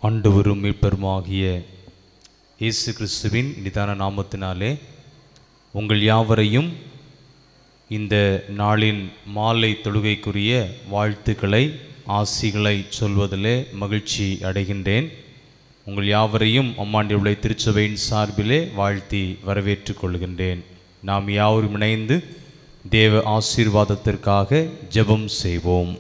ஆண்டவரும் மீட்பருமாகிய இயேசு கிறிஸ்துவின் நிதான நாமத்தினாலே உங்கள் யாவரையும் இந்த நாளின் மாலை தொழுகைக்குரிய வாழ்த்துக்களை ஆசிகளை சொல்வதிலே மகிழ்ச்சி அடைகின்றேன் உங்கள் யாவரையும் அம்மாண்டியுடைய திருச்சபையின் சார்பிலே வாழ்த்தி வரவேற்றுக் கொள்கின்றேன் நாம் யாவரும் இணைந்து தேவ ஆசீர்வாதத்திற்காக ஜெபம் செய்வோம்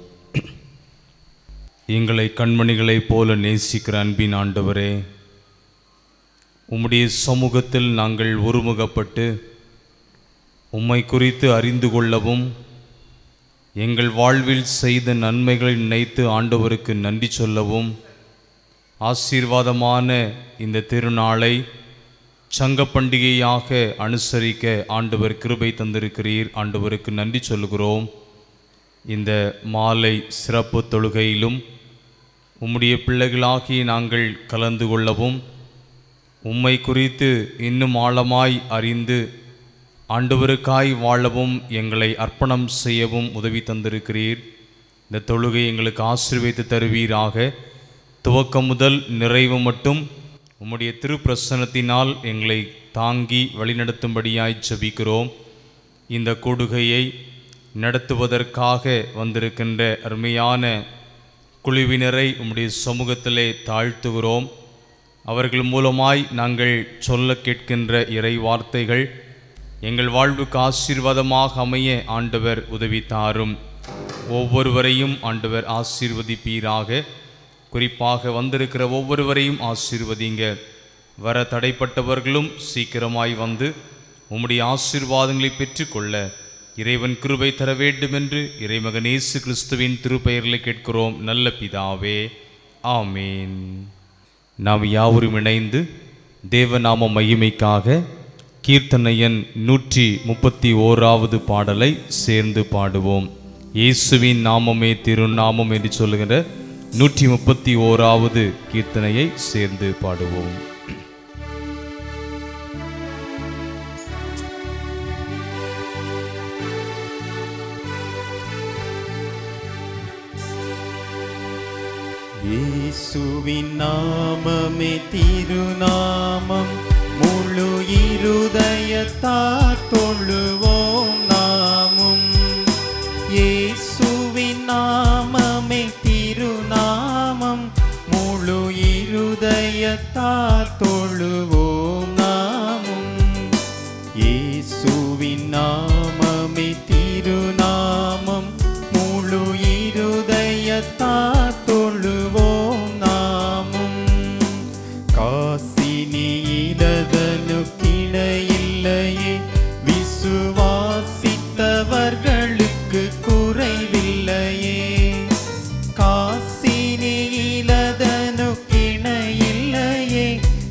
எங்களை கண்மணிகளைப் போல நேசிக்கிற அன்பின் ஆண்டவரே உம்முடைய சமூகத்தில் நாங்கள் ஒருமுகப்பட்டு உம்மை குறித்து அறிந்து கொள்ளவும் எங்கள் வாழ்வில் செய்த நன்மைகளை நினைத்து ஆண்டவருக்கு நன்றி சொல்லவும் ஆசீர்வாதமான இந்த திருநாளை சங்க பண்டிகையாக அனுசரிக்க ஆண்டவர் கிருபை தந்திருக்கிறீர் ஆண்டவருக்கு நன்றி சொல்கிறோம் இந்த மாலை சிறப்பு தொழுகையிலும் உம்முடைய பிள்ளைகளாகி நாங்கள் கலந்து கொள்ளவும் உம்மை குறித்து இன்னும் ஆழமாய் அறிந்து ஆண்டவருக்காய் வாழவும் எங்களை அர்ப்பணம் செய்யவும் உதவி தந்திருக்கிறீர் இந்த தொழுகை எங்களுக்கு ஆசீர்வதித்து தருவீராக துவக்கம் முதல் நிறைவு மட்டும் உம்முடைய திருப்பிரசனத்தினால் எங்களை தாங்கி வழிநடத்தும்படியாய் ஜெபிக்கிறோம் இந்த கொடுகையை நடத்துவதற்காக வந்திருக்கின்ற அருமையான குழுவினரை உம்முடைய சமூகத்திலே தாழ்த்துகிறோம் அவர்கள் மூலமாய் நாங்கள் சொல்ல கேட்கின்ற இறை வார்த்தைகள் எங்கள் வாழ்வுக்கு ஆசீர்வாதமாக அமைய ஆண்டவர் உதவி தாரும் ஒவ்வொருவரையும் ஆண்டவர் ஆசீர்வதிப்பீராக குறிப்பாக வந்திருக்கிற ஒவ்வொருவரையும் ஆசீர்வதிங்க வர தடைப்பட்டவர்களும் சீக்கிரமாய் வந்து உம்முடைய ஆசீர்வாதங்களை பெற்றுக்கொள்ள இறைவன் கிருபை தர வேண்டும் என்று இறைமகன் இயேசு கிறிஸ்துவின் திருப்பெயரில் கேட்கிறோம் நல்ல பிதாவே ஆமீன் நாம் யாவரும் இணைந்து தேவநாம மகிமைக்காக கீர்த்தனையன் நூற்றி முப்பத்தி ஓராவது பாடலை சேர்ந்து பாடுவோம் இயேசுவின் நாமமே திருநாமம் என்று சொல்லுகிற நூற்றி முப்பத்தி ஓராவது கீர்த்தனையை சேர்ந்து பாடுவோம் இயேசுவின் நாமமே திருநாமம் முழு இருதயத்தார் தொழுவோம் நாமும் இயேசுவின் நாமமே திருநாமம் முழு இருதயத்தார் தொழுவோம் நாமும் இயேசுவின் நாமமே திருநாமம் முழு இருதயத்தார் தொழுவோம் நாமும் காசினியிலதனுக்கிடையில்லையே விசுவாசித்தவர்களுக்கு குறைவில்லையே காசினியிலதனுக்கிணையில்லையே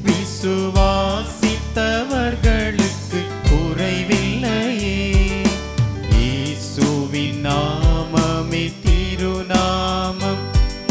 விசுவாசித்தவர்களுக்கு குறைவில்லையே இயேசுவின் நாமமே திருநாமம்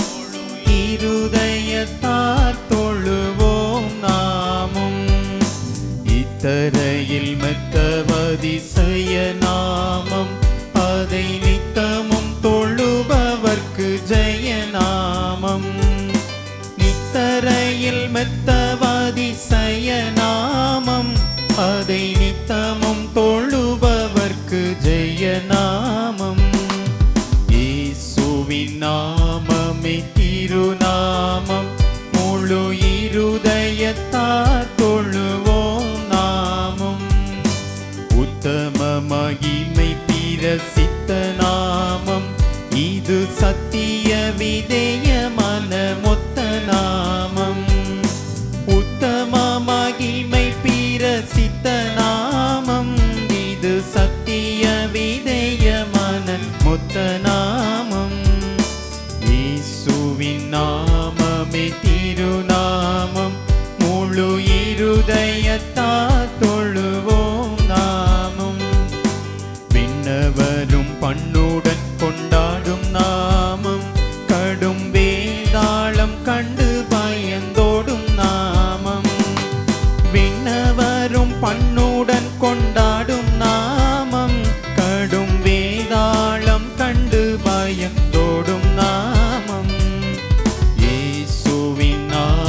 இருதயத்தார் தொழுவோம் நாமும் இத்தரையில் மெத்தவதிசய நாமம் அதை நித்தமும் தொழுபவர்க்கு ஜெய நாமம் நித்தரையில் மெத்தவதிசய நாமம் அதை நித்தமும் தொழுபவர்க்கு ஜெய நாமம் இயேசுவின் நாமமே திருநாமம் முழு இருதயத்தார் தொழுவோம் நாமம் உத்தம மகிமை பிரசித்த நாமம் இது சத்திய விதேயமான மொத்த நாமம் உத்தம மகிமை பிரசித்த நாமம் இது சத்திய விதேயமான மொத்த நாமம் இயேசுவின் நாமமே திருநாமம் முழு இருதயத்தார் தொழுவோம் நாமம் விண்ணவரும் பண்ணுடன் கொண்டாடும் நாமம் கடும் வேதாளம் கண்டு பயந்தோடும் நாமம் விண்ணவரும் பண்ணுடன் கொண்டாடும் நாமம் கடும் வேதாளம் கண்டு பயந்தோடும் நாமம் இயேசுவின் நாமம்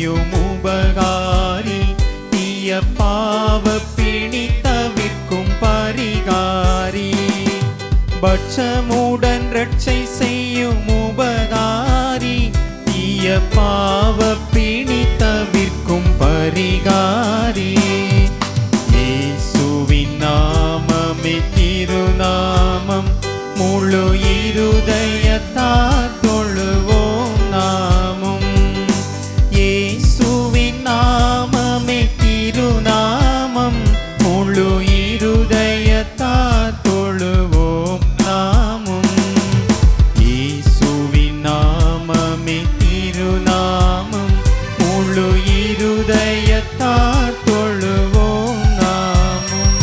செய்யும் உபகாரி தீய பாவ பிணி தவிர்க்கும் பரிகாரி பட்சமுடன் ரட்சை செய்யும் உபகாரி தீய பாவ பிணி தவிர்க்கும் பரிகாரி இயேசுவின் நாமமே திருநாமம் முழு இருதயத்தால் தொழுவோம் நாமும் இயேசுவின் நாமமே திருநாமம் முழு இருதயத்தால் தொழுவோம் நாமும் இயேசுவின் நாமமே திருநாமம் முழு இருதயத்தால் தொழுவோம் நாமும்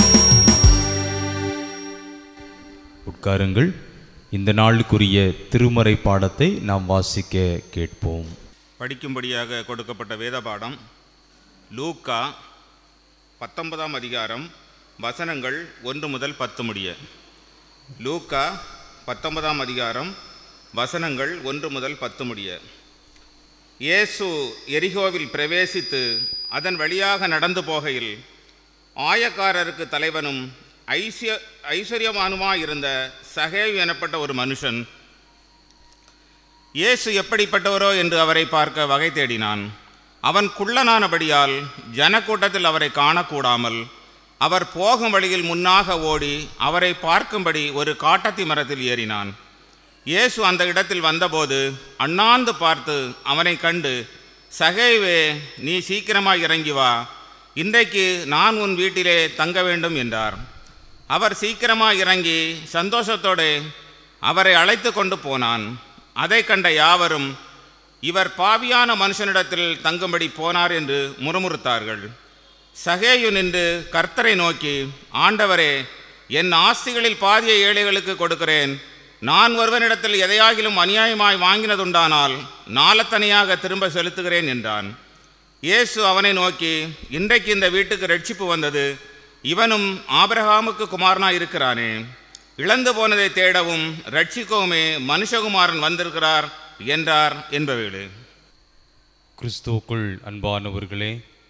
உட்காருங்கள் இந்த நாளுக்குரிய திருமறை பாடத்தை நாம் வாசிக்க கேட்போம் படிக்கும்படியாக கொடுக்கப்பட்ட வேத பாடம் லூக்கா பத்தொன்பதாம் அதிகாரம் வசனங்கள் ஒன்று முதல் பத்து முடிய லூக்கா பத்தொன்பதாம் அதிகாரம் வசனங்கள் ஒன்று முதல் பத்து முடிய இயேசு எரிகோவில் பிரவேசித்து அதன் வழியாக நடந்து போகையில் ஆயக்காரருக்கு தலைவனும் ஐசிய ஐஸ்வர்யமானுமாயிருந்த சகேவ் எனப்பட்ட ஒரு மனுஷன் இயேசு எப்படிப்பட்டவரோ என்று அவரை பார்க்க வகை தேடினான் அவன் குள்ளனானபடியால் ஜனக்கூட்டத்தில் அவரை காணக்கூடாமல் அவர் போகும் வழியில் முன்னாக ஓடி அவரை பார்க்கும்படி ஒரு காட்டத்தி மரத்தில் ஏறினான் இயேசு அந்த இடத்தில் வந்தபோது அண்ணாந்து பார்த்து அவனை கண்டு சகேவே நீ சீக்கிரமாய் இறங்கி வா இன்றைக்கு நான் உன் வீட்டிலே தங்க வேண்டும் என்றார் அவர் சீக்கிரமாய் இறங்கி சந்தோஷத்தோடு அவரை அழைத்து கொண்டு போனான் அதை கண்ட யாவரும் இவர் பாவியான மனுஷனிடத்தில் தங்கும்படி போனார் என்று முறுமுறுத்தார்கள் சகேயு நின்று கர்த்தரை நோக்கி ஆண்டவரே என் ஆஸ்திகளில் பாதியை ஏழைகளுக்கு கொடுக்கிறேன் நான் ஒருவனிடத்தில் எதையாகிலும் அநியாயமாய் வாங்கினதுண்டானால் நாளத்தனியாக திரும்ப செலுத்துகிறேன் என்றான் இயேசு அவனை நோக்கி இன்றைக்கு இந்த வீட்டுக்கு ரட்சிப்பு வந்தது இவனும் ஆபிரகாமுக்கு குமாரனாய் இருக்கிறானே இழந்து போனதை தேடவும் ரட்சிக்கவுமே மனுஷகுமாரன் வந்திருக்கிறார் என்றார் என்பவேளு கிறிஸ்துவுக்குள் அன்பானவர்களே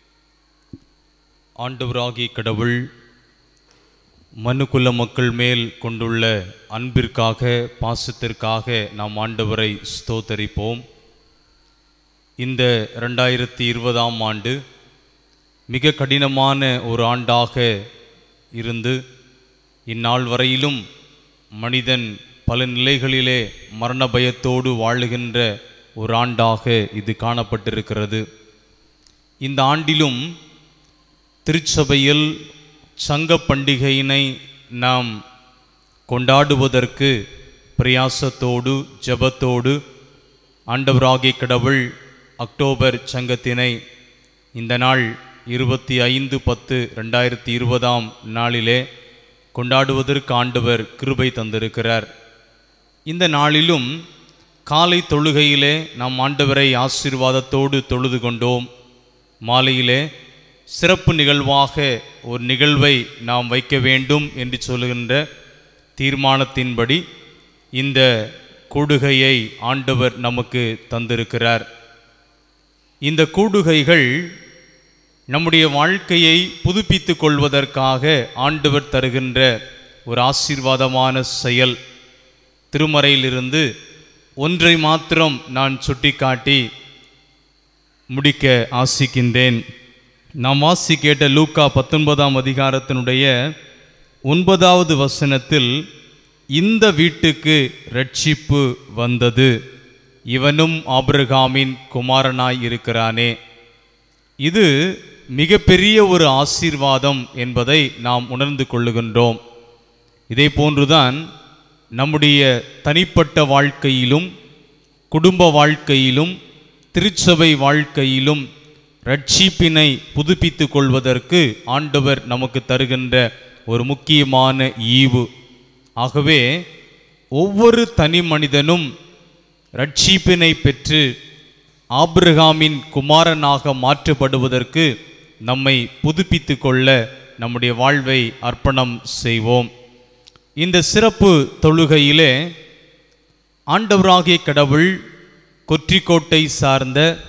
ஆண்டவராகிய கடவுள் மனுக்குல மக்கள் மேல் கொண்டுள்ள அன்பிற்காக பாசத்திற்காக நாம் ஆண்டவரை ஸ்தோத்தரிப்போம் இந்த ரெண்டாயிரத்தி இருபதாம் ஆண்டு மிக கடினமான ஒரு ஆண்டாக இருந்து இந்நாள் வரையிலும் மனிதன் பல நிலைகளிலே மரண பயத்தோடு வாழுகின்ற ஒரு ஆண்டாக இது காணப்பட்டிருக்கிறது இந்த ஆண்டிலும் திருச்சபையில் சங்க பண்டிகையினை நாம் கொண்டாடுவதற்கு பிரயாசத்தோடு ஜெபத்தோடு ஆண்டவராகிய கடவுள் அக்டோபர் சங்கத்தினை இந்த நாள் இருபத்தி ஐந்து பத்து ரெண்டாயிரத்தி இருபதாம் நாளிலே கொண்டாடுவதற்கு ஆண்டவர் கிருபை தந்திருக்கிறார் இந்த நாளிலும் காலை தொழுகையிலே நாம் ஆண்டவரை ஆசீர்வாதத்தோடு தொழுது கொண்டோம் மாலையிலே சிறப்பு நிகழ்வாக ஒரு நிகழ்வை நாம் வைக்க வேண்டும் என்று சொல்லுகின்ற தீர்மானத்தின்படி இந்த கூடுகையை ஆண்டவர் நமக்கு தந்திருக்கிறார் இந்த கூடுகைகள் நம்முடைய வாழ்க்கையை புதுப்பித்துக் கொள்வதற்காக ஆண்டவர் தருகின்ற ஒரு ஆசீர்வாதமான செயல் திருமறையிலிருந்து ஒன்றை மாத்திரம் நான் சுட்டிக்காட்டி முடிக்க ஆசிக்கின்றேன் நாம் வாசி கேட்ட லூக்கா பத்தொன்பதாம் அதிகாரத்தினுடைய ஒன்பதாவது வசனத்தில் இந்த வீட்டுக்கு ரட்சிப்பு வந்தது இவனும் ஆபிரகாமின் குமாரனாய் இருக்கிறானே இது மிகப்பெரிய ஒரு ஆசீர்வாதம் என்பதை நாம் உணர்ந்து கொள்ளுகின்றோம் இதே போன்றுதான் நம்முடைய தனிப்பட்ட வாழ்க்கையிலும் குடும்ப வாழ்க்கையிலும் திருச்சபை வாழ்க்கையிலும் ரட்சிப்பினை புதுப்பித்துக் கொள்வதற்கு ஆண்டவர் நமக்கு தருகின்ற ஒரு முக்கியமான ஈவு ஆகவே ஒவ்வொரு தனி மனிதனும் ரட்சிப்பினை பெற்று ஆபிரகாமின் குமாரனாக மாற்றப்படுவதற்கு நம்மை புதுப்பித்து கொள்ள நம்முடைய வாழ்வை அர்ப்பணம் செய்வோம் இந்த சிறப்பு தொழுகையிலே ஆண்டவராகிய கடவுள் கொற்றிக்கோட்டை சார்ந்த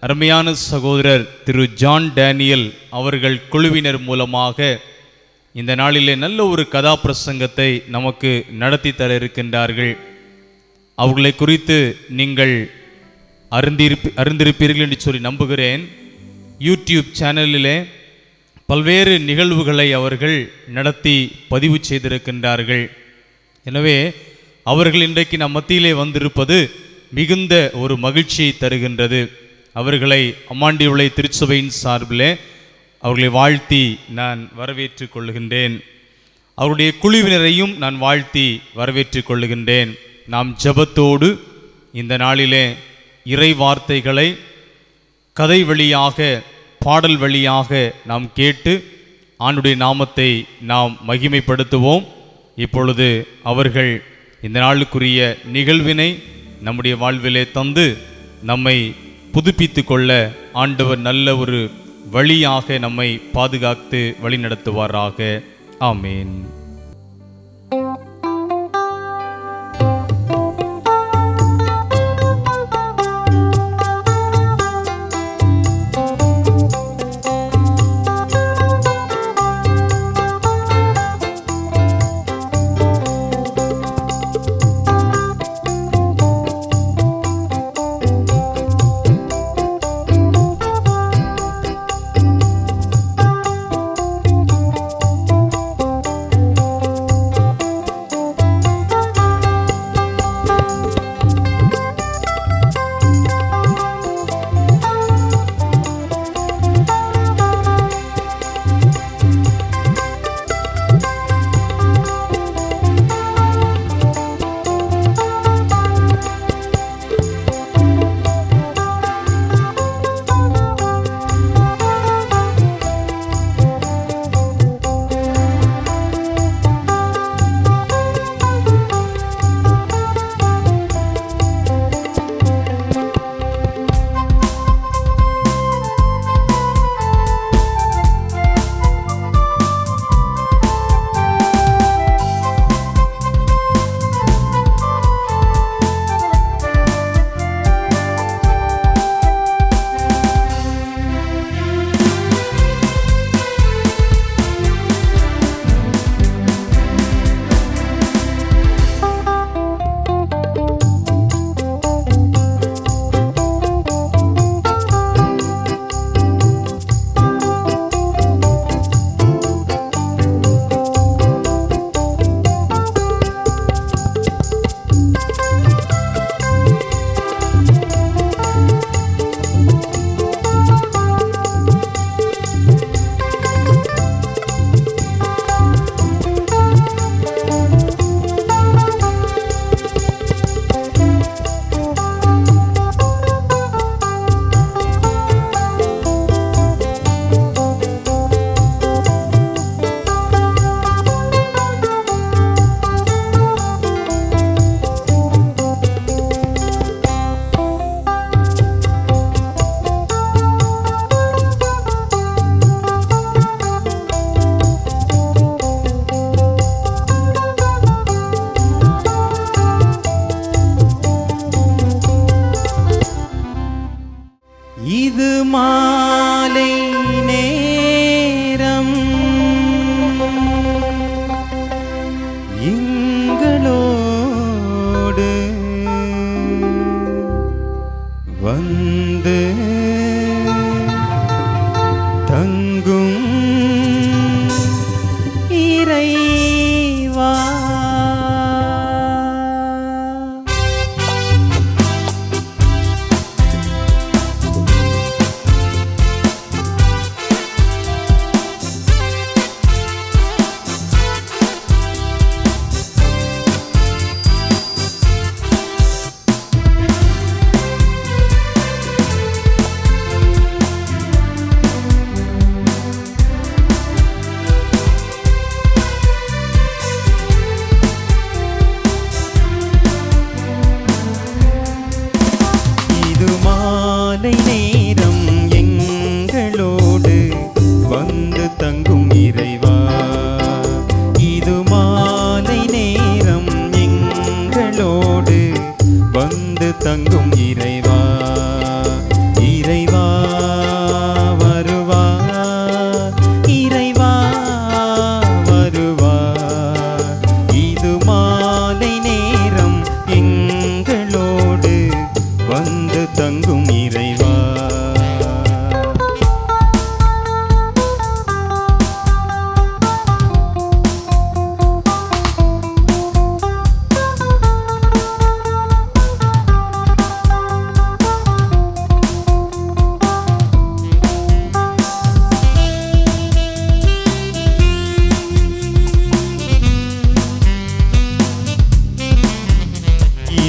அருமையான சகோதரர் திரு ஜான் டேனியல் அவர்கள் குழுவினர் மூலமாக இந்த நாளிலே நல்ல ஒரு கதாபிரசங்கத்தை நமக்கு நடத்தி தர இருக்கின்றார்கள் அவர்களை குறித்து நீங்கள் அறிந்திருப்பி அறிந்திருப்பீர்கள் என்று சொல்லி நம்புகிறேன் யூடியூப் சேனலிலே பல்வேறு நிகழ்வுகளை அவர்கள் நடத்தி பதிவு செய்திருக்கின்றார்கள் எனவே அவர்கள் இன்றைக்கு நம் மத்தியிலே வந்திருப்பது மிகுந்த ஒரு மகிழ்ச்சியை தருகின்றது அவர்களை அம்மாண்டியுளை திருச்சபையின் சார்பிலே அவர்களை வாழ்த்தி நான் வரவேற்றுக் கொள்ளுகின்றேன் அவருடைய குழுவினரையும் நான் வாழ்த்தி வரவேற்றுக் கொள்ளுகின்றேன் நாம் ஜெபத்தோடு இந்த நாளிலே இறை வார்த்தைகளை கதை வழியாக பாடல் வழியாக நாம் கேட்டு ஆண்டுடைய நாமத்தை நாம் மகிமைப்படுத்துவோம் இப்பொழுது அவர்கள் இந்த நாளுக்குரிய நிகழ்வினை நம்முடைய வாழ்விலே தந்து நம்மை புதுப்பித்து கொள்ள ஆண்டவர் நல்ல ஒரு வழியாக நம்மை பாதுகாத்து வழிநடத்துவாராக ஆமேன் இது மாலை நேரம் எங்களோடு வந்து தங்கும் இறைவா ஆ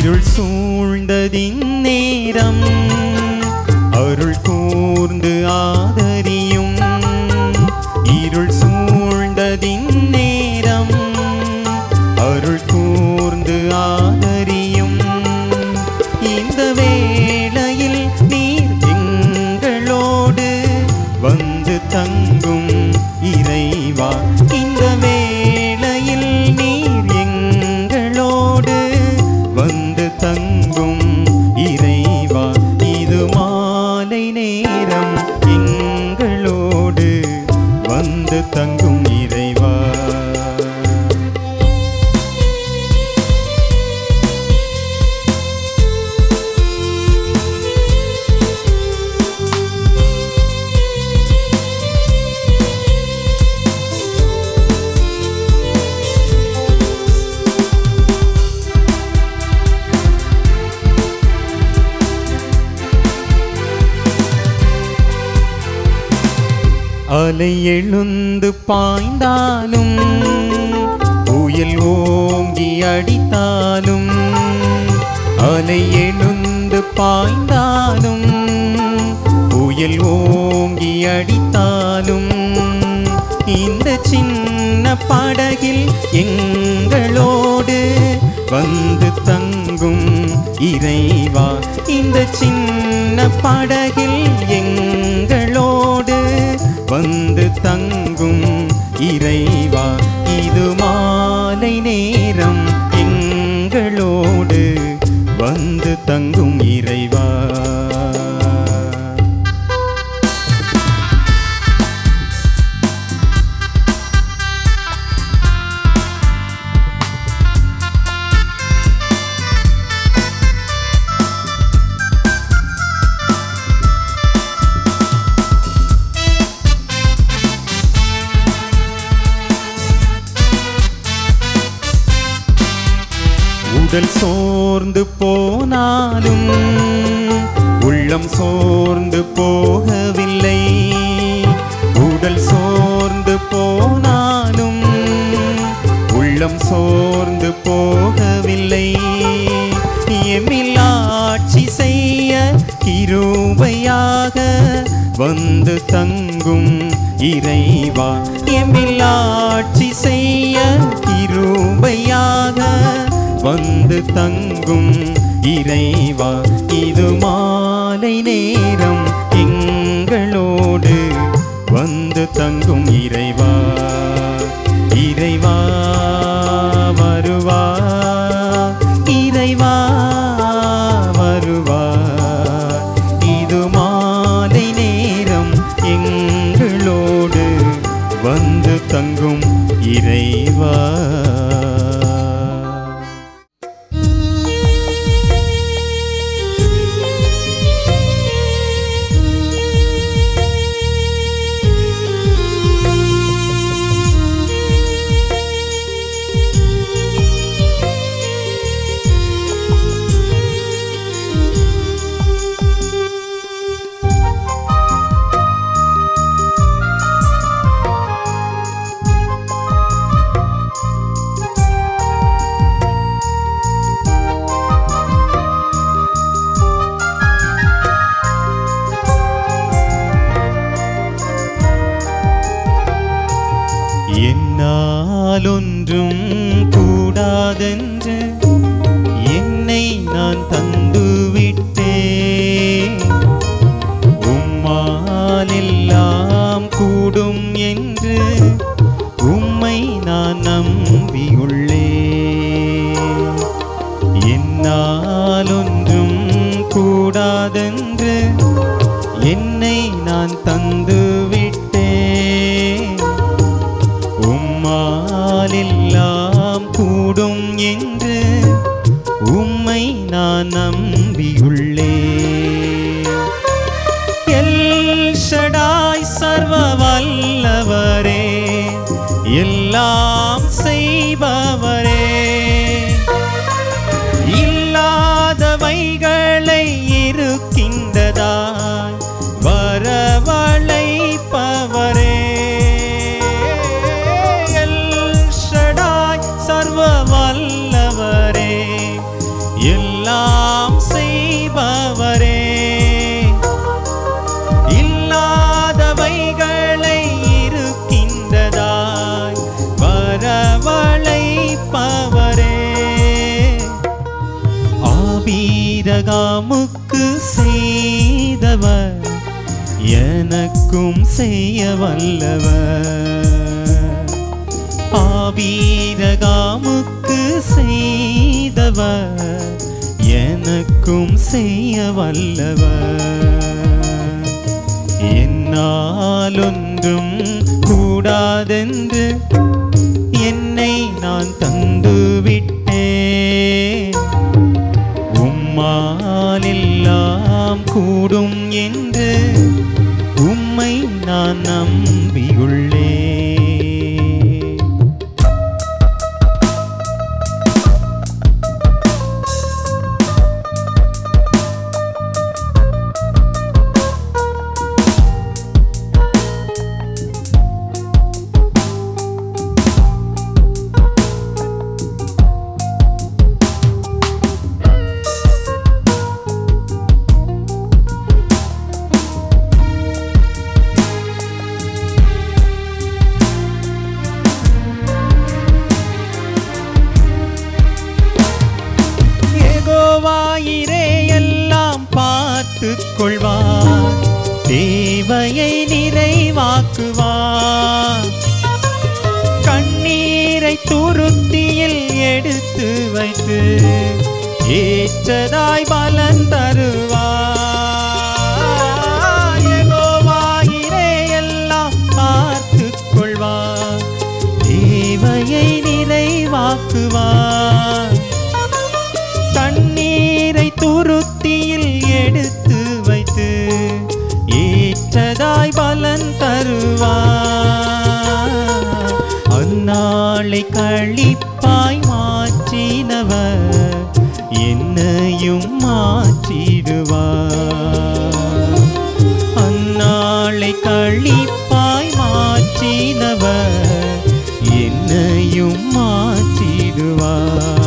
இருள் சூழ்ந்ததின் நேரம் அருள் கூர்ந்து ஆதரியும் இருள் சூழ்ந்ததின் நேரம் அருள் கூர்ந்து ஆதரியும் இந்த வேளையில் நீர் எங்களோடு வந்து தங்கும் இறைவா இந்த வேளையில் நீர் எங்களோடு வந்து தங்கும் இறைவா இது மாலை நேரம் எங்களோடு வந்து தங்கும் இறைவா அலை எழுந்து பாய்ந்தாலும் புயல் ஓங்கி அடித்தாலும் அலை எழுந்து பாய்ந்தாலும் புயல் ஓங்கி அடித்தாலும் இந்த சின்ன படகில் எங்களோடு வந்து தங்கும் இறைவா இந்த சின்ன படகில் எங்களோடு வந்து தங்கும் இறைவா இது மாலை நேரம் எங்களோடு வந்து தங்கும் இறைவா உடல் சோர்ந்து போனாலும் உள்ளம் சோர்ந்து போகவில்லை உடல் சோர்ந்து போனாலும் உள்ளம் சோர்ந்து போகவில்லை எம்மில் ஆட்சி செய்ய கிருபையாக வந்து தங்கும் இறைவா எம்மில் ஆட்சி செய்ய கிருபையாக வந்து தங்கும் இறைவா இது மாலை நேரம் எங்களோடு வந்து தங்கும் இறைவா இறைவா வருவா இறைவா வருவா இது மாலை நேரம் எங்களோடு வந்து தங்கும் இறைவா என்னால் ஒன்றும் கூடாதென்று என்னை நான் தந்துவிட்டேன் உம்மால் எல்லாம் கூடும் என்று உம்மை நான் நம்பியுள்ளேன் என்னால் ஒன்றும் கூடாதென்று என்னை நான் தந்து விட்டேன் உம்மால் எல்லாம் கூடும் என்று உம்மை நான் நம்பியுள்ளேன் எல் ஷடாய் சர்வ வல்லவரே எல்லாம் செய்பவரே இல்லாதவைகளை இருக்கின்றதாய் வரவழைப்பவரே எல் ஷடாய் சர்வ வல்லவரே எல்லாம் எல்லாம் செய்பவரே இல்லாதவைகளை இருக்கின்றதாய் வரவழைப்பவரே ஆபீரகாமுக்கு செய்தவர் எனக்கும் செய்ய வல்லவர் ஆபீரகாமுக்கு செய்தவர் எனக்கும் செய்ய வல்லவர் என்னால் ஒன்றும் கூடாதென்று என்னை நான் தந்து விட்டேன் உம்மால் எல்லாம் கூடும் என்று உம்மை நான் நம்பியுள்ளேன் ஏகோவாயிரே எல்லாம் பார்த்து கொள்வார் தேவையை நிறைவாக்குவார் கண்ணீரை துருத்தியில் எடுத்து வைத்து ஏற்றதாய் பலன் தருவார் ஏகோவாயிரே எல்லாம் பார்த்து கொள்வார் தேவையை நிறைவாக்குவார் தண்ணீரை துருத்தியில் எடுத்து வைத்து ஏற்றதாய் பலன் தருவார் அந்நாளை கழிப்பாய் மாற்றினவர் என்னையும் மாற்றிடுவார் அந்நாளை கழிப்பாய் மாற்றினவர் என்னையும் மாற்றிடுவார்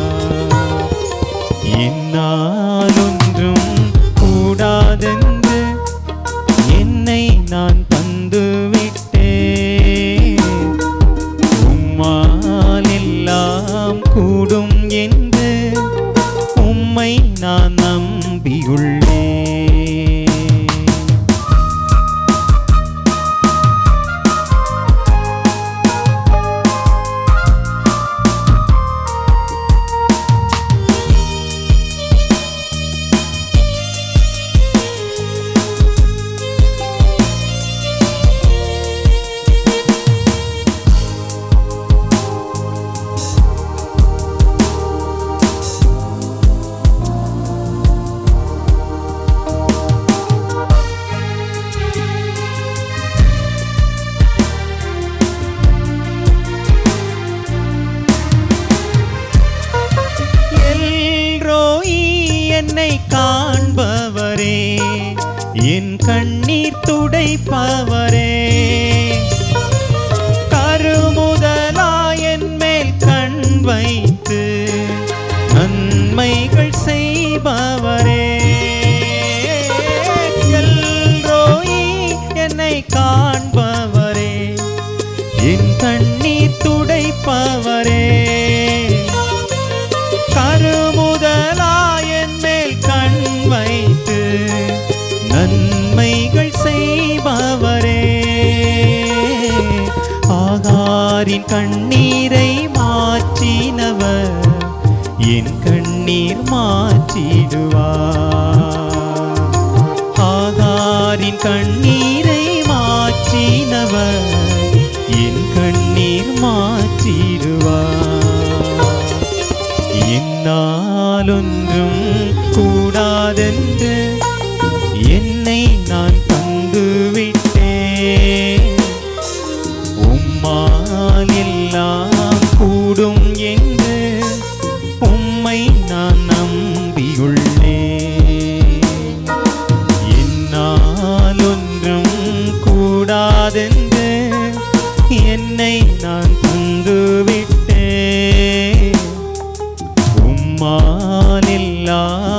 என்னால் ஒன்றும் கூடாதென்று என்னை நான் தந்து விட்டேன் உம்மால் எல்லாம் கூடும் என்று உம்மை நான் நம்பியுள்ளேன் எல்ரோயி என்னை காண்பவரே என் கண்ணீர் துடைப்பவரே கருமுதலா என் மேல் கண் வைத்து நன்மைகள் செய்பவரே எல்ரோயி என்னை காண்பவரே என் கண்ணீர் துடைப்பவரே கருமுதலாயன் மேல் கண் வைத்து நன்மைகள் செய்பவரே ஆகாரின் கண்ணீரை மாற்றினவர் என் கண்ணீர் மாற்றிடுவார் ஆகாரின் கண்ணீரை மாற்றினவர் என் கண்ணீர் மாற்றிடுவார் என்னால் ஒன்றும் கூடாதென்று என்னை நான் தந்து விட்டேன் உம்மால் எல்லாம் கூடும் என்று உம்மை நான் நம்பியுள்ளேன் என்னால் ஒன்றும் கூடாதென்று என்னை நான் தந்து விட்டேன் உம்மால் எல்லாம்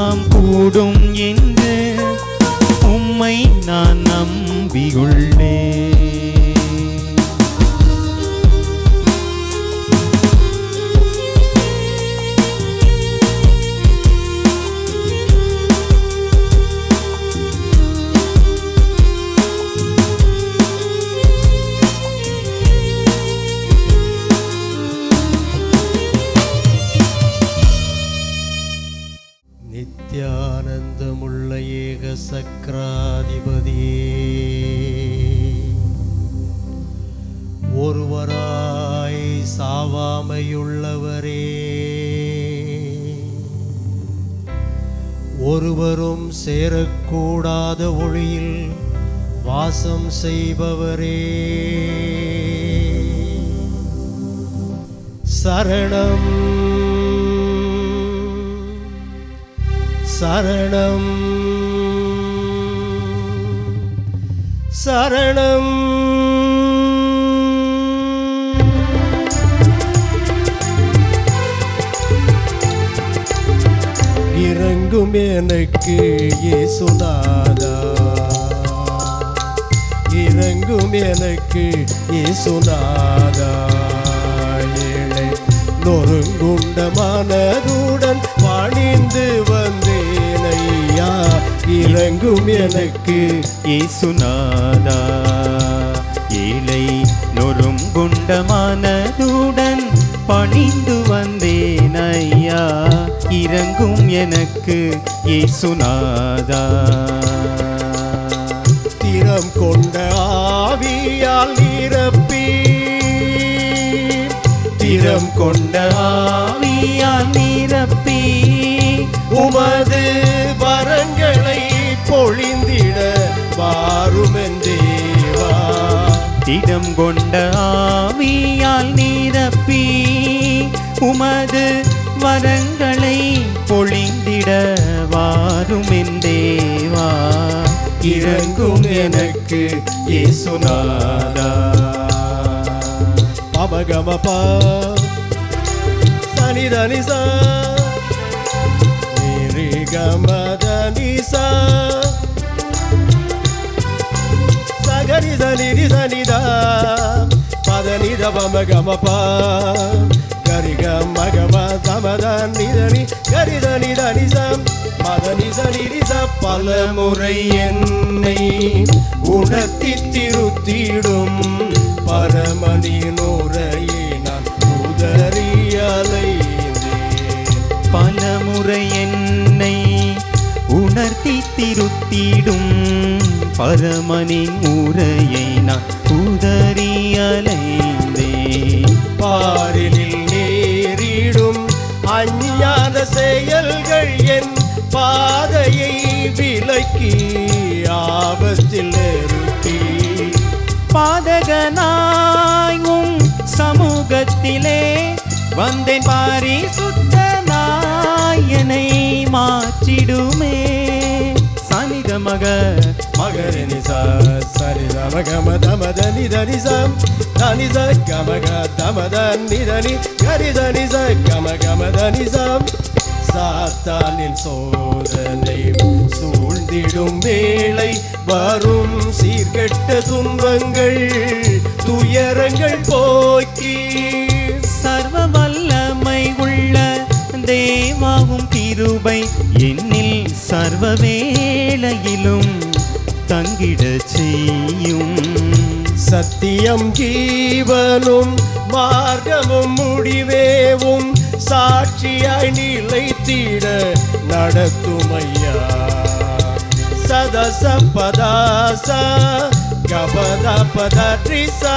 கூடும் என்று உம்மை நான் நம்பியுள்ளேன் நித்யானந்தமுள்ள ஏக சக்கராதிபதியே ஒருவராய் சாவாமையுள்ளவரே ஒருவரும் சேரக்கூடாத ஒளியில் வாசம் செய்பவரே சரணம் சரணம் சரணம் இறங்கும் எனக்கு இயேசுநாதா இறங்கும் எனக்கு இயேசுநாதா ஏழை நொறுங்குண்ட மனதுடன் பணிந்து வந்தேன் ஐயா இறங்கும் எனக்கு இயேசுநாதா ஏழை நொறுங்குண்ட மனதுடன் பணிந்து வந்தேன் ஐயா இறங்கும் எனக்கு இயேசுநாதா திறம் கொண்ட ஆவியால் நிரப்பி திறம் கொண்ட ஆவியால் நிரப்பி உமது வரங்களை பொழிந்திட வாருமென்றேவா இடம் கொண்ட ஆவியால் நிரப்பி உமது வரங்களை பொழிந்திட வாரும் என் தேவா இறங்கும் எனக்கு இயேசுநாதா பமகமபா சனிதனிசா நிரிகமதனிசா சகனித நிரிசனிதா பதனித பமகமபா கரிக மகம தமத நிதனி கரித நிதனிசம் மதனிச நிரிச பலமுறை என்னை உணர்த்தி திருத்திடும் பரமனின் உரையை நான் உதறி அலைந்தேன் பலமுறை என்னை உணர்த்தி திருத்திடும் பரமனின் உரையை நான் உதறி அலைந்தேன் பாரினில் நேரிடும் அஞ்ஞான செயல்கள் என் பாதையை விலக்கி ஆபத்தில் நிறுத்தி பாதகனாயும் சமூகத்திலே வந்தேன் பாரிசுத்த நாயனை மாற்றிடுமே சனித மக மகரினி சரித மகம தமத நிதனிசம் தனிச கமக தமத நிதனி கரிதனிச கம கமதனிசம் சாத்தானின் சோதனை சூழ்ந்திடும் வேளை வரும் சீர்கெட்ட துன்பங்கள் துயரங்கள் போக்கி சர்வ வல்லமை உள்ள தேவாவும் கிருபை என்னில் சர்வ வேளையிலும் தங்கிடச் செய்யும் சத்தியம் ஜீவனும் மார்க்கமும் முடிவேவும் சாட்சியாய் நிலைத்திட நடத்தும் ஐயா சதச பதாச கபத பதட்ரிசா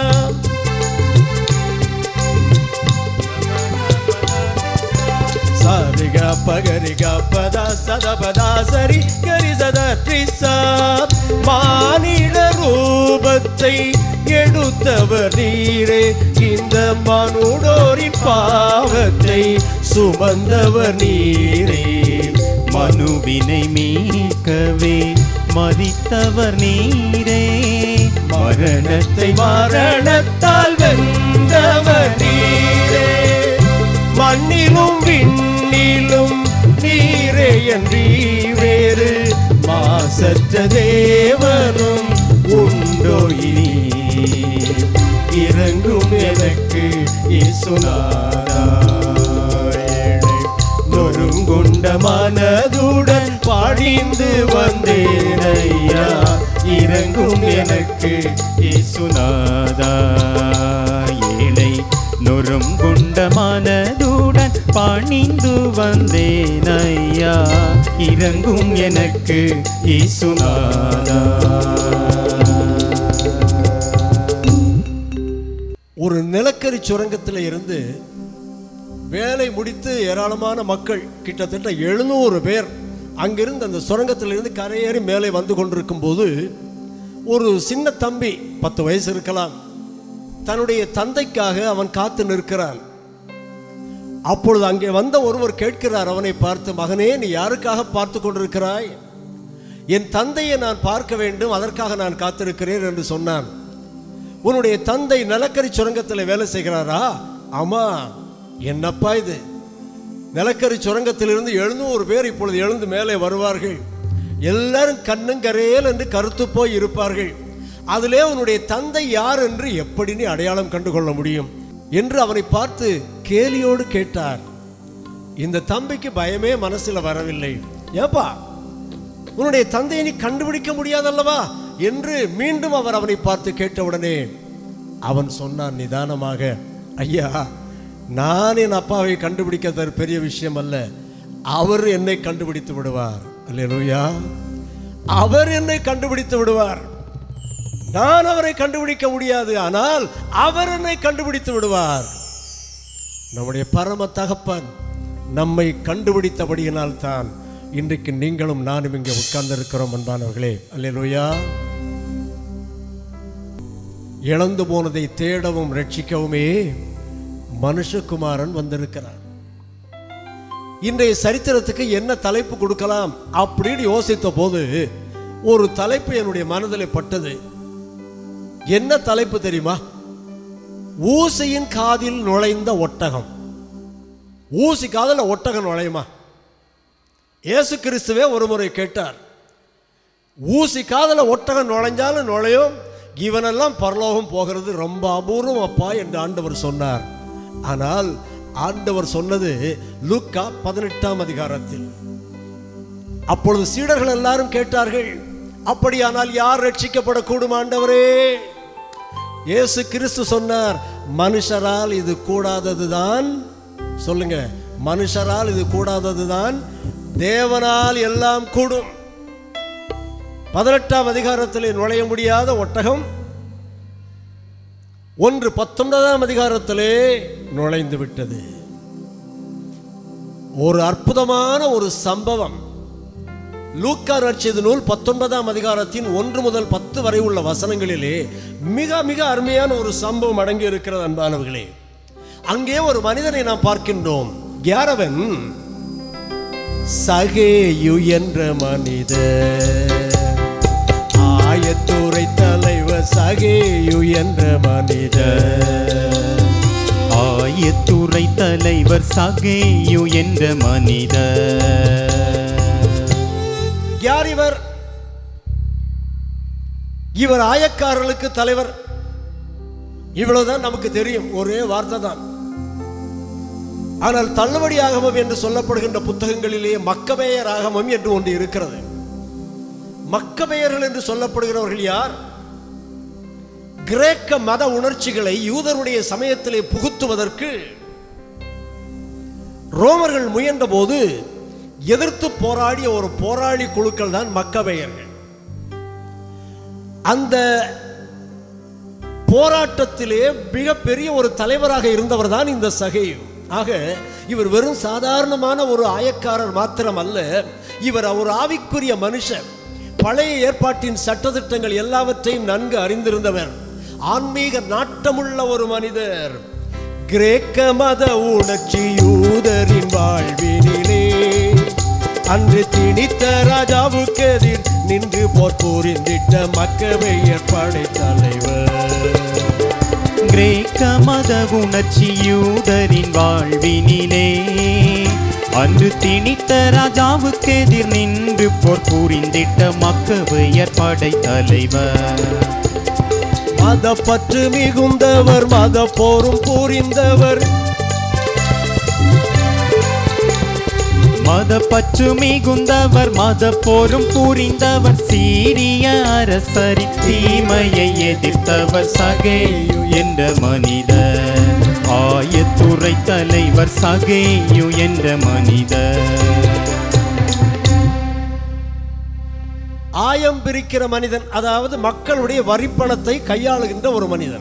சரிக பகரிக பத சத பதா சரி கரி சத ட்ரிசா மானிட ரூபத்தை எடுத்தவர் நீரே இந்த மனுடோரின் பாவத்தை சுமந்தவர் நீரே மனுவினை மீட்கவே மதித்தவர் நீரே மரணத்தை மரணத்தால் வென்றவர் நீரே மண்ணிலும் விண்ணிலும் நீரே என்றீர் மாசற்ற தேவனும் உண்டோ இனி இறங்கும் எனக்கு இசுநாதா ஏழை நொறுங்குண்ட மனதுடன் பாடிந்து வந்தேன் ஐயா இறங்கும் எனக்கு இசுநாதா ஏழை நொறுங்குண்ட மனதுடன் பணிந்து வந்தேன் ஐயா இறங்கும் எனக்கு ஈசுநாதா ஒரு நிலக்கரி சுரங்கத்தில் இருந்து வேலை முடித்து ஏராளமான மக்கள் கிட்டத்தட்ட எழுநூறு பேர் அங்கிருந்து அந்த சுரங்கத்திலிருந்து கரையேறி மேலே வந்து கொண்டிருக்கும் போது ஒரு சின்ன தம்பி பத்து வயசு இருக்கலாம் தன்னுடைய தந்தைக்காக அவன் காத்து நிற்கிறான் அப்பொழுது அங்கே வந்த ஒருவர் கேட்கிறார் அவனை பார்த்து மகனே நீ யாருக்காக பார்த்து கொண்டிருக்கிறாய் என் தந்தையை நான் பார்க்க வேண்டும் அதற்காக நான் காத்திருக்கிறேன் என்று சொன்னான் உன்னுடைய தந்தை நிலக்கரி சுரங்கத்தில் வேலை செய்கிறாரா ஆமா என்னப்பா இது நிலக்கரி சுரங்கத்திலிருந்து எழுநூறு பேர் இப்பொழுது எழுந்து மேலே வருவார்கள் எல்லாரும் கண்ணும் கரையேல் என்று கருத்து போய் இருப்பார்கள் அதிலே உன்னுடைய தந்தை யார் என்று எப்படி நீ அடையாளம் கண்டு கொள்ள முடியும் என்று அவனை பார்த்து கேலியோடு கேட்டார் இந்த தம்பிக்கு பயமே மனசுல வரவில்லை ஏப்பா உன்னுடைய தந்தையை நீ கண்டுபிடிக்க முடியாதல்லவா என்று மீண்டும் அவர் அவனை பார்த்து கேட்டவுடனே அவன் சொன்னான் நிதானமாக ஐயா நான் என் அப்பாவை கண்டுபிடிக்கிறது பெரிய விஷயம் அல்ல அவர் என்னை கண்டுபிடித்து விடுவார் அல்லேலூயா அவர் என்னை கண்டுபிடித்து விடுவார் நான் அவரை கண்டுபிடிக்க முடியாது ஆனால் அவர் என்னை கண்டுபிடித்து விடுவார் நம்முடைய பரம தகப்பன் நம்மை கண்டுபிடித்தபடியினால் தான் இன்றைக்கு நீங்களும் நானும் இங்கே உட்கார்ந்திருக்கிறோம் அன்பானவர்களே அல்லேலூயா இழந்து போனதை தேடவும் ரட்சிக்கவுமே மனுஷகுமாரன் வந்திருக்கிறார் இன்றைய சரித்திரத்துக்கு என்ன தலைப்பு கொடுக்கலாம் அப்படின்னு யோசித்த போது ஒரு தலைப்பு என்னுடைய மனதில் பட்டது என்ன தலைப்பு தெரியுமா ஊசியின் காதில் நுழைந்த ஒட்டகம் ஊசி காதில் ஒட்டகம் நுழையுமா இயேசு கிறிஸ்துவே ஒரு முறை கேட்டார் ஊசி காதில் ஒட்டகம் நுழைஞ்சாலும் நுழையும் இவனெல்லாம் பரலோகம் போகிறது ரொம்ப அபூர்வம் அப்பா என்று ஆண்டவர் சொன்னார் ஆனால் ஆண்டவர் சொன்னது லூக்கா பதினெட்டாம் அதிகாரத்தில் அப்பொழுது சீடர்கள் எல்லாரும் கேட்டார்கள் அப்படியானால் யார் ரட்சிக்கப்படக்கூடும் ஆண்டவரே இயேசு கிறிஸ்து சொன்னார் மனுஷரால் இது கூடாததுதான் சொல்லுங்க மனுஷரால் இது கூடாததுதான் தேவனால் எல்லாம் கூடும் பதினெட்டாம் அதிகாரத்தில் நுழைய முடியாத ஒட்டகம் ஒன்று பத்தொன்பதாம் அதிகாரத்திலே நுழைந்து விட்டது ஒரு அற்புதமான ஒரு சம்பவம் லூக்கா நற்செய்தி நூல் பத்தொன்பதாம் அதிகாரத்தின் ஒன்று முதல் பத்து வரை உள்ள வசனங்களிலே மிக மிக அருமையான ஒரு சம்பவம் அடங்கி இருக்கிறது அன்பானவர்களே அங்கே ஒரு மனிதனை நாம் பார்க்கின்றோம் யாரவன் சகேயு என்ற மனிதர் ஆயத்துறை தலைவர் சகேயு என்ற மனிதர் ஆயத்துறை தலைவர் சகேயு என்ற மனிதர் யார் இவர் இவர் ஆயக்காரர்களுக்கு தலைவர் இவ்வளவுதான் நமக்கு தெரியும் ஒரே வார்த்தை தான் ஆனால் தள்ளுபடி ஆகமம் என்று சொல்லப்படுகின்ற புத்தகங்களிலே மக்கபேயர் ஆகமம் என்று ஒன்று இருக்கிறது மக்கபேயர்கள் என்று சொல்லப்படுகிறவர்கள் யார் கிரேக்க மத உணர்ச்சிகளை யூதருடைய சமயத்திலே புகுத்துவதற்கு ரோமர்கள் முயன்ற போது எதிர்த்து போராடிய ஒரு போராளி குழுக்கள் தான் மக்கபேயர்கள் அந்த போராட்டத்திலே மிகப்பெரிய ஒரு தலைவராக இருந்தவர் தான் இந்த சகையு ஆக இவர் வெறும் சாதாரணமான ஒரு ஆயக்காரர் மாத்திரம் அல்ல இவர் ஒரு ஆவிக்குரிய மனுஷர் பழைய ஏற்பாட்டின் சட்டதிட்டங்கள் எல்லாவற்றையும் நன்கு அறிந்திருந்தவர் ஆன்மீக நாட்டமுள்ள ஒரு மனிதர் கிரேக்க மத உணர்ச்சி யூதரின் வாழ்வினிலே அன்று திணித்த ராஜாவுக்கு எதிர் நின்று போர் புரிந்திட்ட மக்கவையர் படைத்தலைவர் கிரேக்க மத உணர்ச்சி யூதரின் வாழ்வினிலே அன்று திணித்த ராஜாவுக்கு எதிர் நின்று போர் புரிந்திட்ட மக்கவையர் படை தலைவர் மதப்பற்று மிகுந்தவர் மத போரும் புரிந்தவர் மத பற்று மிகுந்தவர் மத போரும் புரிந்தவர் சீரிய அரசரின் தீமையை எதிர்த்தவர் சகேயு என்ற மனிதர் ஆயத்துறை தலைவர் சகேயு என்ற மனிதர் ஆயம் பிரிக்கிற மனிதன் அதாவது மக்களுடைய வரிப்பணத்தை கையாளுகின்ற ஒரு மனிதன்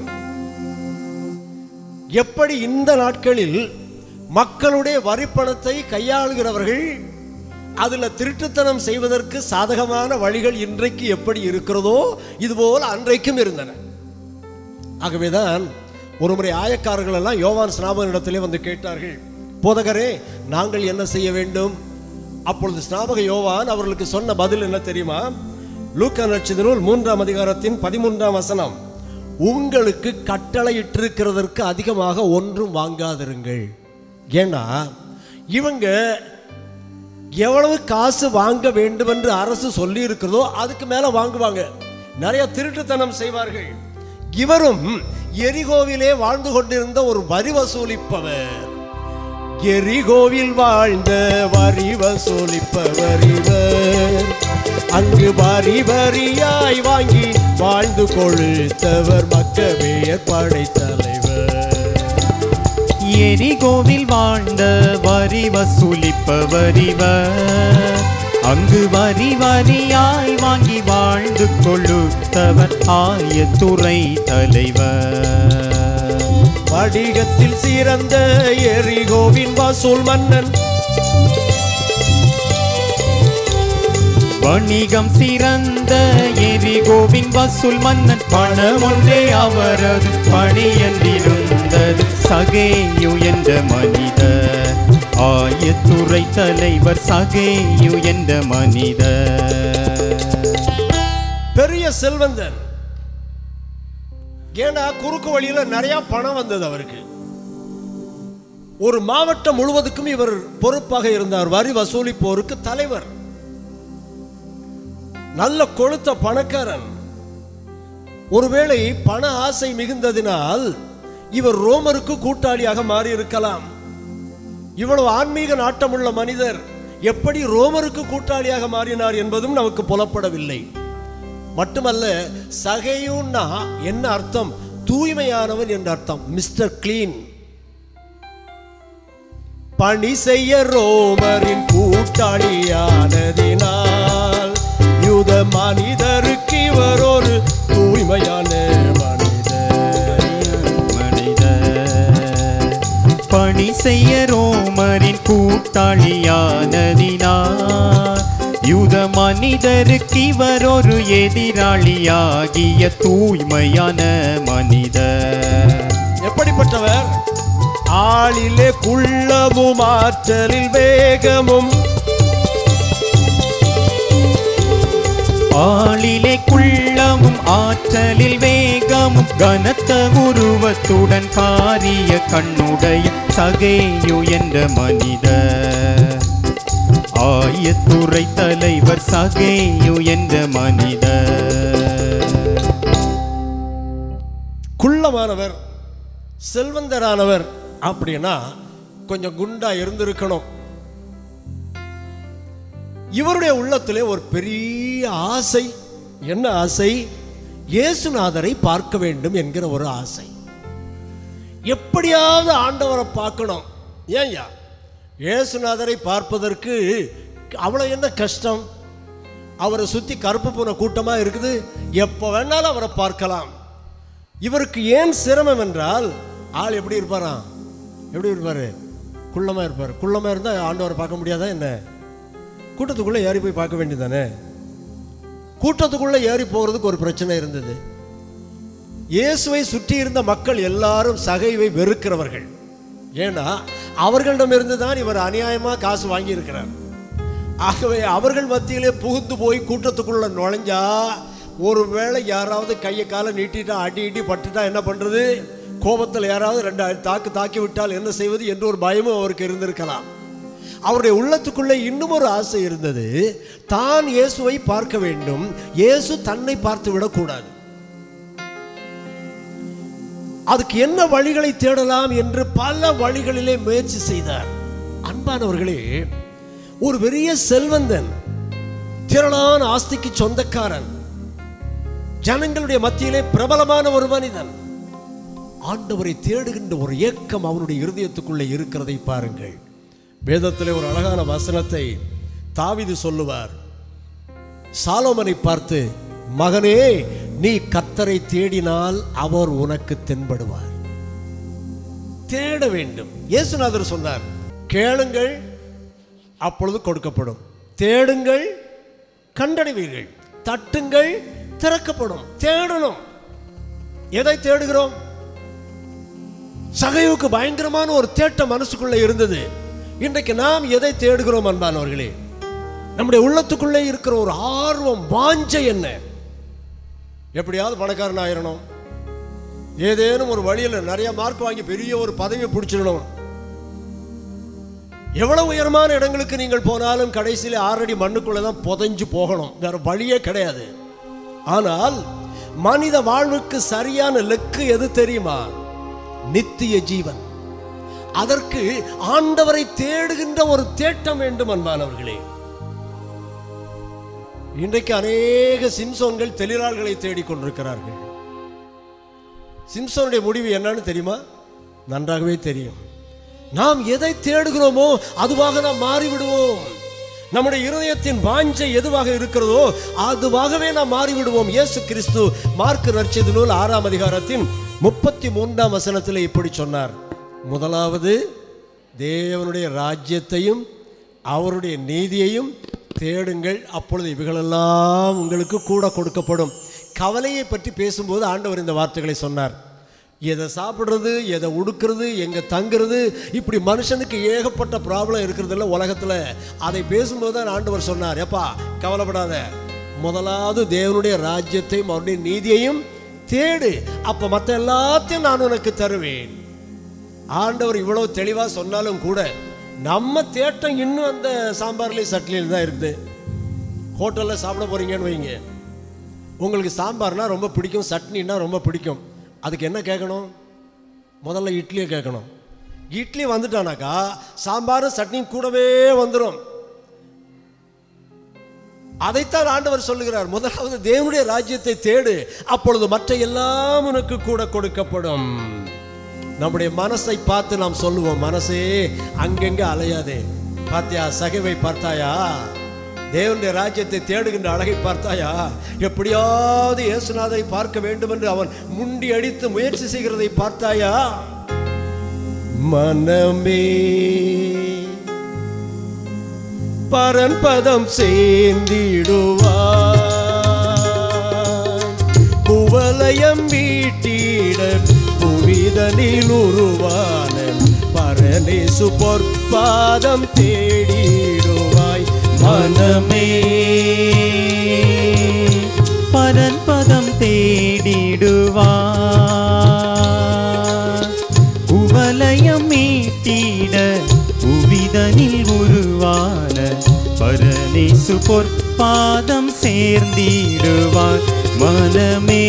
எப்படி இந்த நாட்களில் மக்களுடைய வரிப்பணத்தை கையாளுகிறவர்கள் அதில் திருட்டுத்தனம் செய்வதற்கு சாதகமான வழிகள் இன்றைக்கு எப்படி இருக்கிறதோ இதுபோல் அன்றைக்கும் இருந்தன ஆகவேதான் ஒருமுறை ஆயக்காரர்கள் எல்லாம் யோவான் ஸ்நாபகனிடத்திலே வந்து கேட்டார்கள் போதகரே நாங்கள் என்ன செய்ய வேண்டும் அப்பொழுது ஸ்நாபக யோவான் அவர்களுக்கு சொன்ன பதில் என்ன தெரியுமா லூக்கா நட்சத்திர நூல் மூன்றாம் அதிகாரத்தின் பதிமூன்றாம் வசனம் உங்களுக்கு கட்டளையிட்டிருக்கிறதற்கு அதிகமாக ஒன்றும் வாங்காதிருங்கள் ஏன்னா இவங்க எவ்வளவு காசு வாங்க வேண்டும் என்று அரசு சொல்லி இருக்கிறதோ அதுக்கு மேல வாங்குவாங்க நிறைய திருட்டுத்தனம் செய்வார்கள் இவரும் எரிகோவிலே வாழ்ந்து கொண்டிருந்த ஒரு வரி வசூலிப்பவர் எரிகோவில் வாழ்ந்த வரி வசூலிப்பவர் இவர் அங்கு வரி வரியாய் வாங்கி வாழ்ந்து கொழுத்தவர் மக்கவேயர் படைத்தலைவர் எரிகோவில் வாழ்ந்த வரி வசூலிப்பவர் இவர் அங்கு வரி வரியாய் வாங்கி வாழ்ந்து கொள்ளுத்தவர் ஆயத்துறை தலைவர் வடிகத்தில் சிறந்த எரிகோவின் வசூல் மன்னன் வணிகம் சிறந்த எரிகோவின் வசூல் மன்னன் பணம் ஒன்றே அவரது பணியன்றிருந்தது சகேயு என்ற மனிதர் ஆயத்துறை தலைவர் சகேயு என்ற மனிதர் பெரிய செல்வந்தன் ஏன்னா குறுக்கு வழியில நிறைய பணம் வந்தது அவருக்கு ஒரு மாவட்டம் முழுவதுக்கும் இவர் பொறுப்பாக இருந்தார் வரி வசூலிப்போருக்கு தலைவர் நல்ல கொழுத்த பணக்காரன் ஒருவேளை பண ஆசை மிகுந்ததினால் இவர் ரோமருக்கு கூட்டாளியாக மாறி இருக்கலாம் இவ்வளவு ஆன்மீக நாட்டமுள்ள மனிதர் எப்படி ரோமருக்கு கூட்டாளியாக மாறினார் என்பதும் நமக்கு புலப்படவில்லை மட்டுமல்ல சகையுன்னா என்ன அர்த்தம் தூய்மையானவன் என்ற அர்த்தம் மிஸ்டர் கிளீன் பணி செய்ய ரோமரின் கூட்டாளியானதினால் யூத மனிதருக்கு இவர் ஒரு தூய்மையான மனிதர் மனிதர் பணி செய்ய ரோமரின் கூட்டாளியானதினார் யுத மனிதருக்கு இவர் ஒரு எதிராளியாகிய தூய்மையான மனிதர் எப்படிப்பட்டவர் ஆளிலே குள்ளமும் ஆற்றலில் வேகமும் ஆளிலே குள்ளமும் ஆற்றலில் வேகமும் கனத்த உருவத்துடன் காரிய கண்ணுடைய சகேயு என்ற மனிதர் ஆயத்துறை தலைவர் சகேயு என்ற மனிதர் குள்ளமானவர் செல்வந்தரானவர் அப்படின்னா கொஞ்சம் குண்டா இருந்திருக்கணும் இவருடைய உள்ளத்திலே ஒரு பெரிய ஆசை என்ன ஆசை இயேசுநாதரை பார்க்க வேண்டும் என்கிற ஒரு ஆசை எப்படியாவது ஆண்டவரை பார்க்கணும் ஏன்யா இயேசுநாதரை பார்ப்பதற்கு அவ்வளோ என்ன கஷ்டம் அவரை சுற்றி கருப்பு பூனை கூட்டமாக இருக்குது எப்போ வேணாலும் அவரை பார்க்கலாம் இவருக்கு ஏன் சிரமம் என்றால் ஆள் எப்படி இருப்பாராம் எப்படி இருப்பார் குள்ளமாக இருப்பார் குள்ளமாக இருந்தால் ஆண்டவரை பார்க்க முடியாதா என்ன கூட்டத்துக்குள்ளே ஏறி போய் பார்க்க வேண்டியதானே கூட்டத்துக்குள்ளே ஏறி போகிறதுக்கு ஒரு பிரச்சனை இருந்தது இயேசுவை சுற்றி இருந்த மக்கள் எல்லாரும் சகைவை வெறுக்கிறவர்கள் ஏன்னா அவர்களிடமிருந்து தான் இவர் அநியாயமாக காசு வாங்கியிருக்கிறார் ஆகவே அவர்கள் மத்தியிலே புகுந்து போய் கூட்டத்துக்குள்ள நுழைஞ்சா ஒருவேளை யாராவது கையை காலை நீட்டிட்டா அடி இடி பட்டுட்டா என்ன பண்றது கோபத்தில் யாராவது ரெண்டு தாக்கு தாக்கி விட்டால் என்ன செய்வது என்று ஒரு பயமும் அவருக்கு இருந்திருக்கலாம் அவருடைய உள்ளத்துக்குள்ளே இன்னும் ஒரு ஆசை இருந்தது தான் இயேசுவை பார்க்க வேண்டும் இயேசு தன்னை பார்த்து விடக்கூடாது அதுக்கு என்ன வழிகளை தேடலாம் என்று பல வழிகளிலே முயற்சி செய்தார் அன்பானவர்களே ஒரு பெரிய செல்வந்தன் திரளான ஆஸ்திக்கு சொந்தக்காரன் ஜனங்களுடைய மத்தியிலே பிரபலமான ஒரு மனிதன் ஆண்டவரை தேடுகின்ற ஒரு ஏக்கம் அவனுடைய இருதயத்துக்குள்ளே இருக்கிறதை பாருங்கள் வேதத்திலே ஒரு அழகான வசனத்தை தாவிது சொல்லுவார் சாலோமனை பார்த்து மகனே நீ கத்தரை தேடினால் அவர் உனக்கு தென்படுவார் தேட வேண்டும் இயேசுநாதர் சொன்னார் கேளுங்கள் அப்பொழுது கொடுக்கப்படும் தேடுங்கள் கண்டடைவீர்கள் தட்டுங்கள் திறக்கப்படும் தேடணும் எதை தேடுகிறோம் சகைவுக்கு பயங்கரமான ஒரு தேட்டம் மனசுக்குள்ள இருந்தது இன்றைக்கு நாம் எதை தேடுகிறோம் அன்பானவர்களே நம்முடைய உள்ளத்துக்குள்ளே இருக்கிற ஒரு ஆர்வம் வாஞ்சை என்ன எப்படியாவது பணக்காரன் ஆயிரணும் ஏதேனும் ஒரு வழியில் நிறைய மார்க் வாங்கி பெரிய ஒரு பதவியை பிடிச்சிடணும் எவ்வளவு உயரமான இடங்களுக்கு நீங்கள் போனாலும் கடைசியில் ஆறடி மண்ணுக்குள்ளே தான் புதைஞ்சு போகணும் வேற வழியே கிடையாது ஆனால் மனித வாழ்வுக்கு சரியான லெக்கு எது தெரியுமா நித்திய ஜீவன் அதற்கு ஆண்டவரை தேடுகின்ற ஒரு தேட்டம் வேண்டும் அன்பானவர்களே இன்றைக்கு அநேக சிம்சோன்கள் தெளிலாள்களை தேடிக்கொண்டிருக்கிறார்கள் சிம்சோனுடைய முடிவு என்னன்னு தெரியுமா நன்றாகவே தெரியும் நாம் எதை தேடுகிறோமோ அதுவாக நாம் மாறிவிடுவோம் நம்முடைய இருதயத்தின் வாஞ்சை எதுவாக இருக்கிறதோ அதுவாகவே நாம் மாறிவிடுவோம் இயேசு கிறிஸ்து மார்க்கு நற்செய்தி நூல் ஆறாம் அதிகாரத்தின் முப்பத்தி மூன்றாம் வசனத்தில் இப்படி சொன்னார் முதலாவது தேவனுடைய ராஜ்யத்தையும் அவருடைய நீதியையும் தேடுங்கள் அப்பொழுது இவைகளெல்லாம் உங்களுக்கு கூட கொடுக்கப்படும் கவலையை பற்றி பேசும்போது ஆண்டவர் இந்த வார்த்தைகளை சொன்னார் எதை சாப்பிட்றது எதை உடுக்கிறது எங்கே தங்குறது இப்படி மனுஷனுக்கு ஏகப்பட்ட ப்ராப்ளம் இருக்கிறதில்ல உலகத்தில் அதை பேசும்போது தான் ஆண்டவர் சொன்னார் எப்பா கவலைப்படாத முதலாவது தேவனுடைய ராஜ்யத்தையும் அவருடைய நீதியையும் தேடு அப்போ மற்ற எல்லாத்தையும் நான் உனக்கு தருவேன் ஆண்டவர் இவ்வளவு தெளிவாக சொன்னாலும் கூட நம்ம தேட்டம் இன்னும் அந்த சாம்பார்லேயும் சட்லியில் தான் இருக்குது ஹோட்டலில் சாப்பிட போறீங்கன்னு வைங்க உங்களுக்கு சாம்பார்னா ரொம்ப பிடிக்கும் சட்னின்னா ரொம்ப பிடிக்கும் அதுக்கு என்ன கேட்கணும் முதல்ல இட்லியை கேட்கணும் இட்லி வந்துட்டானாக்கா சாம்பாரும் சட்னியும் கூடவே வந்துடும் அதைத்தான் ஆண்டவர் சொல்லுகிறார் முதலாவது தேவனுடைய ராஜ்யத்தை தேடு அப்பொழுது மற்ற எல்லாம் உனக்கு கூட கொடுக்கப்படும் நம்முடைய மனசை பார்த்து நாம் சொல்லுவோம் மனசே அங்கெங்க அலையாதே பார்த்தியா சகைவை பார்த்தாயா தேவனுடைய ராஜ்யத்தை தேடுகின்ற அழகை பார்த்தாயா எப்படியாவது இயேசுநாதை பார்க்க வேண்டும் என்று அவன் முண்டி அடித்து முயற்சி செய்கிறதை பார்த்தாயா மனமே பரன்பதம் சேர்ந்திடுவாய் குவலயம் வீட்டிட புவிதனில் உருவான பரநேசு பொற்பாதம் தேடிடுவாய் மனமே பரன்பதம் தேடிடுவார் குவலயம் மீட்டிட உவிதனில் உருவான பரநேசு பொற்பாதம் சேர்ந்திடுவார் மனமே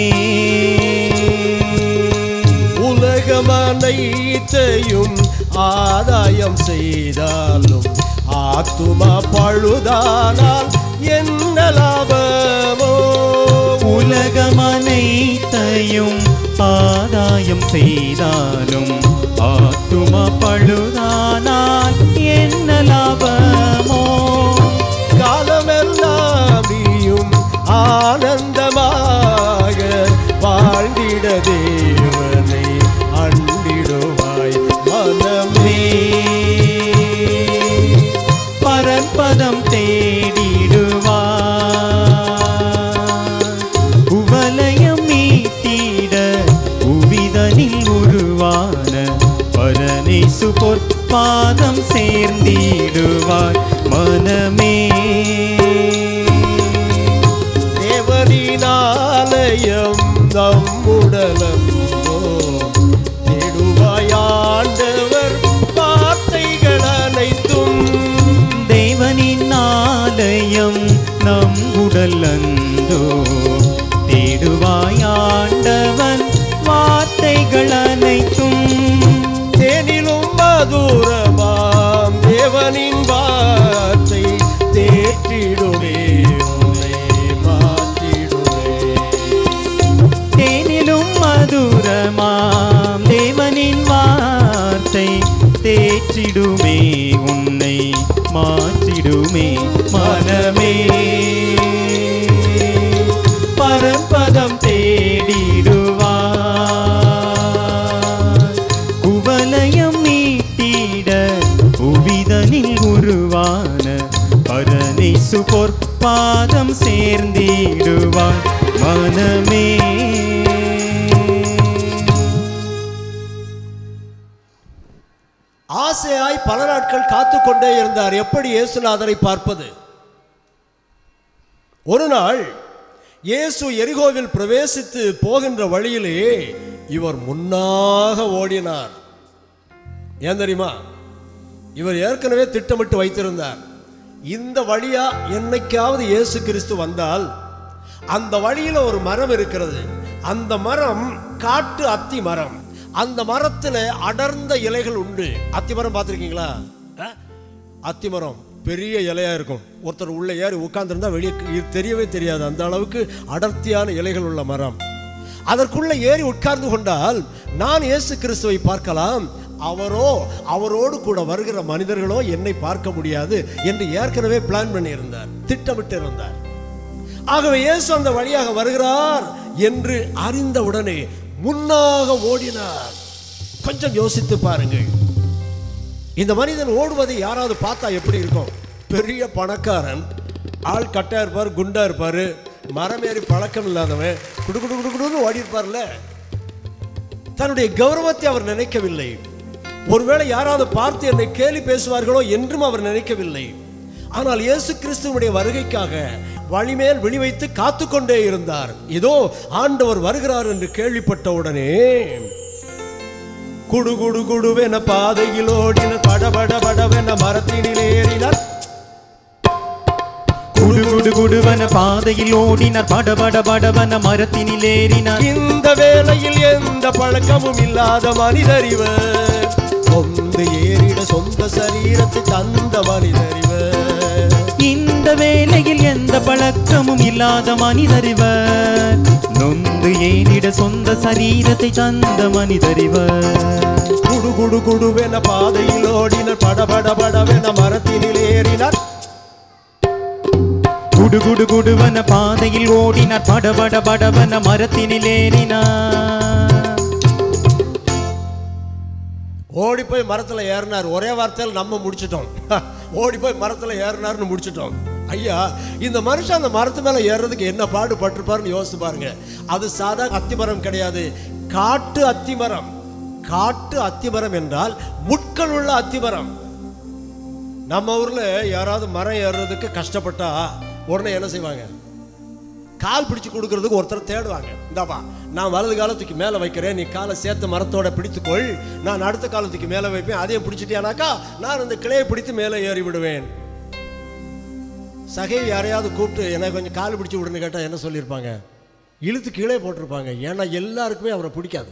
உலகமனைத்தையும் ஆதாயம் செய்தாலும் ஆத்துமா பழுதானால் என்ன லாபமோ உலகமனைத்தையும் ஆதாயம் செய்தாலும் ஆத்தும பழுதானால் என்ன லாபமோ காலமெல்லாம் நீயும் ஆனந்தமாக வாழ்ந்திட தேவனை அண்டிடுவாய் மனமே பரன்பதம் தேடிடுவார் உவலயம் மீட்டிட உவிதனில் உருவான பரநேசு பொற்பாதம் சேர்ந்திடுவார் மனமே தேவரினாலயம் நம்முடலோ தேடுவாய் ஆண்டவர் வார்த்தைகள் அனைத்தும் முதல் அந்தோ தேடுவாய் ஆண்டவன் வார்த்தைகள் அனைத்தும் தேனிலும் மதுரமாம் தேவனின் வார்த்தை தேற்றிடுமே உன்னை மாற்றிடுமே தேனிலும் மதுரமாம் தேவனின் வார்த்தை தேற்றிடுமே உன்னை மாற்றிடுமே மனமே பரம்பதம் தேடிடுவார் குவலயம் மீட்டிட உவிதனில் உருவான பரநேசு பொற்பாதம் சேர்ந்திடுவார் மனமே ஆசையாய் பல நாட்கள் காத்து கொண்டே இருந்தார் எப்படி இயேசுநாதரை பார்ப்பது ஒரு நாள் இயேசு எரிகோவில் பிரவேசித்து போகின்ற வழியிலே இவர் முன்னாக ஓடினார் ஏன் தெரியுமா இவர் ஏற்கனவே திட்டமிட்டு வைத்திருந்தார் இந்த வழியா என்னைக்காவது இயேசு கிறிஸ்து வந்தால் அந்த வழியில ஒரு மரம் இருக்கிறது அந்த மரம் காட்டு அத்தி மரம் அந்த மரத்துல அடர்ந்த இலைகள் உண்டு அத்தி மரம் பார்த்துருக்கீங்களா அத்தி மரம் பெரிய இலையா இருக்கும் ஒருத்தர் உள்ள ஏறி உட்கார்ந்திருந்தா வெளியே க- தெரியவே தெரியாது அந்த அளவுக்கு அடர்த்தியான இலைகள் உள்ள மரம் அதற்குள்ள ஏறி உட்கார்ந்து கொண்டால் நான் இயேசு கிறிஸ்துவை பார்க்கலாம் அவரோ அவரோடு கூட வருகிற மனிதர்களோ என்னை பார்க்க முடியாது என்று ஏற்கனவே பிளான் பண்ணியிருந்தார் திட்டமிட்டு இருந்தார் ஆகவே இயேசு அந்த வழியாக வருகிறார் என்று அறிந்தவுடனே முன்னாக ஓடினார் கொஞ்சம் யோசித்து பாருங்கள் இந்த மனிதன் ஓடுவதை யாராவது பார்த்தா எப்படி இருக்கும் பெரிய பணக்காரன் ஆள் கட்டா இருப்பார் குண்டா இருப்பார் மரம் ஏறி பழக்கம் இல்லாதவன் குடு குடு குடு குடுன்னு ஓடி இருப்பார்ல தன்னுடைய கௌரவத்தை அவர் நினைக்கவில்லை ஒருவேளை யாராவது பார்த்து என்னை கேலி பேசுவார்களோ என்றும் அவர் நினைக்கவில்லை ஆனால் இயேசு கிறிஸ்துவனுடைய வருகைக்காக வழிமேல் விழி வைத்து காத்து கொண்டே இருந்தார் இதோ ஆண்டவர் வருகிறார் என்று கேள்விப்பட்ட உடனே குடு குடு குடுவென பாதையில் ஓடினர் படபட படவென மரத்தினில் ஏறினார் குடு குடு குடுவன பாதையில் ஓடினார் படபட படவன மரத்தினில் ஏறினார் இந்த வேளையில் எந்த பழக்கமும் இல்லாத மனிதர் இவர் சொந்த ஏறிட சொந்த சரீரத்தை தந்த மனிதர் இவர் இந்த வேளையில் எந்த பழக்கமும் இல்லாத மனிதர் இவர் நொந்து ஏனிட சொந்த சரீரத்தை தந்த மனிதர் இவர் குடு குடு குடுவென பாதையில் ஓடினர் படபட படவென மரத்தினில் ஏறினார் குடு குடு குடுவன பாதையில் ஓடினார் படபட படவன மரத்தினில் ஏறினார் ஓடி போய் மரத்துல ஏறினார் ஒரே வார்த்தையில் நம்ம முடிச்சிட்டோம் ஓடி போய் மரத்துல ஏறினார்னு முடிச்சிட்டோம் ஐயா இந்த மனுஷன் அந்த மரத்து மேல ஏறுறதுக்கு என்ன பாடு பட்டிருப்பாருன்னு யோசிச்சு பாருங்க அது சாதா அத்திமரம் கிடையாது காட்டு அத்திமரம் காட்டு அத்திமரம் என்றால் முட்கள் உள்ள அத்திமரம் நம்ம ஊர்ல யாராவது மரம் ஏறுறதுக்கு கஷ்டப்பட்டா உடனே என்ன செய்வாங்க கால் பிடிச்சு கொடுக்கறதுக்கு ஒருத்தர் தேடுவாங்க இந்தாப்பா நான் வலது காலத்துக்கு மேலே வைக்கிறேன் நீ காலை சேர்த்து மரத்தோட பிடித்துக்கொள் நான் அடுத்த காலத்துக்கு மேலே வைப்பேன் அதையும் பிடிச்சிட்டியானாக்கா நான் அந்த கிளையை பிடித்து மேலே ஏறி விடுவேன் சகை யாரையாவது கூப்பிட்டு எனக்கு கொஞ்சம் கால் பிடிச்சு விடுன்னு கேட்டால் என்ன சொல்லியிருப்பாங்க இழுத்து கீழே போட்டிருப்பாங்க ஏன்னா எல்லாருக்குமே அவரை பிடிக்காது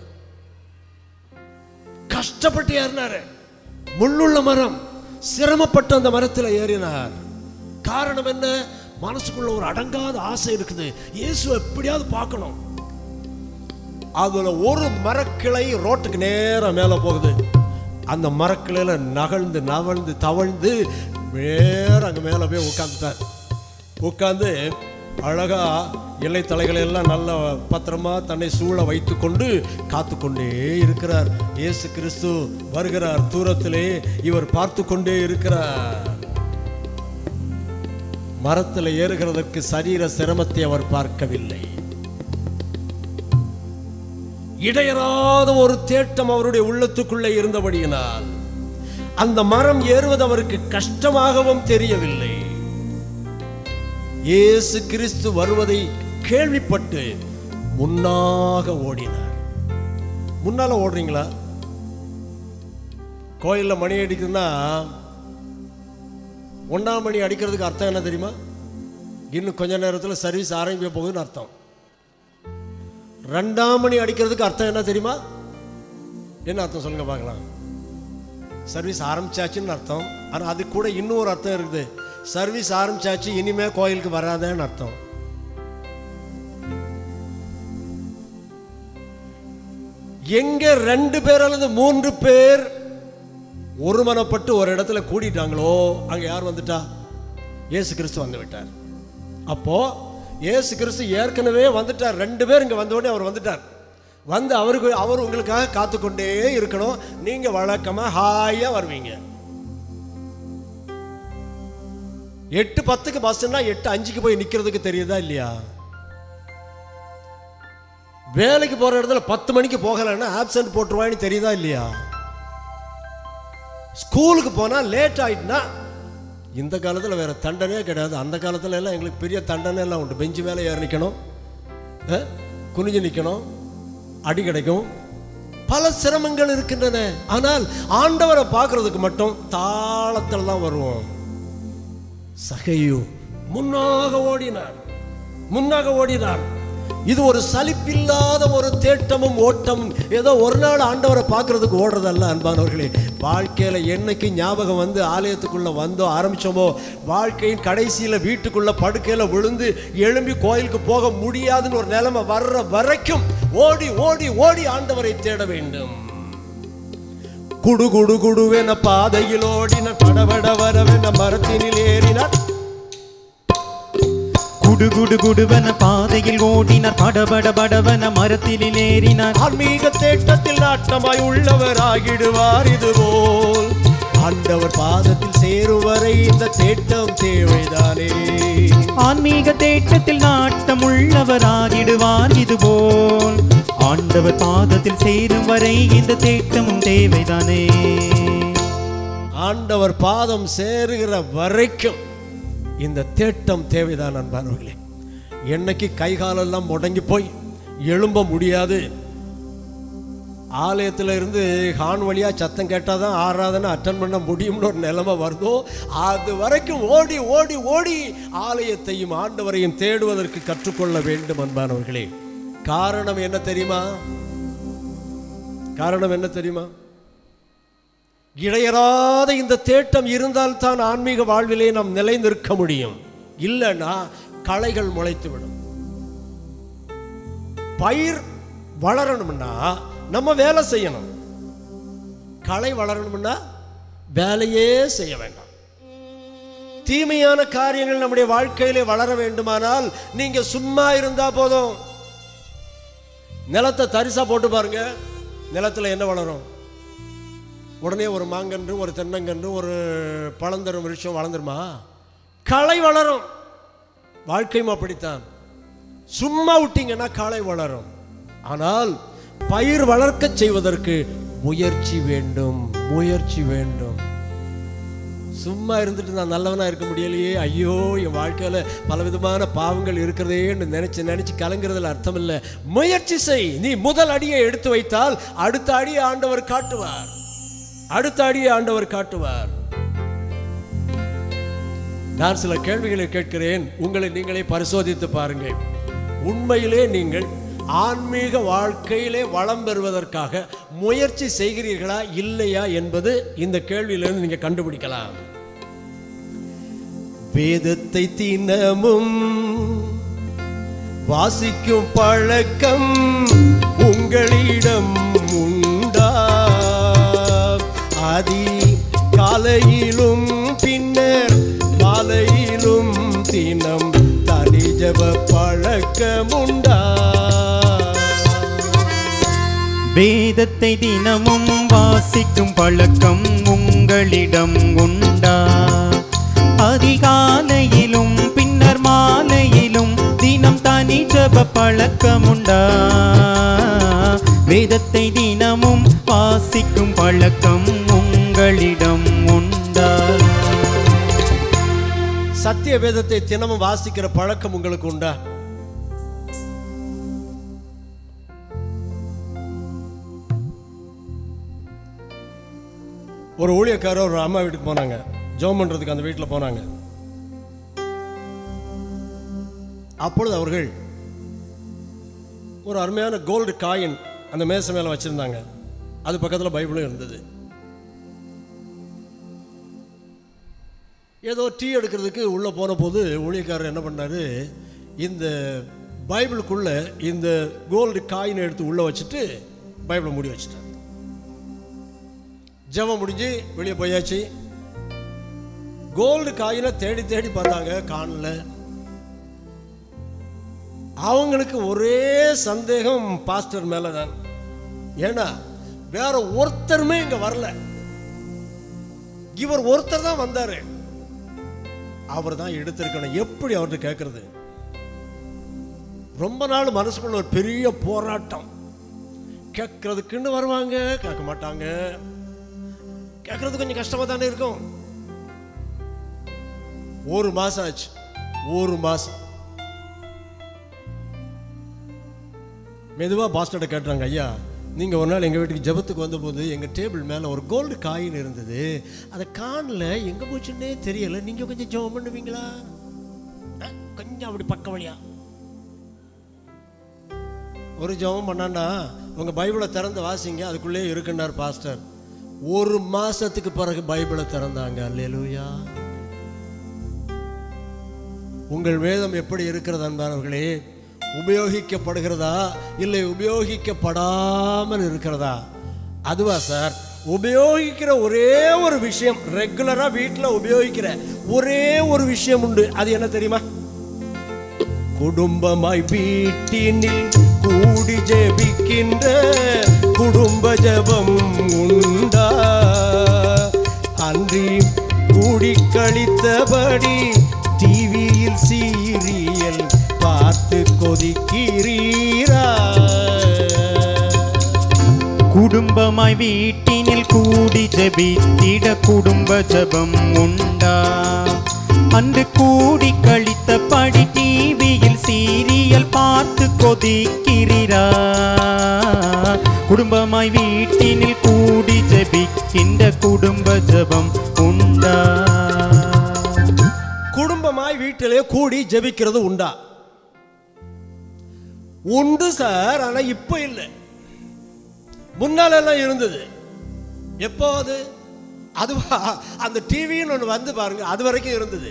கஷ்டப்பட்டு ஏறினாரு முள்ளுள்ள மரம் சிரமப்பட்டு அந்த மரத்தில் ஏறினார் காரணம் என்ன மனசுக்குள்ள ஒரு அடங்காத ஆசை இருக்குது இயேசு எப்படியாவது பார்க்கணும் அதுல ஒரு மரக்கிளை ரோட்டுக்கு நேரா மேலே போகுது அந்த மரக்கிளையில நகழ்ந்து நவழ்ந்து தவழ்ந்து நேர அங்க மேலே போய் உட்காந்துட்டார் உட்காந்து அழகா இலை தலைகளை எல்லாம் நல்ல பத்திரமா தன்னை சூழ வைத்துக்கொண்டு காத்துக்கொண்டே இருக்கிறார் இயேசு கிறிஸ்து வருகிறார் தூரத்திலே இவர் பார்த்து கொண்டே இருக்கிறார் மரத்தில் ஏறுகிறதற்கு சரீர சிரமத்தை அவர் பார்க்கவில்லை இடையறாத ஒரு தேட்டம் அவருடைய உள்ளத்துக்குள்ளே இருந்தபடியினால் அந்த மரம் ஏறுவது அவருக்கு கஷ்டமாகவும் தெரியவில்லை இயேசு கிறிஸ்து வருவதை கேள்விப்பட்டு முன்னாக ஓடினார் முன்னால ஓடுறீங்களா கோயிலில் மணி அடிக்குதுன்னா ஒன்றாம் மணி அடிக்கிறதுக்கு அர்த்தம் என்ன தெரியுமா இன்னும் கொஞ்ச நேரத்தில் சர்வீஸ் ஆரம்பிக்க போகுதுன்னு அர்த்தம் ரெண்டாம் மணி அடிக்கிறதுக்கு அர்த்தம் என்ன தெரியுமா என்ன அர்த்தம் சொல்லுங்க பார்க்கலாம் சர்வீஸ் ஆரம்பிச்சாச்சுன்னு அர்த்தம் ஆனால் அது கூட இன்னும் ஒரு அர்த்தம் இருக்குது சர்வீஸ் ஆரம்பிச்சாச்சு இனிமே கோயிலுக்கு வராதேன்னு அர்த்தம் எங்க ரெண்டு பேர் அல்லது மூன்று பேர் ஒருமனப்பட்டு ஒரு இடத்துல கூடிட்டாங்களோ அங்க யார் வந்துட்டா இயேசு கிறிஸ்து வந்து விட்டார் அப்போ இயேசு கிறிஸ்து ஏற்கனவே வந்துட்டார் ரெண்டு பேர் இங்க வந்த உடனே அவர் வந்துட்டார் வந்து அவருக்கு அவர் உங்களுக்காக காத்துக்கொண்டே இருக்கணும் நீங்க வழக்கமா ஹாயா வருவீங்க எட்டு பத்துக்கு பஸ்னா எட்டு அஞ்சுக்கு போய் நிக்கிறதுக்கு தெரியுதா இல்லையா வேலைக்கு போற இடத்துல பத்து மணிக்கு போகலைன்னா ஆப்சென்ட் போட்டுருவான்னு தெரியுதா இல்லையா ஸ்கூலுக்கு போனா லேட் ஆயிட்டுனா இந்த காலத்தில் வேற தண்டனையே கிடையாது அந்த காலத்துல எல்லாம் எங்களுக்கு பெரிய தண்டனை எல்லாம் உண்டு பெஞ்சு மேலே ஏறி நிற்கணும் அஹ், குனிஞ்சு நிற்கணும் அடி கிடைக்கும் பல சிரமங்கள் இருக்கின்றன ஆனால் ஆண்டவரை பார்க்கறதுக்கு மட்டும் தாளத்தில் தான் வருவோம் சகையு முன்னாக ஓடினார் முன்னாக ஓடினார் இது ஒரு சலிப்பில்லாத ஒரு தேட்டமும் ஓட்டமும் ஏதோ ஒரு நாள் ஆண்டவரை பார்க்கறதுக்கு ஓடுறதல்ல அன்பானவர்களே வாழ்க்கையில என்னைக்கு ஞாபகம் வந்து ஆலயத்துக்குள்ள வந்தோ ஆரம்பிச்சோமோ வாழ்க்கையின் கடைசியில வீட்டுக்குள்ள படுக்கையில விழுந்து எழும்பி கோயிலுக்கு போக முடியாதுன்னு ஒரு நிலைமை வர்ற வரைக்கும் ஓடி ஓடி ஓடி ஆண்டவரை தேட வேண்டும் குடு குடு குடுவென பாதையில் ஓடின படபட வரவென மரத்தினில் ஏறினார் குடு குடு குடுவன பாதையில் ஓடினார் படபட படவன மரத்திலில் ஏறினார் ஆன்மீக தேட்டத்தில் நாட்டமாய் உள்ளவர் ஆகிடுவார் இதுபோல் ஆண்டவர் பாதத்தில் சேரும் வரை இந்த தேட்டம் தேவைதானே ஆன்மீக தேட்டத்தில் நாட்டம் உள்ளவர் ஆகிடுவார் இதுபோல் ஆண்டவர் பாதத்தில் சேரும் வரை இந்த தேட்டமும் தேவைதானே ஆண்டவர் பாதம் சேருகிற வரைக்கும் இந்த தேட்டம் தேவைதான் அன்பானவர்களே என்னைக்கு கை காலெல்லாம் முடங்கி போய் எழும்ப முடியாது ஆலயத்தில் இருந்து ஹான் வழியா சத்தம் கேட்டால் தான் ஆராதனை அட்டன் பண்ண முடியும்னு ஒரு நிலைமை வருதோ அது வரைக்கும் ஓடி ஓடி ஓடி ஆலயத்தையும் ஆண்டவரையும் தேடுவதற்கு கற்றுக்கொள்ள வேண்டும் அன்பானவர்களே காரணம் என்ன தெரியுமா காரணம் என்ன தெரியுமா இடையறாத இந்த தேட்டம் இருந்தால் தான் ஆன்மீக வாழ்விலே நாம் நிலைநிற்க முடியும் இல்லைன்னா களைகள் முளைத்து விடும் பயிர் வளரணும்னா நம்ம வேலை செய்யணும் களை வளரணும்னா வேலையே செய்ய வேண்டாம் தீமையான காரியங்கள் நம்முடைய வாழ்க்கையிலே வளர வேண்டுமானால் நீங்க சும்மா இருந்தா போதும் நிலத்தை தரிசா போட்டு பாருங்க நிலத்துல என்ன வளரும் உடனே ஒரு மாங்கன்று ஒரு தென்னங்கன்று ஒரு பழந்தரும் விருட்சம் வளர்ந்துருமா களை வளரும் வாழ்க்கையும் அப்படித்தான் சும்மா விட்டீங்கன்னா களை வளரும் ஆனால் பயிர் வளர்க்கச் செய்வதற்கு முயற்சி வேண்டும் முயற்சி வேண்டும் சும்மா இருந்துட்டு நான் நல்லவனா இருக்க முடியலையே ஐயோ என் வாழ்க்கையில பலவிதமான பாவங்கள் இருக்கிறதேன்னு நினைச்சு நினைச்சு கலங்குறதுல அர்த்தம் இல்லை முயற்சி செய் நீ முதல் அடியை எடுத்து வைத்தால் அடுத்த அடியை ஆண்டவர் காட்டுவார் அடுத்த அடியை ஆண்டவர் காட்டுவார் நான் சில கேள்விகளை கேட்கிறேன் உங்களை நீங்களே பரிசோதித்து பாருங்கள் உண்மையிலே நீங்கள் ஆன்மீக வாழ்க்கையிலே வளம் பெறுவதற்காக முயற்சி செய்கிறீர்களா இல்லையா என்பது இந்த கேள்வியிலிருந்து நீங்க கண்டுபிடிக்கலாம் வேதத்தை தினமும் வாசிக்கும் பழக்கம் உங்களிடம் உண்டா அதி காலையிலும் பின்னர் மாலையிலும் தினம் தனி ஜப பழக்கம் உண்டா வேதத்தை தினமும் வாசிக்கும் பழக்கம் உங்களிடம் உண்டா அதிகாலையிலும் பின்னர் மாலையிலும் தினம் தனி ஜப பழக்கம் உண்டா வேதத்தை தினமும் வாசிக்கும் பழக்கம் உங்களிடம் உண்டா சத்திய வேதத்தை தினமும் வாசிக்கிற பழக்கம் உங்களுக்கு உண்டா ஒரு ஊழியக்காரர் ஒரு அம்மா வீட்டுக்கு போனாங்க ஜெபம் பண்றதுக்கு அந்த வீட்டில் போனாங்க அப்பொழுது அவர்கள் ஒரு அருமையான கோல்டு காயின் அந்த மேசை மேலே வச்சுருந்தாங்க அது பக்கத்தில் பைபிளும் இருந்தது ஏதோ டீ எடுக்கிறதுக்கு உள்ளே போன போது ஊழியக்காரர் என்ன பண்ணாரு இந்த பைபிளுக்குள்ள இந்த கோல்டு காயினை எடுத்து உள்ளே வச்சுட்டு பைபிளை மூடி வச்சுட்டார் ஜெபம் முடிஞ்சு வெளியே போயாச்சு கோல்டு காயினை தேடி தேடி பார்த்தாங்க காணல அவங்களுக்கு ஒரே சந்தேகம் பாஸ்டர் மேல தான் ஏன்னா வேற ஒருத்தருமே இங்க வரல இவர் ஒருத்தர் தான் வந்தாரு அவர் தான் எடுத்திருக்கணும் எப்படி அவர்கிட்ட கேட்கறது ரொம்ப நாள் மனசுக்குள்ள ஒரு பெரிய போராட்டம் கேட்கறதுக்குன்னு வருவாங்க கேட்க மாட்டாங்க கேட்கறது கொஞ்சம் கஷ்டமா தானே இருக்கும் ஒரு மாசம் ஆச்சு ஒரு மாசம் மெதுவாக பாஸ்டர்ட்ட கேட்டுறாங்க ஐயா நீங்கள் ஒரு நாள் எங்கள் வீட்டுக்கு ஜெபத்துக்கு வந்தபோது எங்கள் டேபிள் மேலே ஒரு கோல்டு காயின் இருந்தது அதை காணல எங்கே போச்சுன்னே தெரியல நீங்கள் கொஞ்சம் ஜெபம் பண்ணுவீங்களா அஹ், கொஞ்சம் அப்படி பக்க வழியா ஒரு ஜெபம் பண்ணாண்டா உங்கள் பைபிளை திறந்து வாசிங்க அதுக்குள்ளே இருக்குன்னார் பாஸ்டர் ஒரு மாசத்துக்கு பிறகு பைபிளை திறந்தாங்க அல்லேலூயா உங்கள் வேதம் எப்படி இருக்கிறது அன்பானவர்களே உபயோகிக்கப்படுகிறதா இல்லை உபயோகிக்கப்படாமல் இருக்கிறதா அதுவா சார் உபயோகிக்கிற ஒரே ஒரு விஷயம் ரெகுலரா வீட்டில் உபயோகிக்கிற ஒரே ஒரு விஷயம் உண்டு அது என்ன தெரியுமா குடும்பமாய் வீட்டினில் கூடி ஜெபிக்கின்ற குடும்ப ஜெபம் உண்டா அன்றி கூடி கழித்தபடி டிவியில் சீரியல் பார்த்து கொதிக்கிறீரா குடும்பமாய் வீட்டினில் கூடி ஜெபித்திட குடும்ப ஜெபம் உண்டா அன்று கூடி கழித்தபடி டிவியில் சீரியல் பார்த்து கொதிக்கிறீரா குடும்பமாய் வீட்டினில் கூடி ஜெபிக்கின்ற குடும்ப ஜெபம் உண்டா குடும்பமாய் வீட்டிலே கூடி ஜெபிக்கிறது உண்டா உண்டு சார் ஆனா இப்ப இல்லை முன்னால எல்லாம் இருந்தது எப்போ அது அதுவா அந்த டிவின்னு ஒன்று வந்து பாருங்க அது வரைக்கும் இருந்தது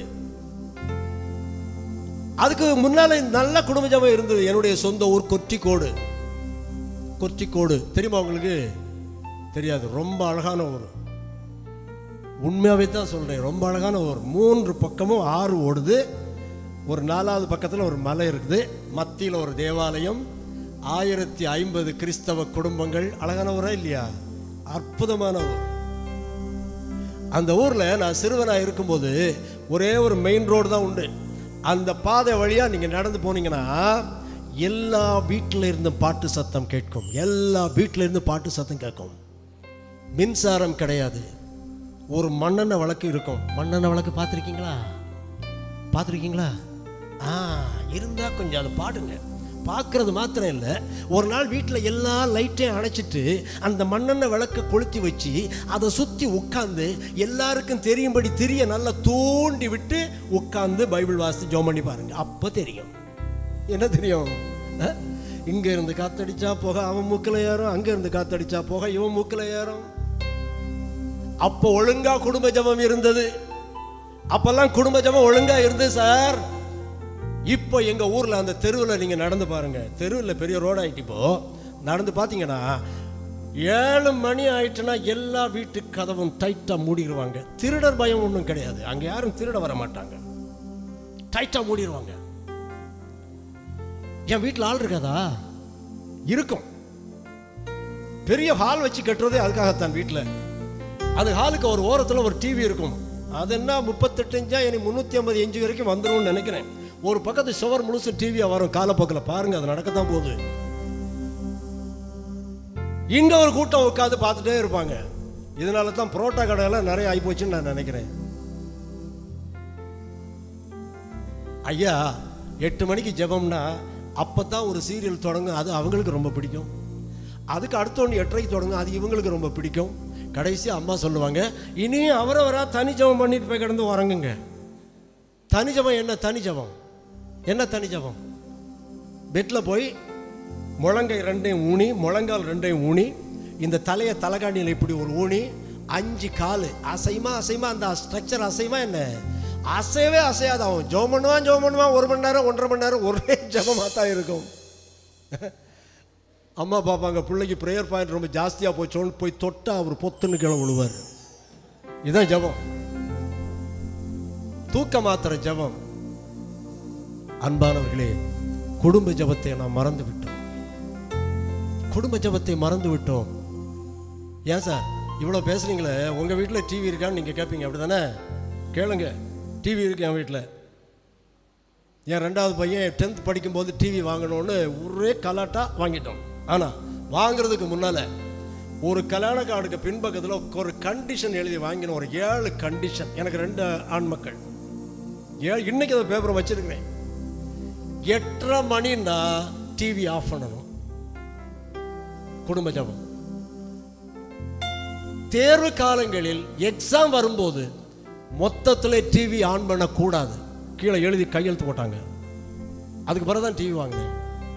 அதுக்கு முன்னால நல்ல குடும்ப ஜெபம் இருந்தது என்னுடைய சொந்த ஊர் கொற்றிக்கோடு கொற்றிக்கோடு தெரியுமா உங்களுக்கு தெரியாது ரொம்ப அழகான ஊர் உண்மையாகவே தான் சொல்கிறேன் ரொம்ப அழகான ஒரு மூன்று பக்கமும் ஆறு ஓடுது ஒரு நாலாவது பக்கத்தில் ஒரு மலை இருக்குது மத்தியில் ஒரு தேவாலயம் ஆயிரத்தி ஐம்பது கிறிஸ்தவ குடும்பங்கள் அழகான ஊரா இல்லையா அற்புதமான ஊர் அந்த ஊரில் நான் சிறுவனாக இருக்கும்போது ஒரே ஒரு மெயின் ரோடு தான் உண்டு அந்த பாதை வழியாக நீங்கள் நடந்து போனீங்கன்னா எல்லா வீட்டில் இருந்து பாட்டு சத்தம் கேட்கும் எல்லா வீட்டில் இருந்து பாட்டு சத்தம் கேட்கும் மின்சாரம் கிடையாது ஒரு மண்ணெண்ணெய் விளக்கு இருக்கும் மண்ணெண்ணெய் விளக்கு பார்த்துருக்கீங்களா பார்த்துருக்கீங்களா ஆ இருந்தால் கொஞ்சம் அதை பாடுங்க பார்க்கறது மாத்திரம் இல்லை ஒரு நாள் வீட்டில் எல்லா லைட்டையும் அணைச்சிட்டு அந்த மண்ணெண்ணெய் விளக்கை கொளுத்தி வச்சு அதை சுற்றி உட்காந்து எல்லாருக்கும் தெரியும்படி திரிய நல்லா தூண்டி விட்டு உட்காந்து பைபிள் வாசித்து ஜோம் பண்ணி பாருங்க அப்போ தெரியும் என்ன தெரியும் அஹ்? இங்க இருந்து காத்தடிச்சா போக அவன் மூக்கில் ஏறும் அங்க இருந்து காத்தடிச்சா போக இவன் மூக்கில் ஏறும் அப்போ ஒழுங்கா குடும்ப ஜெபம் இருந்தது அப்பெல்லாம் குடும்ப ஜெபம் ஒழுங்கா இருந்தது சார் இப்போ எங்க ஊர்ல அந்த தெருவில் நீங்க நடந்து பாருங்க தெருவில் பெரிய ரோடு ஆயிட்டு இப்போ நடந்து பார்த்தீங்கன்னா ஏழு மணி ஆயிட்டுனா எல்லா வீட்டு கதவும் டைட்டா மூடிடுவாங்க திருடர் பயம் ஒன்றும் கிடையாது அங்க யாரும் திருட வர மாட்டாங்க டைட்டா மூடிடுவாங்க என் வீட்டில் ஆள் இருக்காதா இருக்கும் பெரிய ஹால் வச்சு கட்டுறதே அதுக்காகத்தான் வீட்டில் அது ஹாலுக்கு ஒரு ஓரத்தில் ஒரு டிவி இருக்கும் அது என்ன முப்பத்தெட்டு இன்ச்சா இனி முந்நூற்றி ஐம்பது இன்ச்சு வரைக்கும் வந்துரும்னு நினைக்கிறேன் ஒரு பக்கத்து சுவர் முழுசு டிவியாக வரும் காலப்போக்கில் பாருங்க அது நடக்கத்தான் போகுது இங்க ஒரு கூட்டம் உட்காந்து பார்த்துட்டே இருப்பாங்க இதனால தான் புரோட்டா கடையெல்லாம் நிறைய ஆகிப்போச்சுன்னு நான் நினைக்கிறேன் ஐயா எட்டு மணிக்கு ஜெபம்னா அப்போ தான் ஒரு சீரியல் தொடங்கும் அது அவங்களுக்கு ரொம்ப பிடிக்கும் அதுக்கு அடுத்த ஒன்று எட்டரைக்கு தொடங்கும் அது இவங்களுக்கு ரொம்ப பிடிக்கும் கடைசி அம்மா சொல்லுவாங்க இனி அவரவரா தனி ஜெபம் பண்ணிட்டு போய் கிடந்து உறங்குங்க தனி ஜெபம் என்ன தனி ஜெபம் என்ன தனி ஜபம் பெட்டில் போய் முழங்கை ரெண்டையும் ஊனி முழங்கால் ரெண்டையும் ஊனி இந்த தலையை தலைகாணியில் இப்படி ஒரு ஊனி அஞ்சு கால் அசைமா அசைமா அந்த ஸ்ட்ரக்சர் அசைமா என்ன அசையவே அசையாது அவன் ஜோம் பண்ணுவான் ஜோம் பண்ணுவான் ஒரு மணி நேரம் ஒன்றரை மணி நேரம் ஒரே ஜபமாக தான் இருக்கும் அம்மா பார்ப்பாங்க பிள்ளைக்கு ப்ரேயர் பாயிண்ட் ரொம்ப ஜாஸ்தியாக போச்சோன்னு போய் தொட்டா அவர் பொத்துன்னு கீழே விழுவார் இதுதான் ஜபம் தூக்க மாத்திர ஜபம் அன்பானவர்களே குடும்ப ஜபத்தை நாம் மறந்து விட்டோம் குடும்ப ஜபத்தை மறந்து விட்டோம் ஏன் சார் இவ்வளோ பேசுறீங்களே உங்கள் வீட்டில் டிவி இருக்கான்னு நீங்கள் கேட்பீங்க அப்படி தானே கேளுங்க டிவி இருக்கு என் வீட்டில் என் ரெண்டாவது பையன் டென்த் படிக்கும்போது டிவி வாங்கணும்னு ஒரே கலாட்டா வாங்கிட்டோம் ஆனால் வாங்குறதுக்கு முன்னால் ஒரு கல்யாண கார்டுக்கு பின்பக்கத்தில் ஒரு கண்டிஷன் எழுதி வாங்கின ஒரு ஏழு கண்டிஷன் எனக்கு ரெண்டு ஆண் மக்கள் ஏழு இன்னைக்கு அந்த பேப்பரை வச்சிருக்கிறேன் எட்டரை மணின்னா டிவி ஆஃப் பண்ணணும் குடும்ப ஜபம் தேர்வு காலங்களில் எக்ஸாம் வரும்போது மொத்தத்தில் டிவி ஆன் பண்ணக்கூடாது கீழே எழுதி கையெழுத்து போட்டாங்க அதுக்கு பிறகு தான் டிவி வாங்கினேன்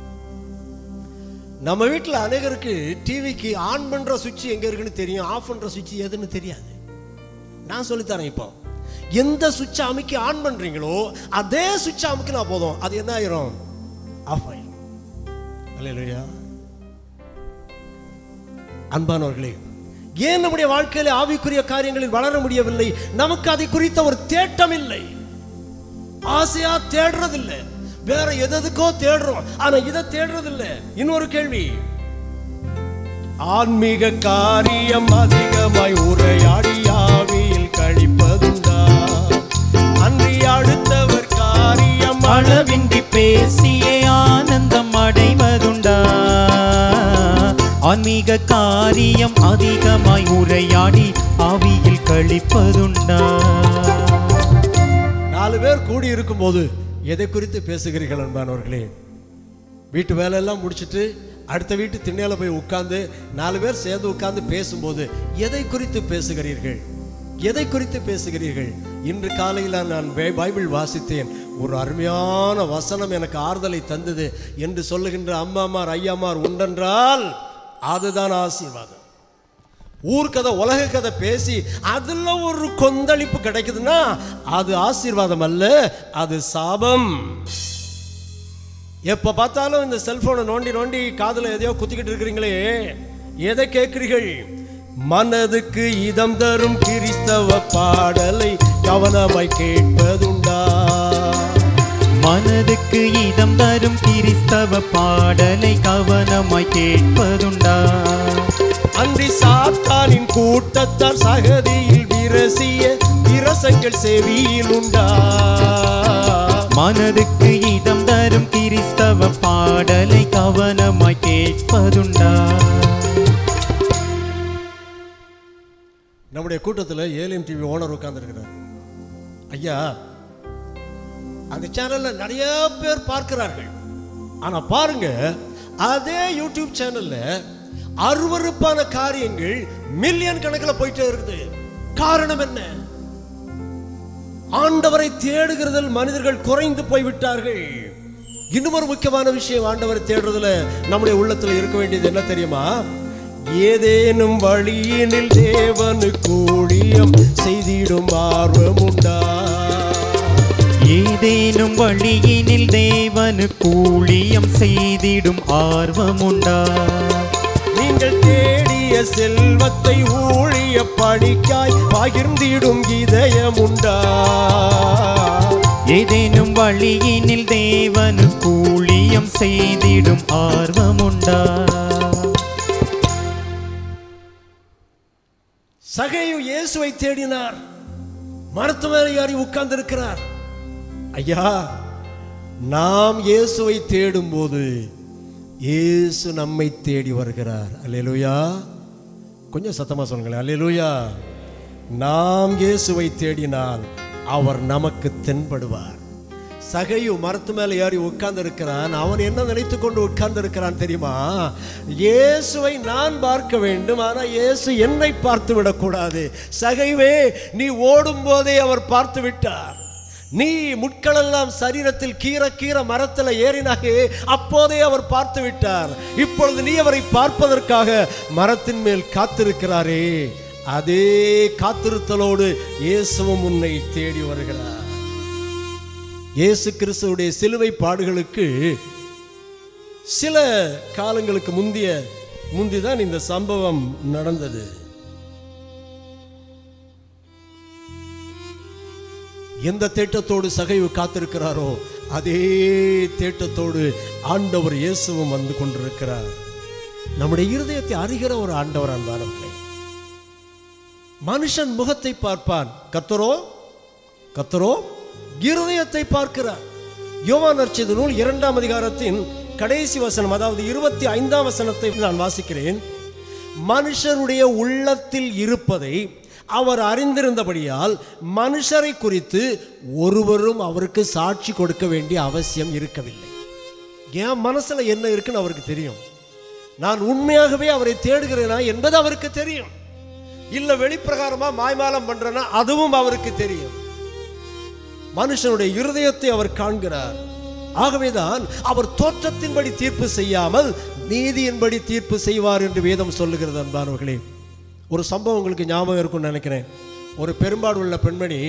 நம்ம வீட்டில் அநேகருக்கு டிவிக்கு ஆன் பண்ணுற சுவிட்ச் எங்கே இருக்குன்னு தெரியும் ஆஃப் பண்ணுற சுவிட்ச் எதுன்னு தெரியாது நான் சொல்லித்தரேன் இப்போ எந்த சுவிட்சை அமைக்கி ஆன் பண்ணுறீங்களோ அதே சுவிட்சை அமைக்கினா போதும் அது என்ன ஆயிரும் ஆஃப் ஆயிரும் அல்லையா அன்பானவர்களே ஏன் நம்முடைய வாழ்க்கையில ஆவிக்குரிய காரியங்களில் வளர முடியவில்லை நமக்கு அதை குறித்த ஒரு தேட்டம் இல்லை ஆசையா தேடுறதில்லை வேற எதுக்கோ தேடுறோம் ஆனா இதை தேடுறதில்ல இன்னொரு கேள்வி ஆன்மீக காரியம் அதிகமாய் உரையாடி ஆவியில் கழிப்பதுண்டா அன்றி அடுத்தவர் காரியம் அளவின்றி பேசியே ஆனந்தம் அடைவதுண்டா ஆன்மீக காரியம் அதிகமாய் உரையாடி ஆவியில் கழிப்பதுண்டா நாலு பேர் கூடி இருக்கும்போது எதை குறித்து பேசுகிறீர்கள் அன்பானவர்களே வீட்டு வேலையெல்லாம் முடிச்சிட்டு அடுத்த வீட்டு திண்ணையில போய் உட்கார்ந்து நாலு பேர் சேர்ந்து உட்கார்ந்து பேசும்போது எதை குறித்து பேசுகிறீர்கள் எதை குறித்து பேசுகிறீர்கள் இன்று காலையில் நான் பை- பைபிள் வாசித்தேன் ஒரு அருமையான வசனம் எனக்கு ஆறுதலை தந்தது என்று சொல்லுகின்ற அம்மாமார் ஐயாமார் உண்டென்றால் அதுதான் ஆசீர்வாதம் ஊர்க்கதை உலக கதை பேசி அதுல ஒரு கொந்தளிப்பு கிடைக்குதுன்னா அது ஆசீர்வாதம் அல்ல அது சாபம் எப்ப பார்த்தாலும் இந்த செல்போனை நோண்டி நோண்டி காதுல எதையோ குத்திக்கிட்டு இருக்கிறீங்களே எதை கேட்கிறீர்கள் மனதுக்கு இதம் தரும் கிறிஸ்தவ பாடலை கவனமாய் கேட்பதுண்டா மனதுக்கு இதம் தரும் கிறிஸ்தவ பாடலை கவனமாய் கேட்பதுண்டா அன்றி சாத்தானின் கூட்டத்தார் சகதியில் விரசிய விரசங்கள் செவியில் உண்டா மனதுக்கு இதம் தரும் கிறிஸ்தவ பாடலை கவனமாய் கேட்பதுண்டா நம்முடைய கூட்டத்தில் ஏலியன் டிவி ஓனர் உட்கார்ந்துருக்கிறார் ஐயா அந்த சேனல்ல நிறைய பேர் பார்க்கிறார்கள் ஆனா பாருங்க அதே யூடியூப் சேனல்ல அருவருப்பான காரியங்கள் மில்லியன் கணக்கில் போயிட்டே இருக்குது காரணம் என்ன ஆண்டவரை தேடுகிறதில் மனிதர்கள் குறைந்து போய்விட்டார்கள் இன்னும் ஒரு முக்கியமான விஷயம் ஆண்டவரை தேடுறதுல நம்முடைய உள்ளத்துல இருக்க வேண்டியது என்ன தெரியுமா ஏதேனும் வழியினில் தேவனுக்கு ஊழியம் செய்திடும் ஆர்வம் உண்டா ஏதேனும் வழியினில் தேவனுக்கு ஊழியம் செய்திடும் ஆர்வமுண்டா நீங்கள் தேடிய செல்வத்தை ஊழிய படிக்காய் பகிர்ந்திடும் இதயம் உண்டா ஏதேனும் வழியினில் தேவனுக்கு ஊழியம் செய்திடும் ஆர்வமுண்டா சகையு இயேசுவை தேடினார் மருத்துவர் யாரி உட்கார்ந்து இருக்கிறார் ஐயா நாம் இயேசுவை தேடும்போது இயேசு நம்மை தேடி வருகிறார் அல்லேலூயா கொஞ்சம் சத்தமா சொல்லுங்களேன் அல்லேலூயா நாம் இயேசுவை தேடினால் அவர் நமக்கு தென்படுவார் சகையு மரத்து மேல ஏறி உட்கார்ந்து இருக்கிறான் அவன் என்ன நினைத்து கொண்டு உட்கார்ந்து இருக்கிறான் தெரியுமா இயேசுவை நான் பார்க்க வேண்டும் ஆனா இயேசு என்னை பார்த்து விடக்கூடாது சகைவே நீ ஓடும் போதே அவர் பார்த்து விட்டார் நீ முட்களெல்லாம் சரீரத்தில் கீற கீற மரத்தில் ஏறினாகே அப்போதே அவர் பார்த்து விட்டார் இப்பொழுது நீ அவரை பார்ப்பதற்காக மரத்தின் மேல் காத்திருக்கிறாரே அதே காத்திருத்தலோடு இயேசுவும் உன்னை தேடி வருகிறார் இயேசு கிறிஸ்துவுடைய சிலுவை பாடுகளுக்கு சில காலங்களுக்கு முந்திய முந்திதான் இந்த சம்பவம் நடந்தது எந்த தேட்டத்தோடு சகைவு காத்திருக்கிறாரோ அதே தேட்டத்தோடு ஆண்டவர் இயேசுவும் வந்து கொண்டிருக்கிறார் நம்முடைய இருதயத்தை அறிகிற ஒரு ஆண்டவர் அன்பானவர்களே மனுஷன் முகத்தை பார்ப்பான் கத்தரோ கத்தரோ இருதயத்தை பார்க்கிறார் யோவான் நற்செய்தி நூல் இரண்டாம் அதிகாரத்தின் கடைசி வசனம் அதாவது இருபத்தி ஐந்தாம் வசனத்தை நான் வாசிக்கிறேன் மனுஷருடைய உள்ளத்தில் இருப்பதை அவர் அறிந்திருந்தபடியால் மனுஷரை குறித்து ஒருவரும் அவருக்கு சாட்சி கொடுக்க வேண்டிய அவசியம் இருக்கவில்லை என் மனசுல என்ன இருக்குன்னு அவருக்கு தெரியும் நான் உண்மையாகவே அவரை தேடுகிறேனா என்பது அவருக்கு தெரியும் இல்ல வெளிப்பிரகாரமா மாய்மாலம் பண்றேனா அதுவும் அவருக்கு தெரியும் மனுஷனுடைய இருதயத்தை அவர் காண்கிறார் ஆகவேதான் அவர் தோற்றத்தின்படி தீர்ப்பு செய்யாமல் நீதியின்படி தீர்ப்பு செய்வார் என்று வேதம் சொல்லுகிறது அன்பானவர்களே ஒரு சம்பவம் உங்களுக்கு ஞாபகம் இருக்கும்னு நினைக்கிறேன் ஒரு பெரும்பாடு உள்ள பெண்மணி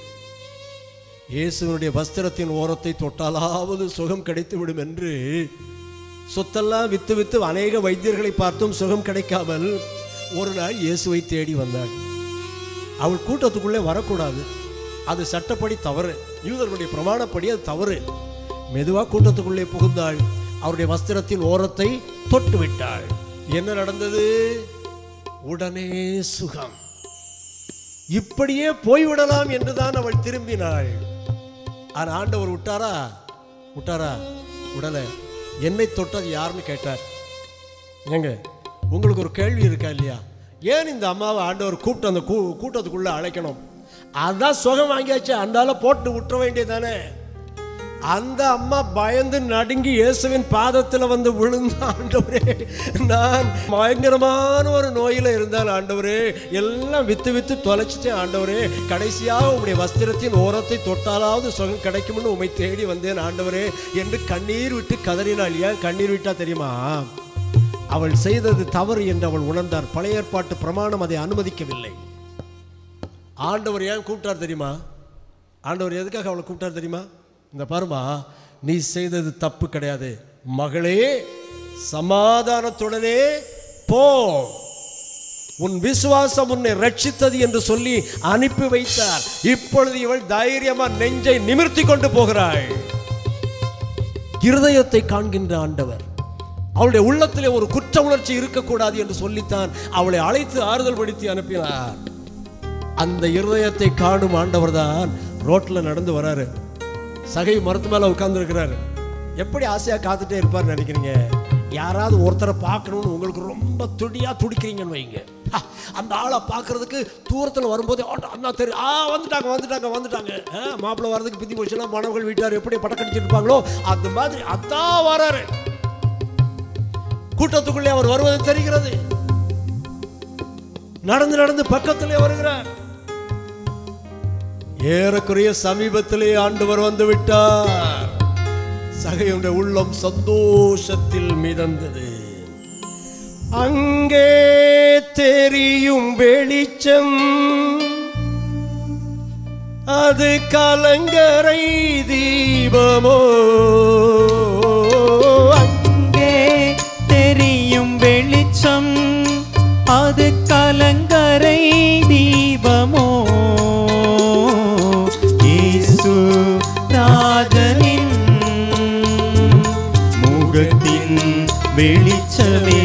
இயேசுவனுடைய வஸ்திரத்தின் ஓரத்தை தொட்டாலாவது சுகம் கிடைத்து விடும் என்று சொத்தெல்லாம் வித்து வித்து அநேக வைத்தியர்களை பார்த்தும் சுகம் கிடைக்காமல் ஒரு நாள் இயேசுவை தேடி வந்தாள் அவள் கூட்டத்துக்குள்ளே வரக்கூடாது அது சட்டப்படி தவறு யூதர்களுடைய பிரமாணப்படி அது தவறு மெதுவாக கூட்டத்துக்குள்ளே புகுந்தாள் அவருடைய வஸ்திரத்தின் ஓரத்தை தொட்டு விட்டாள் என்ன நடந்தது உடனே சுகம் இப்படியே போய்விடலாம் என்றுதான் அவள் திரும்பினாள் ஆனா ஆண்டவர் விட்டாரா விட்டாரா உடல என்னை தொட்டது யாருன்னு கேட்டார் ஏங்க உங்களுக்கு ஒரு கேள்வி இருக்கா இல்லையா ஏன் இந்த அம்மாவை ஆண்டவர் கூப்பிட்டு அந்த கூ கூட்டத்துக்குள்ள அழைக்கணும் அதான் சுகம் வாங்கியாச்சு அந்தால போட்டு விட்டுற வேண்டியதானே அந்த அம்மா பயந்து நடுங்கி இயேசுவின் பாதத்தில் வந்து விழுந்த ஆண்டவரே நான் பயங்கரமான ஒரு நோயில் இருந்தால் ஆண்டவரே எல்லாம் வித்து வித்து தொலைச்சிட்டேன் ஆண்டவரே கடைசியாக உங்களுடைய வஸ்திரத்தின் ஓரத்தை தொட்டாலாவது சுகம் கிடைக்கும்னு உண்மை தேடி வந்தேன் ஆண்டவரே என்று கண்ணீர் விட்டு கதறினாள் ஏன் கண்ணீர் விட்டா தெரியுமா அவள் செய்தது தவறு என்று அவள் உணர்ந்தார் பழைய ஏற்பாட்டு பிரமாணம் அதை அனுமதிக்கவில்லை ஆண்டவர் ஏன் கூப்பிட்டார் தெரியுமா ஆண்டவர் எதுக்காக அவளை கூப்பிட்டார் தெரியுமா இந்த பாருமா நீ செய்தது தப்பு கிடையாது மகளே சமாதானத்துடனே போ உன் விசுவாசம் உன்னை ரட்சித்தது என்று சொல்லி அனுப்பி வைத்தார் இப்பொழுது இவள் தைரியமா நெஞ்சை நிமிர்த்தி கொண்டு போகிறாள் இருதயத்தை காண்கின்ற ஆண்டவர் அவளுடைய உள்ளத்திலே ஒரு குற்ற உணர்ச்சி இருக்கக்கூடாது என்று சொல்லித்தான் அவளை அழைத்து ஆறுதல் படுத்தி அனுப்பினார் அந்த இருதயத்தை காணும் ஆண்டவர் தான் ரோட்ல நடந்து வராரு சகை மரத்து மேல உட்கார்ந்து எப்படி ஆசையா காத்துட்டே இருப்பார் நினைக்கிறீங்க யாராவது ஒருத்தரை பார்க்கணும்னு உங்களுக்கு ரொம்ப துடியா துடிக்கிறீங்கன்னு வைங்க ஹா, அந்த ஆளை பார்க்கறதுக்கு தூரத்தில் வரும்போது "ஆ, அண்ணா தெரியும் ஆ வந்துட்டாங்க வந்துட்டாங்க வந்துட்டாங்க ஆ, மாப்பிள்ளை வர்றதுக்கு பிந்தி போச்சுன்னா மணவர்கள் வீட்டார் எப்படி பட்டக்கடிச்சிட்டு இருப்பாங்களோ அந்த மாதிரி அதான் வராரு கூட்டத்துக்குள்ளே அவர் வருவது தெரிகிறது நடந்து நடந்து பக்கத்திலே வருகிறார் ஏறக்குறைய சமீபத்திலே ஆண்டவர் வந்து விட்டார் சகையுடைய உள்ளம் சந்தோஷத்தில் மிதந்தது அங்கே தெரியும் வெளிச்சம் அது கலங்கரை தீபமோ அங்கே தெரியும் வெளிச்சம் அது கலங்கரை தீபமோ இயேசு ராஜனின் முகத்தின் வெளிச்சமே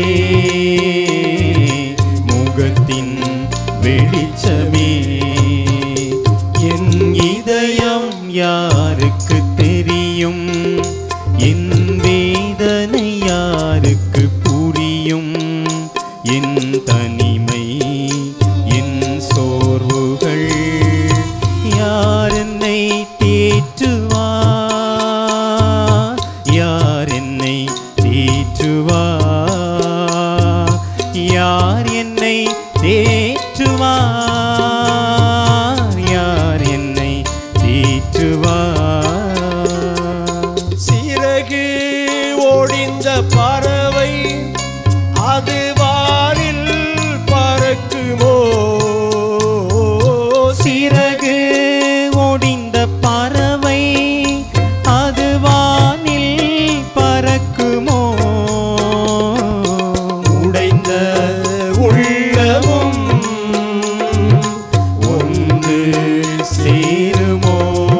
முகத்தின் வெளிச்சமே என் இதயம் யாருக்கு தெரியும் என் வேதனை யாருக்கு புரியும் என் தனிமை என் சோர்வுகள் யார் என்னை தேற்றுவார் யார் என்னை தேற்றுவார் யார் என்னை தேற்றுவார் யார் என்னை தேற்றுவார் ஓடிந்த பறவை அது வானில் பறக்குமோ சிறகு ஒடிந்த பறவை அது வானில் பறக்குமோ உடைந்த உள்ளமும் ஒன்று சேருமோ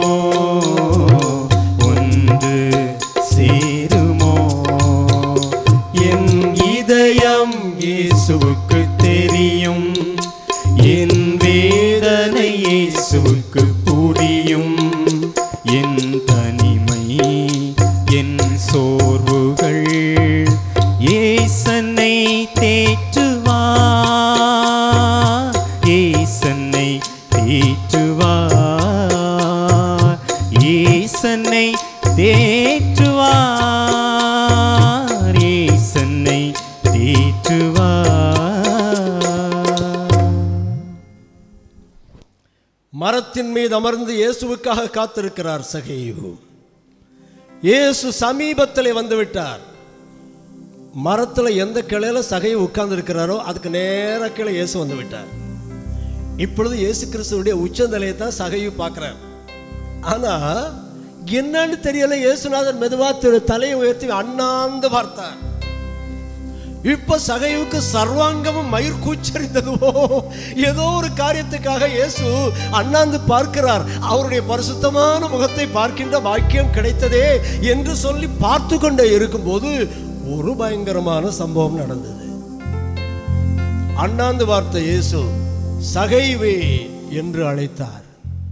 ஒன்று சேருமோ என் இதயம் இயேசுவுக்கு தெரியும் என் வேதனை இயேசுவுக்கு புரியும் என் தனிமை என் சோர்வுகள் ஏசனை தேற்றுவார் ஏசனை தேற்றுவார் ஏசனை தேற்றுவார் ஏசனை தேற்றுவார் மரத்தின் மீது அமர்ந்து இயேசுவுக்காக காத்திருக்கிறார் சகையு இயேசு சமீபத்தில் வந்து விட்டார் மரத்தில் எந்த கிளையில சகையு உட்கார்ந்து இருக்கிறாரோ அதுக்கு நேர கீழே இயேசு வந்து விட்டார் இப்பொழுது இயேசு கிறிஸ்துவுடைய உச்சந்தலையை தான் சகையு பார்க்கிறார் ஆனா என்னன்னு தெரியல இயேசுநாதர் மெதுவா திரு தலையை உயர்த்தி அண்ணாந்து பார்த்தார் இப்ப சகைவுக்கு சர்வாங்கமும் மயிர் கூச்சரித்ததுவோ ஏதோ ஒரு காரியத்துக்காக இயேசு அண்ணாந்து பார்க்கிறார் அவருடைய பரிசுத்தமான முகத்தை பார்க்கின்ற பாக்கியம் கிடைத்ததே என்று சொல்லி பார்த்து கொண்டே இருக்கும்போது ஒரு பயங்கரமான சம்பவம் நடந்தது அண்ணாந்து பார்த்த இயேசு சகைவே என்று அழைத்தார்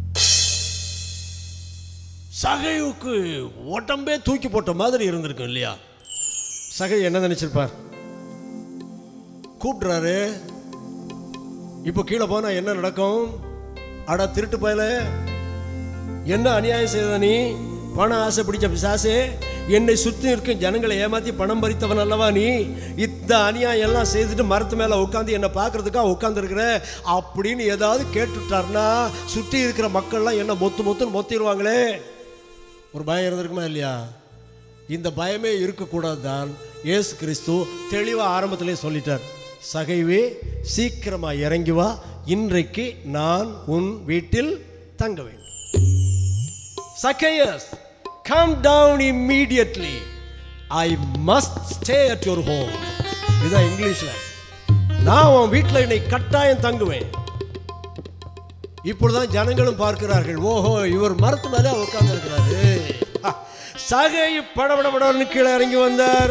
சகைவுக்கு உடம்பே தூக்கி போட்ட மாதிரி இருந்திருக்கும் இல்லையா சகை என்ன நினைச்சிருப்பார் கூப்பிடுறாரு இப்போ கீழே போனா என்ன நடக்கும் அட திருட்டு பயல என்ன அநியாயம் செய்த நீ பணம் ஆசை பிடிச்ச பிசாசே என்னை சுற்றி இருக்கும் ஜனங்களை ஏமாத்தி பணம் பறித்தவன் அல்லவா நீ இந்த அநியாயம் எல்லாம் செய்துட்டு மரத்து மேலே உட்காந்து என்னை பார்க்கறதுக்காக உட்காந்துருக்கிற அப்படின்னு ஏதாவது கேட்டுட்டாருன்னா சுற்றி இருக்கிற மக்கள்லாம் என்ன மொத்து மொத்துன்னு மொத்திடுவாங்களே ஒரு பயம் இருந்திருக்குமா இல்லையா இந்த பயமே இருக்கக்கூடாது தான் இயேசு கிறிஸ்து தெளிவாக ஆரம்பத்திலே சொல்லிட்டார் சகைவே சீக்கிரமா இறங்கி வா இன்றைக்கு நான் உன் வீட்டில் தங்க வேண்டும் Zacchaeus come down immediately I must stay at your home இதுதான் இங்கிலீஷ்ல நான் உன் வீட்டில் என்னை கட்டாயம் தங்குவேன் இப்பொழுதுதான் ஜனங்களும் பார்க்கிறார்கள் ஓஹோ இவர் மரத்து மேலே உட்கார்ந்து இருக்கிறாரு சகை படபடபடன்னு கீழே இறங்கி வந்தார்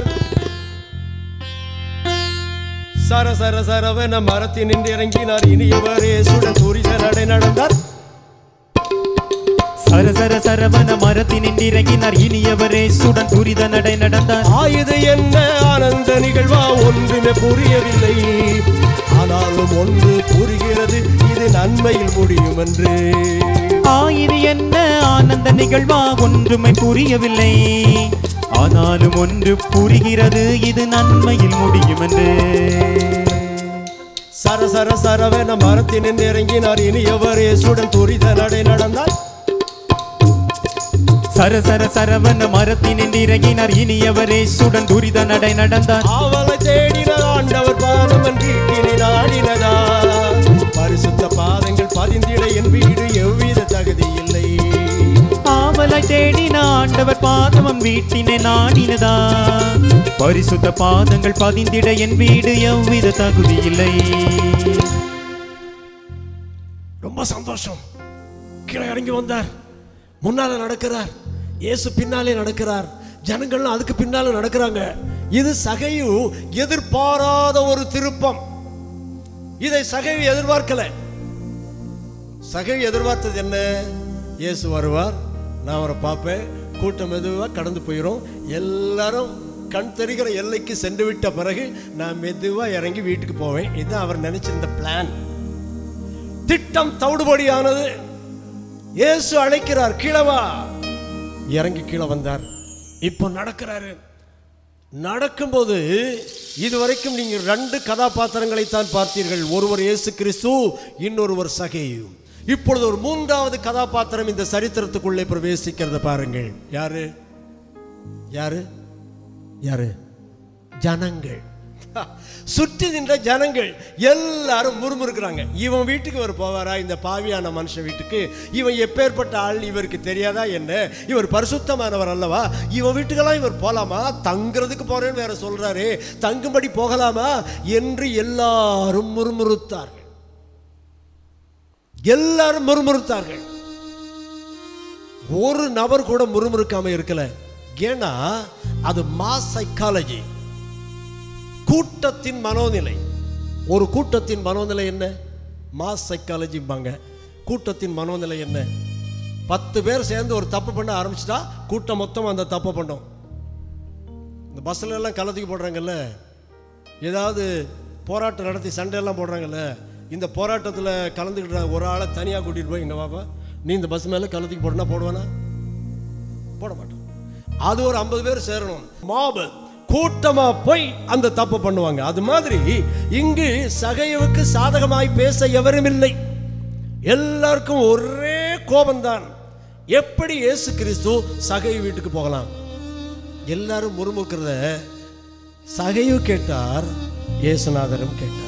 சர சர சரவென மரத்தில் நின்று இறங்கினார் இனியவரே சுடன் துரித நடை நடந்தார் சர சர சரவண மரத்தினின்று இறங்கினார் இனியவரே சுடன் துரித நடை நடந்தார் ஆயுது என்ன ஆனந்த நிகழ்வா ஒன்றுமே புரியவில்லை ஆனாலும் ஒன்று புரிகிறது இது நன்மையில் முடியும் என்று ஆயிரு என்ன ஆனந்த நிகழ்வா ஒன்றுமை புரியவில்லை ஆனாலும் ஒன்று புரிகிறது இது நன்மையில் முடியும் என்று சர சர சரவென மரத்தில் நின்று இறங்கினார் இனியவரே சுடன் துரித நடை நடந்தார் சர சர சரவண மரத்தினின்று இறங்கினார் இனியவரே சுடன் துரித நடை நடந்தார் அவளை தேடின ஆண்டவர் பாதமன் வீட்டினை நாடினதா பரிசுத்த பாதங்கள் பதிந்திட என் வீடு எவ்வித தகுதி இல்லை ஆவலை தேடின ஆண்டவர் பாதமம் வீட்டினை நாடினதா பரிசுத்த பாதங்கள் பதிந்திட என் வீடு எவ்வித தகுதி இல்லை ரொம்ப சந்தோஷம் கீழே இறங்கி வந்தார் முன்னால நடக்கிறார் இயேசு பின்னாலே நடக்கிறார் ஜனங்கள்லாம் அதுக்கு பின்னால நடக்கிறாங்க இது சகையு எதிர்பாராத ஒரு திருப்பம் இதை சகைவு எதிர்பார்க்கல சகைவு எதிர்பார்த்தது என்ன இயேசு வருவார் நான் அவரை பார்ப்பேன் கூட்டம் மெதுவாக கடந்து போயிடும் எல்லாரும் கண் தெரிகிற எல்லைக்கு சென்று விட்ட பிறகு நான் மெதுவாக இறங்கி வீட்டுக்கு போவேன் இதுதான் அவர் நினைச்சிருந்த பிளான் திட்டம் தவிடுபடியானது இயேசு அழைக்கிறார் கீழே வா இறங்கி கீழே வந்தார் இப்போ நடக்கிறாரு நடக்கும்போது இதுவரைக்கும் நீங்கள் ரெண்டு கதாபாத்திரங்களைத்தான் பார்த்தீர்கள் ஒருவர் இயேசு கிறிஸ்து இன்னொருவர் சகேயும் இப்பொழுது ஒரு மூன்றாவது கதாபாத்திரம் இந்த சரித்திரத்துக்குள்ளே பிரவேசிக்கிறத பாருங்கள் யாரு யாரு யாரு ஜனங்கள் சுற்றி நின்ற ஜனங்கள் எல்லாரும் முறுமுறுக்கிறாங்க இவன் வீட்டுக்கு இவர் போவாரா இந்த பாவியான மனுஷன் வீட்டுக்கு இவன் எப்பேற்பட்ட ஆள் இவருக்கு தெரியாதா என்ன இவர் பரிசுத்தமானவர் அல்லவா இவன் வீட்டுக்கெல்லாம் இவர் போலாமா தங்குறதுக்கு போறேன்னு வேற சொல்றாரு தங்கும்படி போகலாமா என்று எல்லாரும் முறுமுறுத்தார்கள் எல்லாரும் முறுமுறுத்தார்கள் ஒரு நபர் கூட முறுமுறுக்காம இருக்கல ஏன்னா அது மாஸ் சைக்காலஜி கூட்டத்தின் மனோநிலை ஒரு கூட்டத்தின் மனோநிலை என்ன மாஸ் சைக்காலஜிம்பாங்க கூட்டத்தின் மனோநிலை என்ன பத்து பேர் சேர்ந்து ஒரு தப்பு பண்ண ஆரம்பிச்சிட்டா கூட்டம் மொத்தம் அந்த தப்பு பண்ணும் இந்த பஸ்ஸில் எல்லாம் கலத்துக்கு போடுறாங்கல்ல ஏதாவது போராட்டம் நடத்தி சண்டையெல்லாம் போடுறாங்கல்ல இந்த போராட்டத்தில் கலந்துக்கிட்ட ஒரு ஆளை தனியாக கூட்டிகிட்டு போய் இங்கே வாப்பா நீ இந்த பஸ் மேலே கலத்துக்கு போடுனா போடுவானா போட மாட்டான் அது ஒரு ஐம்பது பேர் சேரணும் மாபு கூட்டமா போய் அந்த தப்பு பண்ணுவாங்க அது மாதிரி இங்கு சகைவுக்கு சாதகமாய் பேச எவரும் இல்லை எல்லாருக்கும் ஒரே கோபம்தான் எப்படி இயேசு கிறிஸ்து சகை வீட்டுக்கு போகலாம் எல்லாரும் முறுமுறுக்கிறத சகையு கேட்டார் இயேசுநாதரும் கேட்டார்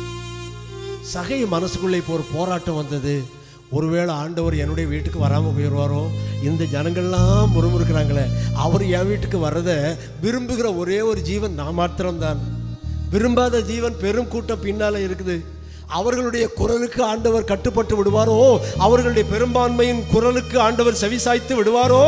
சகை மனசுக்குள்ளே இப்போ ஒரு போராட்டம் வந்தது ஒருவேளை ஆண்டவர் என்னுடைய வீட்டுக்கு வராமல் போயிடுவாரோ இந்த ஜனங்கள்லாம் முறுமுறுக்கிறாங்களே அவர் என் வீட்டுக்கு வர்றதை விரும்புகிற ஒரே ஒரு ஜீவன் நான் மாத்திரம்தான் விரும்பாத ஜீவன் பெரும் கூட்டம் பின்னால இருக்குது அவர்களுடைய குரலுக்கு ஆண்டவர் கட்டுப்பட்டு விடுவாரோ அவர்களுடைய பெரும்பான்மையின் குரலுக்கு ஆண்டவர் செவிசாய்த்து விடுவாரோ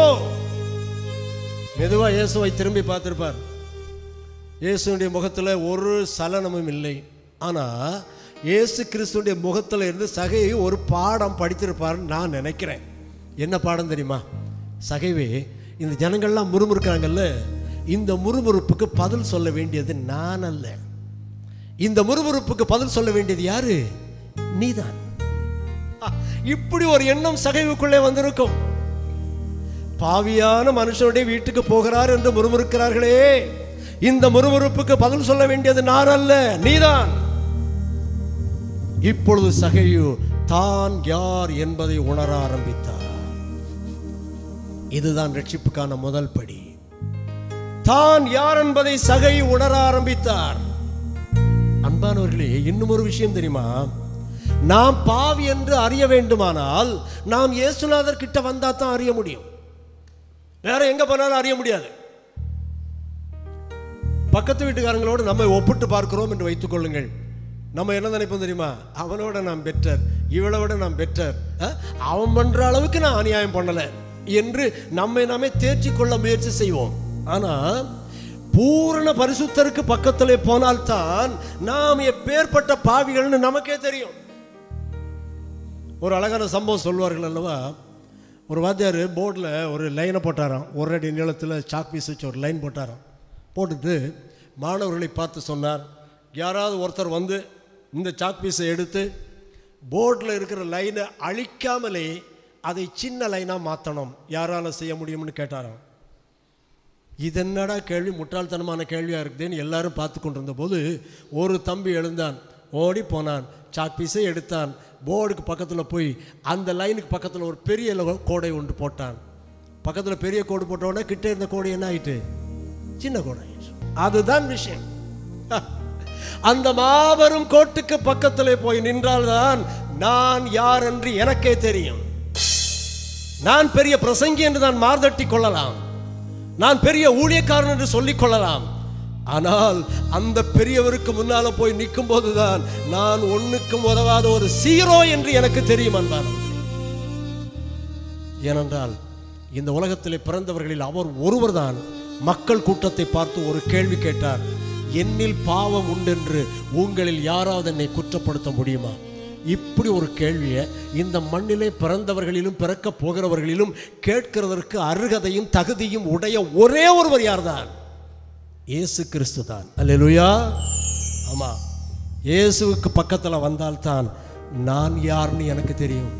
மெதுவா இயேசுவை திரும்பி பார்த்திருப்பார் இயேசுடைய முகத்தில் ஒரு சலனமும் இல்லை ஆனால் இயேசு கிறிஸ்துடைய முகத்தில் இருந்து சகையை ஒரு பாடம் படித்திருப்பார்னு நான் நினைக்கிறேன் என்ன பாடம் தெரியுமா சகைவே இந்த ஜனங்கள்லாம் முறுமுறுக்கிறாங்கல்ல இந்த முறுமுறுப்புக்கு பதில் சொல்ல வேண்டியது நான் அல்ல இந்த முறுமுறுப்புக்கு பதில் சொல்ல வேண்டியது யாரு நீதான் அஹ், இப்படி ஒரு எண்ணம் சகைவுக்குள்ளே வந்திருக்கும் பாவியான மனுஷனுடைய வீட்டுக்கு போகிறார் என்று முறுமுறுக்கிறார்களே இந்த முறுமுறுப்புக்கு பதில் சொல்ல வேண்டியது நான் அல்ல நீதான் இப்பொழுது சகையு தான் யார் என்பதை உணர ஆரம்பித்தார் இதுதான் ரட்சிப்புக்கான முதல் படி தான் யார் என்பதை சகை உணர ஆரம்பித்தார் அன்பானவர்களே இன்னும் ஒரு விஷயம் தெரியுமா நாம் பாவி என்று அறிய வேண்டுமானால் நாம் இயேசுநாதர் கிட்ட வந்தா தான் அறிய முடியும் வேற எங்க போனாலும் அறிய முடியாது பக்கத்து வீட்டுக்காரங்களோடு நம்ம ஒப்பிட்டு பார்க்கிறோம் என்று வைத்துக் கொள்ளுங்கள் நம்ம என்ன நினைப்போம் தெரியுமா அவனோட நான் பெற்றர் இவளை விட நான் பெற்றர் அஹ், அவன் பண்ற அளவுக்கு நான் அநியாயம் பண்ணல என்று நம்மை நாமே தேர்ச்சி கொள்ள முயற்சி செய்வோம் ஆனா பூரண பரிசுத்தருக்கு பக்கத்திலே போனால்தான் நாம் எப்பேற்பட்ட பாவிகள்னு நமக்கே தெரியும் ஒரு அழகான சம்பவம் சொல்வார்கள் அல்லவா ஒரு வாத்தியார் போர்டில் ஒரு லைனை போட்டாராம் ஒரு அடி நீளத்தில் சாக் பீஸ் வச்சு ஒரு லைன் போட்டாராம் போட்டுட்டு மாணவர்களை பார்த்து சொன்னார் யாராவது ஒருத்தர் வந்து இந்த சாக் பீஸை எடுத்து போர்டில் இருக்கிற லைனை அழிக்காமலே அதை சின்ன லைனாக மாற்றணும் யாரால செய்ய முடியும்னு கேட்டாராம் இது என்னடா கேள்வி முட்டாள்தனமான கேள்வியாக இருக்குதுன்னு எல்லாரும் பார்த்து கொண்டிருந்த போது ஒரு தம்பி எழுந்தான் ஓடி போனான் சாக் பீஸை எடுத்தான் போர்டுக்கு பக்கத்தில் போய் அந்த லைனுக்கு பக்கத்தில் ஒரு பெரிய லோ- கோடை ஒன்று போட்டான் பக்கத்தில் பெரிய கோடு போட்ட உடனே கிட்டே இருந்த கோடு என்ன ஆயிட்டு சின்ன கோடு ஆயிடுச்சு அதுதான் விஷயம் அந்த மாபெரும் கோட்டுக்கு பக்கத்தில் போய் நின்றால்தான் நான் யார் என்று எனக்கே தெரியும் நான் பெரிய பிரசங்கி என்று நான் மார்தட்டி கொள்ளலாம் நான் பெரிய ஊழியக்காரன் என்று சொல்லிக் கொள்ளலாம் ஆனால் அந்த பெரியவருக்கு முன்னால போய் நிற்கும் போதுதான் நான் ஒண்ணுக்கும் உதவாத ஒரு சீரோ என்று எனக்கு தெரியும் அன்பானவர்களே ஏனென்றால் இந்த உலகத்திலே பிறந்தவர்களில் அவர் ஒருவர்தான் மக்கள் கூட்டத்தை பார்த்து ஒரு கேள்வி கேட்டார் என்னில் பாவம் உண்டென்று உங்களில் யாராவது என்னை குற்றப்படுத்த முடியுமா இப்படி ஒரு கேள்வியை இந்த மண்ணிலே பிறந்தவர்களிலும் பிறக்க போகிறவர்களிலும் கேட்கிறதற்கு அருகதையும் தகுதியும் உடைய ஒரே ஒருவர் யார்தான் இயேசு கிறிஸ்து தான் அல்லேலூயா ஆமா இயேசுவுக்கு பக்கத்தில் வந்தால்தான் நான் யார்னு எனக்கு தெரியும்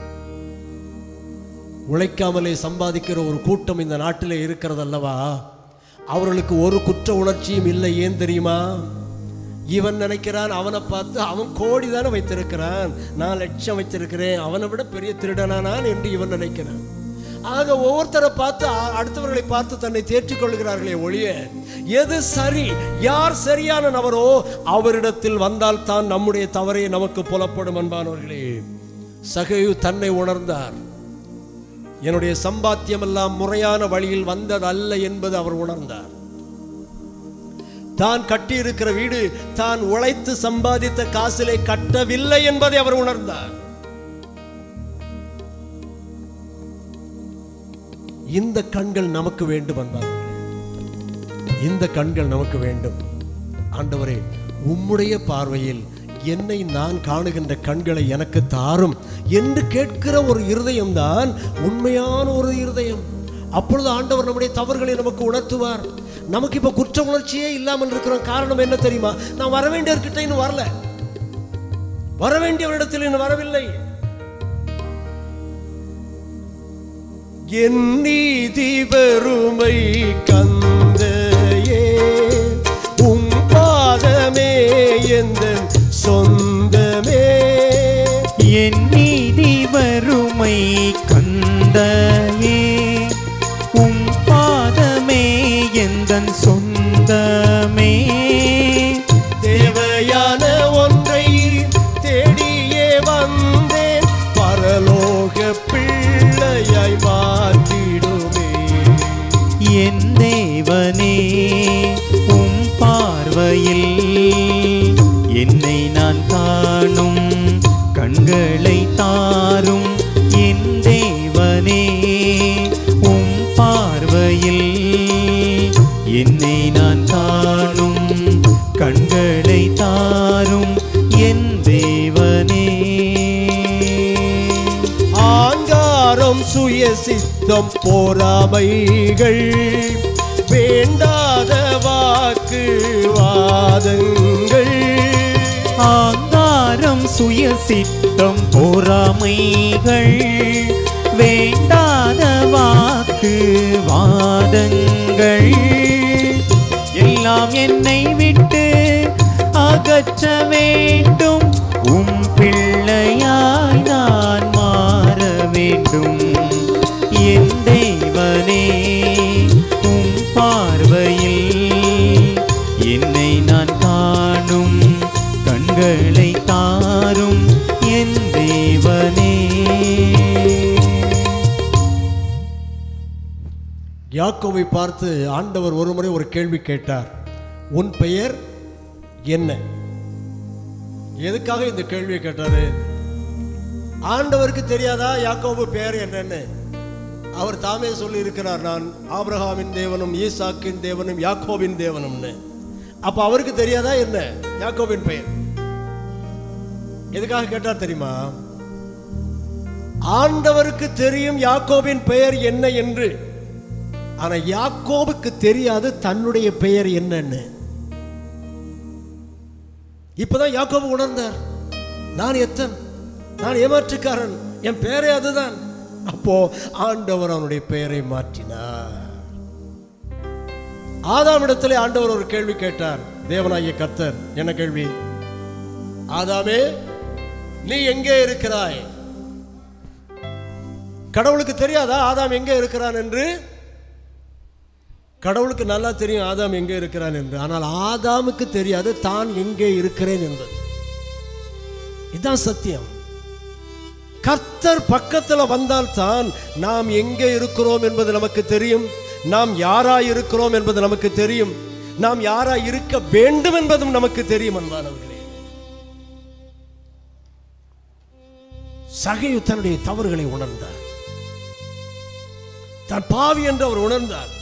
உழைக்காமலே சம்பாதிக்கிற ஒரு கூட்டம் இந்த நாட்டிலே இருக்கிறது அல்லவா அவர்களுக்கு ஒரு குற்ற உணர்ச்சியும் இல்லை ஏன் தெரியுமா இவன் நினைக்கிறான் அவனை பார்த்து அவன் கோடி தானே வைத்திருக்கிறான் நான் லட்சம் வைத்திருக்கிறேன் அவனை விட பெரிய திருடனானான் என்று இவன் நினைக்கிறான் ஆக ஒவ்வொருத்தரை பார்த்து அ- அடுத்தவர்களை பார்த்து தன்னை தேற்றிக் கொள்கிறார்களே ஒழிய எது சரி யார் சரியான நபரோ அவரிடத்தில் வந்தால் தான் நம்முடைய தவறே நமக்கு புலப்படும் அன்பானவர்களே சகையு தன்னை உணர்ந்தார் என்னுடைய சம்பாத்தியம் எல்லாம் முறையான வழியில் வந்ததல்ல என்பது அவர் உணர்ந்தார் தான் கட்டியிருக்கிற வீடு தான் உழைத்து சம்பாதித்த காசிலே கட்டவில்லை என்பதை அவர் உணர்ந்தார் இந்த கண்கள் நமக்கு வேண்டும் அன்பார்களே இந்த கண்கள் நமக்கு வேண்டும் ஆண்டவரே உம்முடைய பார்வையில் என்னை நான் காணுகின்ற கண்களை எனக்கு தாரும் என்று கேட்கிற ஒரு இருதயம்தான் உண்மையான ஒரு இருதயம் அப்பொழுது ஆண்டவர் நம்முடைய தவறுகளை நமக்கு உணர்த்துவார் நமக்கு இப்ப குற்ற உணர்ச்சியே இல்லாமல் இருக்கிறோம் காரணம் என்ன தெரியுமா நான் வர வேண்டியவர்கிட்ட இன்னும் வரல வர வேண்டியவரிடத்தில் இன்னும் வரவில்லை என் நீதி பெருமை கந்தையே உம் பாதமே எந்த சொந்தமே என் நீதி வறுமை கந்தையே உம் பாதமே எந்தன் சொந்தமே தேவையான ஒன்றை தேடியே வந்தேன் பரலோக பிள்ளையாய் மாற்றிடுமே என் தேவனே உம் பார்வையில் என்னை நான் காணும் கண்களை தாரும் என் தேவனே உம் பார்வையில் என்னை நான் காணும் கண்களை தாரும் என் தேவனே ஆங்காரம் சுய சித்தம் போராமைகள் வேண்டாத வாக்கு வாதங்கள் ஆங்காரம் சுய சித்தம் பொறாமைகள் வேண்டாத வாக்கு வாதங்கள் எல்லாம் என்னை விட்டு அகற்ற வேண்டும் உம் பிள்ளையாய் நான் மாற வேண்டும் என் தேவனே உம் பார்வையில் என்னை நான் காணும் கண்களை தாரும் என் தேவனே யாக்கோவை பார்த்து ஆண்டவர் ஒருமுறை ஒரு கேள்வி கேட்டார் உன் பெயர் என்ன எதுக்காக இந்த கேள்வியை கேட்டாரு ஆண்டவருக்கு தெரியாதா யாக்கோபு பெயர் என்னன்னு அவர் தாமே சொல்லி இருக்கிறார் நான் ஆபிரகாமின் தேவனும் ஈசாக்கின் தேவனும் யாக்கோபின் தேவனும்னு அப்ப அவருக்கு தெரியாதா என்ன யாக்கோபின் பெயர் எதுக்காக கேட்டார் தெரியுமா ஆண்டவருக்கு தெரியும் யாக்கோபின் பெயர் என்ன என்று ஆனா யாக்கோபுக்கு தெரியாது தன்னுடைய பெயர் என்னன்னு இப்பதான் யாக்கோபு உணர்ந்தார் நான் எத்தன் நான் ஏமாற்றுக்காரன் என் பெயரே அதுதான் அப்போ ஆண்டவர் அவனுடைய பெயரை மாற்றினார் ஆதாமிடத்திலே ஆண்டவர் ஒரு கேள்வி கேட்டார் தேவனாகிய கர்த்தர் என்ன கேள்வி ஆதாமே நீ எங்கே இருக்கிறாய் கடவுளுக்கு தெரியாதா ஆதாம் எங்கே இருக்கிறான் என்று கடவுளுக்கு நல்லா தெரியும் ஆதாம் எங்கே இருக்கிறான் என்று ஆனால் ஆதாமுக்கு தெரியாது தான் எங்கே இருக்கிறேன் என்பது இதுதான் சத்தியம் கர்த்தர் பக்கத்துல வந்தால் தான் நாம் எங்கே இருக்கிறோம் என்பது நமக்கு தெரியும் நாம் யாராய் இருக்கிறோம் என்பது நமக்கு தெரியும் நாம் யாராய் இருக்க வேண்டும் என்பதும் நமக்கு தெரியும் அன்பானவர்களே சகையு தன்னுடைய தவறுகளை உணர்ந்தார் தான் பாவி என்று அவர் உணர்ந்தார்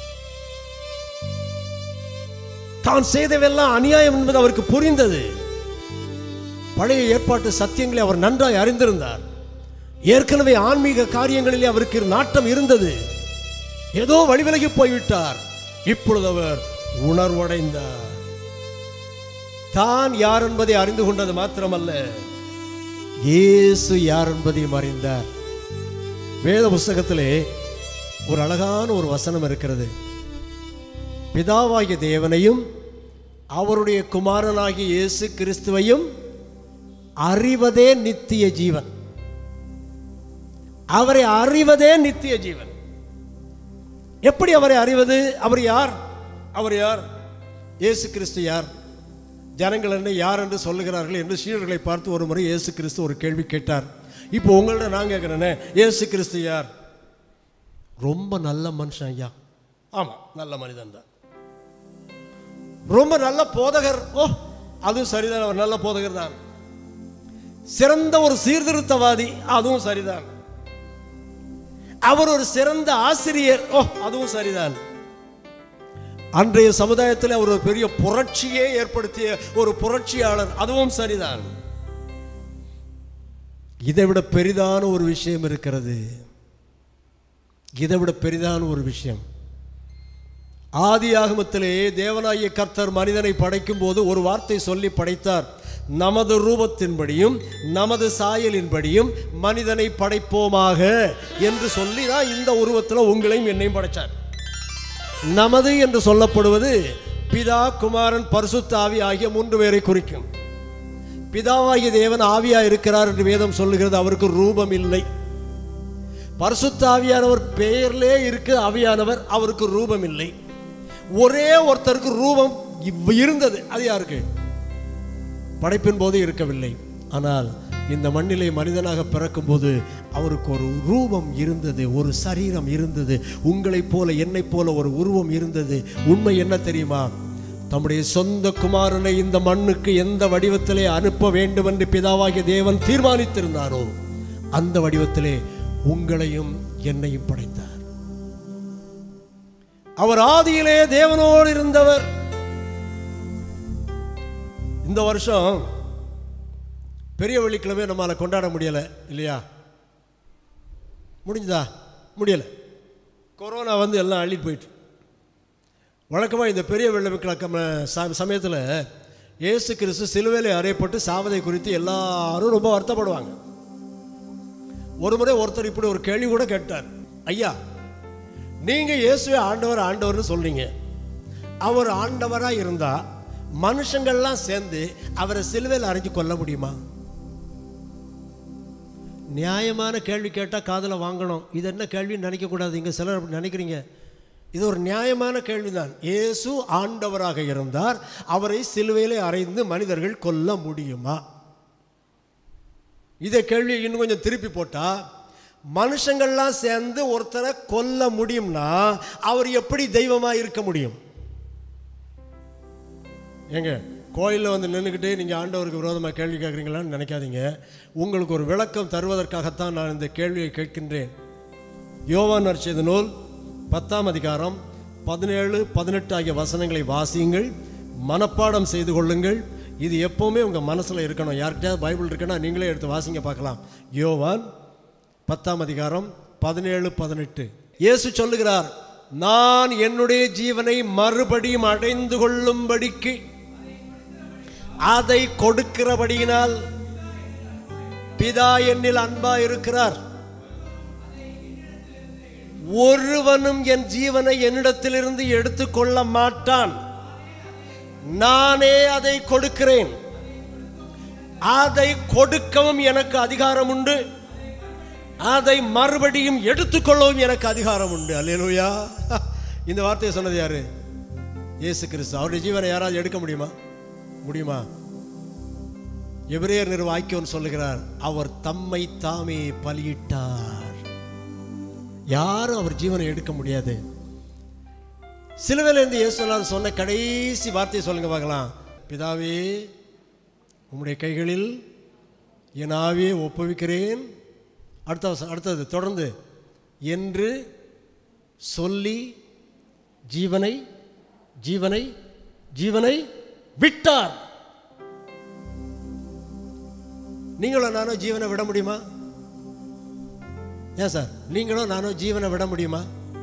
தான் செய்தவெல்லாம் அநியாயம் என்பது அவருக்கு புரிந்தது பழைய ஏற்பாட்டு சத்தியங்களை அவர் நன்றாய் அறிந்திருந்தார் ஏற்கனவே ஆன்மீக காரியங்களிலே அவருக்கு நாட்டம் இருந்தது ஏதோ வழிவிலகி போய்விட்டார் இப்பொழுது அவர் உணர்வடைந்தார் தான் யார் என்பதை அறிந்து கொண்டது மாத்திரமல்ல இயேசு யார் என்பதையும் அறிந்தார் வேத புஸ்தகத்திலே ஒரு அழகான ஒரு வசனம் இருக்கிறது பிதாவாகிய தேவனையும் அவருடைய குமாரனாகிய இயேசு கிறிஸ்துவையும் அறிவதே நித்திய ஜீவன் அவரை அறிவதே நித்திய ஜீவன் எப்படி அவரை அறிவது அவர் யார் அவர் யார் இயேசு கிறிஸ்து யார் ஜனங்கள் என்ன யார் என்று சொல்லுகிறார்கள் என்று சீடர்களை பார்த்து ஒரு முறை இயேசு கிறிஸ்து ஒரு கேள்வி கேட்டார் இப்போ உங்கள்ட்ட நான் கேட்குறேனே இயேசு கிறிஸ்து யார் ரொம்ப நல்ல மனுஷன் ஐயா ஆமாம் நல்ல மனிதன் தான் ரொம்ப நல்ல போதகர் ஓ அதுவும் சரிதான் அவர் நல்ல போதகர் தான் சிறந்த ஒரு சீர்திருத்தவாதி அதுவும் சரிதான் அவர் ஒரு சிறந்த ஆசிரியர் ஓ அதுவும் சரிதான் அன்றைய சமுதாயத்தில் அவர் ஒரு பெரிய புரட்சியே ஏற்படுத்திய ஒரு புரட்சியாளர் அதுவும் சரிதான் இதை விட பெரிதான ஒரு விஷயம் இருக்கிறது இதை விட பெரிதான ஒரு விஷயம் ஆதி ஆகமத்திலே தேவனாகிய கர்த்தர் மனிதனை படைக்கும் போது ஒரு வார்த்தை சொல்லி படைத்தார் நமது ரூபத்தின்படியும் நமது சாயலின்படியும் மனிதனை படைப்போமாக என்று சொல்லி தான் இந்த உருவத்தில் உங்களையும் என்னையும் படைச்சார் நமது என்று சொல்லப்படுவது பிதா குமாரன் பரிசுத்த ஆவி ஆகிய மூன்று பேரை குறிக்கும் பிதாவாகிய தேவன் ஆவியா இருக்கிறார் என்று வேதம் சொல்லுகிறது அவருக்கு ரூபம் இல்லை பரிசுத்த ஆவியானவர் பெயர்லே இருக்கு ஆவியானவர் அவருக்கு ரூபம் இல்லை ஒரே ஒருத்தருக்கு ரூபம் இவ் இருந்தது அது யாருக்கு படைப்பின் போது இருக்கவில்லை ஆனால் இந்த மண்ணிலே மனிதனாக பிறக்கும்போது அவருக்கு ஒரு ரூபம் இருந்தது ஒரு சரீரம் இருந்தது உங்களைப் போல என்னைப் போல ஒரு உருவம் இருந்தது உண்மை என்ன தெரியுமா தம்முடைய சொந்த குமாரனை இந்த மண்ணுக்கு எந்த வடிவத்திலே அனுப்ப வேண்டும் என்று பிதாவாகிய தேவன் தீர்மானித்திருந்தாரோ அந்த வடிவத்திலே உங்களையும் என்னையும் படைத்தார் அவர் ஆதியிலே தேவனோடு இருந்தவர் இந்த வருஷம் பெரிய வெள்ளிக்கிழமை நம்மளால் கொண்டாட முடியலை இல்லையா முடிஞ்சதா முடியலை கொரோனா வந்து எல்லாம் அள்ளிட்டு போயிட்டு வழக்கமாக இந்த பெரிய வெள்ளிக்கிழமை சமயத்தில் இயேசு கிறிஸ்து சிலுவையிலே அறையப்பட்டு சாவதை குறித்து எல்லாரும் ரொம்ப வருத்தப்படுவாங்க ஒரு முறை ஒருத்தர் இப்படி ஒரு கேள்வி கூட கேட்டார் ஐயா நீங்கள் இயேசுவை ஆண்டவர் ஆண்டவர்னு சொல்றீங்க அவர் ஆண்டவராக இருந்தால் மனுஷங்கள்லாம் சேர்ந்து அவரை சிலுவையில் அரைஞ்சு கொல்ல முடியுமா நியாயமான கேள்வி கேட்டால் காதில் வாங்கணும் இது என்ன கேள்வின்னு நினைக்கக்கூடாது இங்கே சிலர் அப்படி நினைக்கிறீங்க இது ஒரு நியாயமான கேள்விதான் இயேசு ஆண்டவராக இருந்தார் அவரை சிலுவையிலே அறைந்து மனிதர்கள் கொல்ல முடியுமா இதை கேள்வி இன்னும் கொஞ்சம் திருப்பி போட்டா மனுஷங்கள்லாம் சேர்ந்து ஒருத்தரை கொல்ல முடியும்னா அவர் எப்படி தெய்வமாக இருக்க முடியும் ஏங்க கோயிலில் வந்து நின்றுக்கிட்டே நீங்கள் ஆண்டவருக்கு விரோதமாக கேள்வி கேட்குறீங்களான்னு நினைக்காதீங்க உங்களுக்கு ஒரு விளக்கம் தருவதற்காகத்தான் நான் இந்த கேள்வியை கேட்கின்றேன் யோவான் நற்செய்த நூல் பத்தாம் அதிகாரம் பதினேழு பதினெட்டு ஆகிய வசனங்களை வாசியுங்கள் மனப்பாடம் செய்து கொள்ளுங்கள் இது எப்போவுமே உங்கள் மனசில் இருக்கணும் யார்கிட்டயாவது பைபிள் இருக்குன்னா நீங்களே எடுத்து வாசிங்க பார்க்கலாம் யோவான் பத்தாம் அதிகாரம் பதினேழு பதினெட்டு இயேசு சொல்லுகிறார் நான் என்னுடைய ஜீவனை மறுபடியும் அடைந்து கொள்ளும்படிக்கு அதை கொடுக்கிறபடியினால் பிதா என்னில் அன்பா இருக்கிறார் ஒருவனும் என் ஜீவனை என்னிடத்திலிருந்து எடுத்துக்கொள்ள மாட்டான் நானே அதை கொடுக்கிறேன் அதை கொடுக்கவும் எனக்கு அதிகாரம் உண்டு அதை மறுபடியும் எடுத்துக்கொள்ளவும் எனக்கு அதிகாரம் உண்டு அல்லேலூயா இந்த வார்த்தையை சொன்னது யாரு இயேசு கிறிஸ்து அவருடைய ஜீவனை யாராவது எடுக்க முடியுமா முடியுமா எபிரேயர் நிர்வாகிக்கோன்னு சொல்லுகிறார் அவர் தம்மை தாமே பலியிட்டார் யாரும் அவர் ஜீவனை எடுக்க முடியாது சிலுவையிலிருந்து இயேசுலார் சொன்ன கடைசி வார்த்தையை சொல்லுங்க பார்க்கலாம் பிதாவே உம்முடைய கைகளில் என் ஆவியை ஒப்புவிக்கிறேன் அடுத்த வசனம், அடுத்தது தொடர்ந்து என்று சொல்லி ஜீவனை ஜீவனை ஜீவனை விட்டார் நீங்களும் நானும் ஜீவனை விட முடியுமா ஏன் சார் நீங்களும் நானும் ஜீவனை விட முடியுமா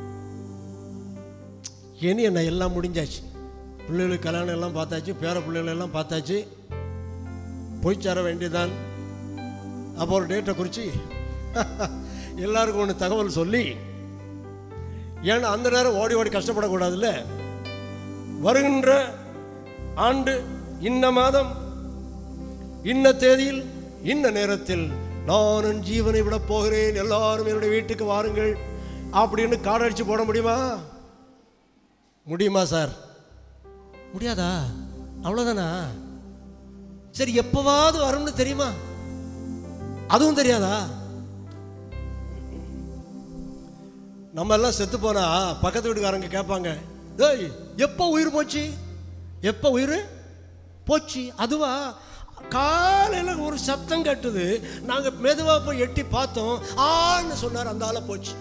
இனி என்ன எல்லாம் முடிஞ்சாச்சு பிள்ளைகளுக்கு கல்யாணம் எல்லாம் பார்த்தாச்சு பேர பிள்ளைகள் எல்லாம் பார்த்தாச்சு போய் சேர வேண்டியதான் அப்போ ஒரு டேட்டை குறித்து எல்லாருக்கும் ஒன்று தகவல் சொல்லி ஏன்னா அந்த நேரம் ஓடி ஓடி கஷ்டப்படக்கூடாதுல்ல வருகின்ற ஆண்டு இன்ன மாதம் இன்ன தேதியில் இன்ன நேரத்தில் நான் என் ஜீவனை விட போகிறேன் எல்லாரும் என்னுடைய வீட்டுக்கு வாருங்கள் அப்படின்னு கார்டு அடிச்சு போட முடியுமா முடியுமா சார் முடியாதா அவ்வளோதானா சரி எப்பவாவது வரும்னு தெரியுமா அதுவும் தெரியாதா நம்ம எல்லாம் செத்து போனா பக்கத்து வீட்டுக்காரங்க கேட்பாங்க டேய் எப்போ உயிர் போச்சு எப்போ உயிர் போச்சு அதுவா காலையில் ஒரு சத்தம் கேட்டது நாங்கள் மெதுவாக போய் எட்டி பார்த்தோம் ஆன்னு சொன்னார் அந்த ஆளை போச்சு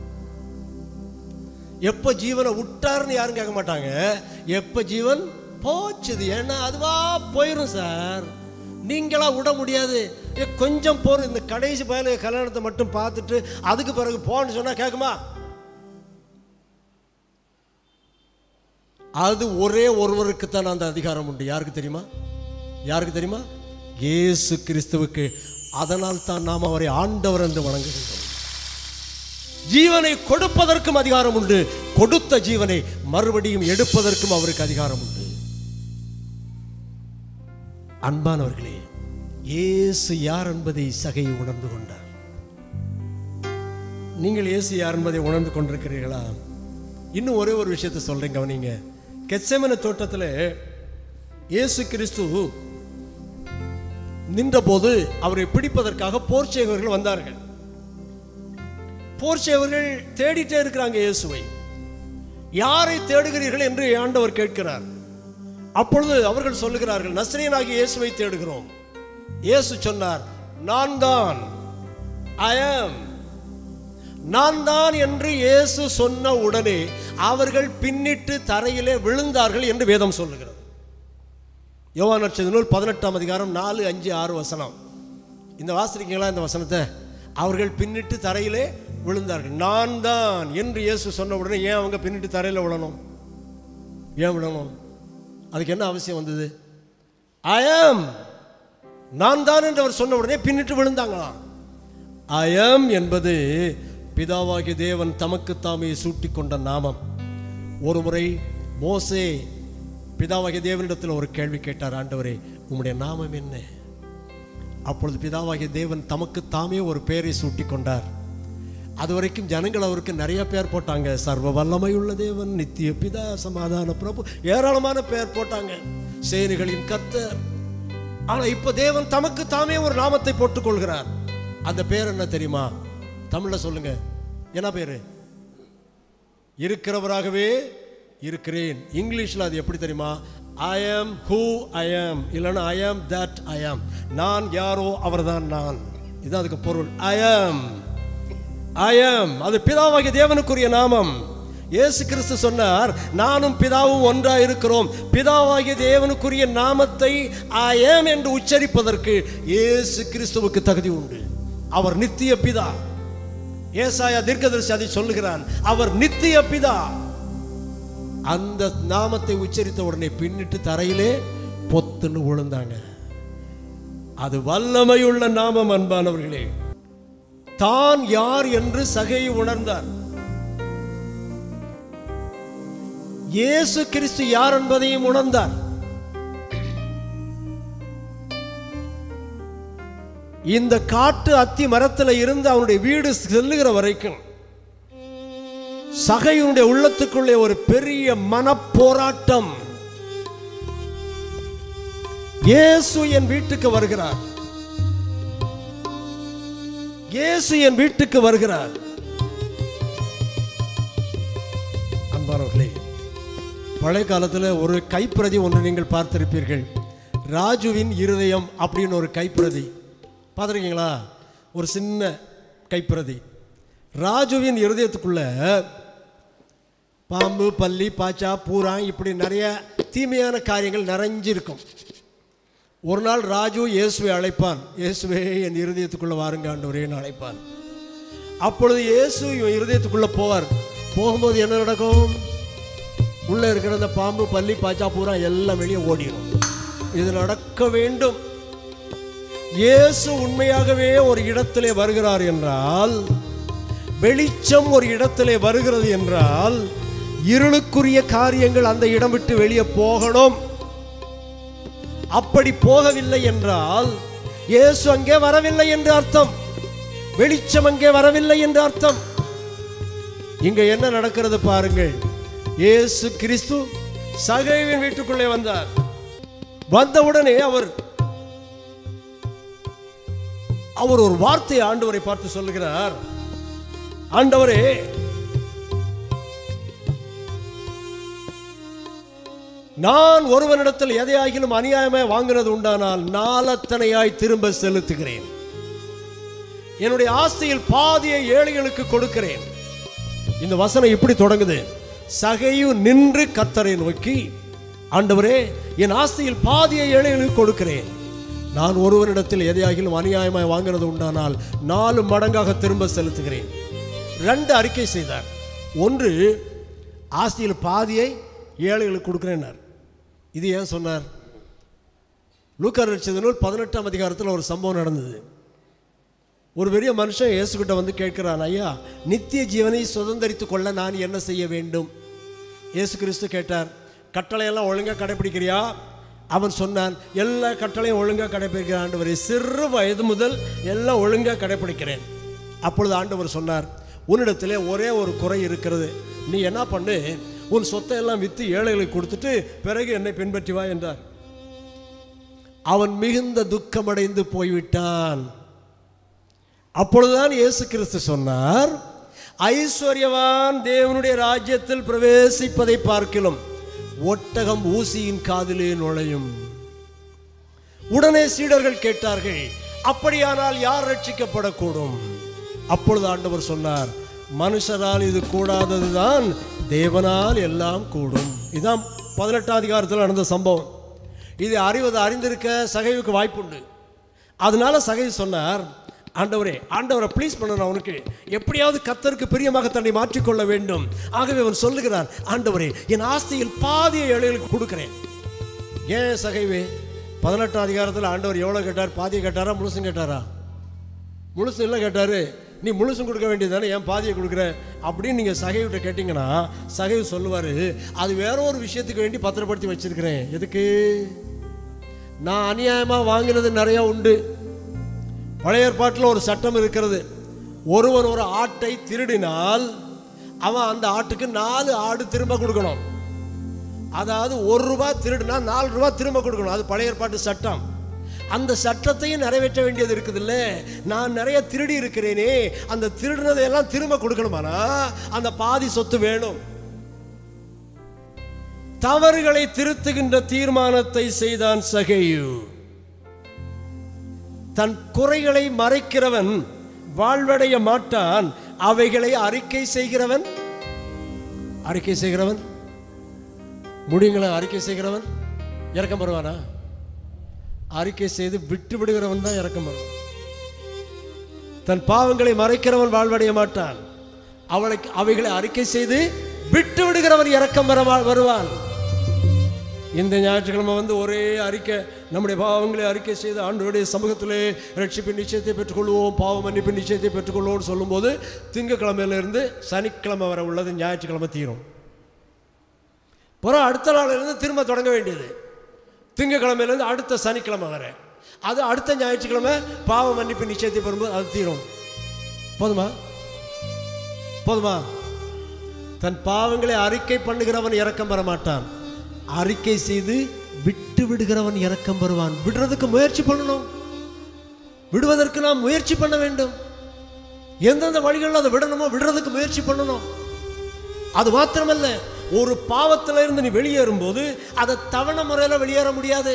எப்போ ஜீவனை விட்டாருன்னு யாரும் கேட்க மாட்டாங்க எப்போ ஜீவன் போச்சுது ஏன்னா அதுவா போயிடும் சார் நீங்களா விட முடியாது ஏ, கொஞ்சம் போற இந்த கடைசி பயல கல்யாணத்தை மட்டும் பார்த்துட்டு அதுக்கு பிறகு போன்னு சொன்னா கேட்குமா அது ஒரே ஒருவருக்கு தான் அந்த அதிகாரம் உண்டு யாருக்கு தெரியுமா யாருக்கு தெரியுமா இயேசு கிறிஸ்துவுக்கு அதனால் தான் நாம் அவரை ஆண்டவர் என்று வணங்குகின்றோம் ஜீவனை கொடுப்பதற்கும் அதிகாரம் உண்டு கொடுத்த ஜீவனை மறுபடியும் எடுப்பதற்கும் அவருக்கு அதிகாரம் உண்டு அன்பானவர்களே இயேசு யார் என்பதை சகை உணர்ந்து கொண்டார் நீங்கள் இயேசு யார் என்பதை உணர்ந்து கொண்டிருக்கிறீர்களா இன்னும் ஒரே ஒரு விஷயத்தை சொல்றேன் கவனிங்க கெச்சமன தோட்டத்தில் இயேசு கிறிஸ்து நின்றபோது அவரை பிடிப்பதற்காக போர் செய்வர்கள் வந்தார்கள் போர் செய்வர்கள் தேடிட்டே இருக்கிறாங்க இயேசுவை யாரை தேடுகிறீர்கள் என்று ஆண்டவர் கேட்கிறார் அப்பொழுது அவர்கள் சொல்லுகிறார்கள் நஸ்ரீனாகிய இயேசுவை தேடுகிறோம் இயேசு சொன்னார் நான் தான் ஐ ஆம் நான் தான் என்று இயேசு சொன்ன உடனே அவர்கள் பின்னிட்டு தரையிலே விழுந்தார்கள் என்று வேதம் சொல்லுகிறது யோவான் நட்சத்திர நூல் பதினெட்டாம் அதிகாரம் நாலு அஞ்சு ஆறு வசனம் இந்த வாசிக்கிறீங்களா இந்த வசனத்தை அவர்கள் பின்னிட்டு தரையிலே விழுந்தார்கள் நான் தான் என்று இயேசு சொன்ன உடனே ஏன் அவங்க பின்னிட்டு தரையில் விழணும் ஏன் விழணும் அதுக்கு என்ன அவசியம் வந்தது ஐ ஆம் நான் தான் என்று அவர் சொன்ன உடனே பின்னிட்டு விழுந்தாங்களாம் அயம் என்பது பிதாவாகிய தேவன் தமக்கு தாமே சூட்டிக் கொண்ட நாமம் ஒரு முறை மோசே பிதாவாகிய தேவனிடத்தில் ஒரு கேள்வி கேட்டார் ஆண்டவரே உம்முடைய நாமம் என்ன அப்பொழுது பிதாவாகிய தேவன் தமக்கு தாமே ஒரு பெயரை சூட்டிக் கொண்டார் அது வரைக்கும் ஜனங்கள் அவருக்கு நிறைய பேர் போட்டாங்க சர்வ வல்லமையுள்ள தேவன் நித்திய பிதா சமாதான பிரபு ஏராளமான பெயர் போட்டாங்க சேனைகளின் கர்த்தர் ஆனா இப்ப தேவன் தமக்கு தாமே ஒரு நாமத்தை போட்டுக் கொள்கிறார் அந்த பேர் என்ன தெரியுமா தமிழ்ல சொல்லுங்க என்ன பேரு இருக்கிறவராகவே இருக்கிறேன் இங்கிலீஷ்ல அது எப்படி தெரியுமா ஐ ஆம் ஹூ ஐ ஆம் இல்லைன்னா ஐ ஆம் தட் ஐ ஆம் நான் யாரோ அவர்தான் நான் இது அதுக்கு பொருள் ஐ ஆம் ஐ ஆம் அது பிதாவாகிய தேவனுக்குரிய நாமம் இயேசு கிறிஸ்து சொன்னார் நானும் பிதாவும் ஒன்றா இருக்கிறோம் பிதாவாகிய தேவனுக்குரிய நாமத்தை ஐ ஆம் என்று உச்சரிப்பதற்கு இயேசு கிறிஸ்துவுக்கு தகுதி உண்டு அவர் நித்திய பிதா ஏசாயா தீர்க்கதரிசி அதை சொல்லுகிறான் அவர் நித்திய பிதா அந்த நாமத்தை உச்சரித்த உடனே பின்னிட்டு தரையிலே பொத்துன்னு விழுந்தாங்க அது வல்லமையுள்ள நாமம் அன்பானவர்களே தான் யார் என்று சகை உணர்ந்தார் இயேசு கிறிஸ்து யார் என்பதையும் உணர்ந்தார் இந்த காட்டு அத்தி மரத்தில் இருந்து அவனுடைய வீடு செல்லுகிற வரைக்கும் சகையுடைய உள்ளத்துக்குள்ளே ஒரு பெரிய மனப்போராட்டம் இயேசு என் வீட்டுக்கு வருகிறார் இயேசு என் வீட்டுக்கு வருகிறார் அன்பானவர்களே பழைய காலத்தில் ஒரு கைப்பிரதி ஒன்று நீங்கள் பார்த்திருப்பீர்கள் ராஜுவின் இருதயம் அப்படின்னு ஒரு கைப்பிரதி பார்த்துருக்கீங்களா ஒரு சின்ன கைப்பிரதி ராஜுவின் இருதயத்துக்குள்ள பாம்பு பல்லி பாச்சா பூரா இப்படி நிறைய தீமையான காரியங்கள் நிறைஞ்சிருக்கும் ஒரு நாள் ராஜு இயேசுவை அழைப்பான் இயேசுவே என் இருதயத்துக்குள்ள வாருங்க ஆண்டவரேன்னு அழைப்பான் அப்பொழுது இயேசு இவன் இருதயத்துக்குள்ள போவார் போகும்போது என்ன நடக்கும் உள்ள இருக்கிற அந்த பாம்பு பல்லி பாச்சா பூரா எல்லாம் வெளியே ஓடிடும் இது நடக்க வேண்டும் இயேசு உண்மையாகவே ஒரு இடத்திலே வருகிறார் என்றால் வெளிச்சம் ஒரு இடத்திலே வருகிறது என்றால் இருளுக்குரிய காரியங்கள் அந்த இடம் விட்டு வெளியே போகணும் அப்படி போகவில்லை என்றால் இயேசு அங்கே வரவில்லை என்று அர்த்தம் வெளிச்சம் அங்கே வரவில்லை என்று அர்த்தம் இங்க என்ன நடக்கிறது பாருங்கள் இயேசு கிறிஸ்து சகைவின் வீட்டுக்குள்ளே வந்தார் வந்தவுடனே அவர் அவர் ஒரு வார்த்தையை ஆண்டவரை பார்த்து சொல்லுகிறார் ஆண்டவரே நான் ஒருவனிடத்தில் எதையாகிலும் அநியாயமாய் வாங்கினது உண்டானால் நாலத்தனையாய் திரும்ப செலுத்துகிறேன் என்னுடைய ஆஸ்தியில் பாதியை ஏழைகளுக்கு கொடுக்கிறேன் இந்த வசனம் இப்படி தொடங்குது சகையு நின்று கத்தரை நோக்கி ஆண்டவரே என் ஆஸ்தியில் பாதியை ஏழைகளுக்கு கொடுக்கிறேன் நான் ஒருவனிடத்தில் எதையாகிலும் அநியாயமாய் வாங்கினது உண்டானால் நாலு மடங்காக திரும்ப செலுத்துகிறேன் ரெண்டு அறிக்கை செய்தார் ஒன்று ஆஸ்தியில் பாதியை ஏழைகளுக்கு கொடுக்கிறேன்னார் இது ஏன் சொன்னார் லூக்கார் ரட்சத நூல் பதினெட்டாம் அதிகாரத்தில் ஒரு சம்பவம் நடந்தது ஒரு பெரிய மனுஷன் இயேசுகிட்ட வந்து கேட்கிறான் ஐயா நித்திய ஜீவனை சுதந்திரித்துக் கொள்ள நான் என்ன செய்ய வேண்டும் இயேசு கிறிஸ்து கேட்டார் கட்டளையெல்லாம் ஒழுங்காக கடைப்பிடிக்கிறியா அவன் சொன்னான் எல்லா கட்டளையும் ஒழுங்காக கடைப்பிடிக்கிறான் ஆண்டவரே சிறு வயது முதல் எல்லாம் ஒழுங்காக கடைப்பிடிக்கிறேன் அப்பொழுது ஆண்டவர் சொன்னார் உன்னிடத்திலே ஒரே ஒரு குறை இருக்கிறது நீ என்ன பண்ணு உன் சொத்தை எல்லாம் விற்று ஏழைகளுக்கு கொடுத்துட்டு பிறகு என்னை பின்பற்றி வா என்றார் அவன் மிகுந்த துக்கமடைந்து போய்விட்டான் அப்பொழுதுதான் இயேசு கிறிஸ்து சொன்னார் ஐஸ்வர்யவான் தேவனுடைய ராஜ்யத்தில் பிரவேசிப்பதை பார்க்கிலும் ஒட்டகம் ஊசியின் காதிலே நுழையும் உடனே சீடர்கள் கேட்டார்கள் அப்படியானால் யார் ரட்சிக்கப்படக்கூடும் அப்பொழுது ஆண்டவர் சொன்னார் மனுஷரால் இது கூடாததுதான் தேவனால் எல்லாம் கூடும் இதான் பதினெட்டாம் அதிகாரத்தில் நடந்த சம்பவம் இது அறிவது அறிந்திருக்க சகைவுக்கு வாய்ப்புண்டு அதனால சகை சொன்னார் ஆண்டவரே ஆண்டவரை ப்ளீஸ் பண்ணணும் அவனுக்கு எப்படியாவது கத்தருக்கு பிரியமாக தன்னை மாற்றிக்கொள்ள வேண்டும் ஆகவே அவன் சொல்லுகிறான் ஆண்டவரே என் ஆஸ்தியில் பாதியை ஏழைகளுக்கு கொடுக்கிறேன் ஏன் சகைவே பதினெட்டாம் அதிகாரத்தில் ஆண்டவர் எவ்வளோ கேட்டார் பாதியை கேட்டாரா முழுசும் கேட்டாரா முழுசும் இல்லை கேட்டார் நீ முழுசும் கொடுக்க வேண்டியதானே ஏன் பாதியை கொடுக்குற அப்படின்னு நீங்கள் சகைவிட்ட கேட்டிங்கன்னா சகைவு சொல்லுவார் அது வேற ஒரு விஷயத்துக்கு வேண்டி பத்திரப்படுத்தி வச்சிருக்கிறேன் எதுக்கு நான் அநியாயமாக வாங்கினது நிறையா உண்டு பழைய ஏற்பாட்டில் ஒரு சட்டம் இருக்கிறது ஒருவன் ஒரு ஆட்டை திருடினால் அவன் அந்த ஆட்டுக்கு நாலு ஆடு திரும்ப கொடுக்கணும் அதாவது ஒரு ரூபாய் திருடினா நாலு ரூபாய் திரும்ப கொடுக்கணும் அது பழைய ஏற்பாட்டு சட்டம் அந்த சட்டத்தையும் நிறைவேற்ற வேண்டியது இருக்குதுல்ல நான் நிறைய திருடி இருக்கிறேனே அந்த திருடினதையெல்லாம் திரும்ப கொடுக்கணுமானா அந்த பாதி சொத்து வேணும் தவறுகளை திருத்துகின்ற தீர்மானத்தை செய்தான் சகையு தன் குறைகளை மறைக்கிறவன் வாழ்வடைய மாட்டான் அவைகளை அறிக்கை செய்கிறவன் அறிக்கை செய்கிறவன் முடியுங்களா அறிக்கை செய்கிறவன் இறக்கம் வருவானா அறிக்கை செய்து விட்டு விடுகிறவன் தான் இறக்கம் வருவான் தன் பாவங்களை மறைக்கிறவன் வாழ்வடைய மாட்டான் அவளை அவைகளை அறிக்கை செய்து விட்டு விடுகிறவன் இறக்கம் வர வருவான் இந்த ஞாயிற்றுக்கிழமை வந்து ஒரே அறிக்கை நம்முடைய பாவங்களை அறிக்கை செய்து ஆண்டவருடைய சமூகத்திலே ரட்சிப்பின் நிச்சயத்தை பெற்றுக்கொள்வோம் பாவ மன்னிப்பின் நிச்சயத்தை பெற்றுக்கொள்வோம்னு சொல்லும்போது திங்கக்கிழமையிலிருந்து சனிக்கிழமை வர உள்ளது ஞாயிற்றுக்கிழமை தீரும் புறம் அடுத்த நாளிலிருந்து திரும்ப தொடங்க வேண்டியது திங்கக்கிழமையிலேருந்து அடுத்த சனிக்கிழமை வர அது அடுத்த ஞாயிற்றுக்கிழமை பாவ மன்னிப்பு நிச்சயத்தை பெறும்போது அது தீரும் போதுமா போதுமா தன் பாவங்களை அறிக்கை பண்ணுகிறவன் இறக்கம் பெற மாட்டான் அறிக்கை செய்து விட்டு விடுகிறவன் இறக்கம் பெறுவான் விடுறதுக்கு முயற்சி பண்ணணும் விடுவதற்கு நாம் முயற்சி பண்ண வேண்டும் எந்தெந்த வழிகளில் அதை விடணுமோ விடுறதுக்கு முயற்சி பண்ணணும் அது மாத்திரமல்ல ஒரு பாவத்தில் இருந்து நீ வெளியேறும்போது அதை தவணை முறையில் வெளியேற முடியாது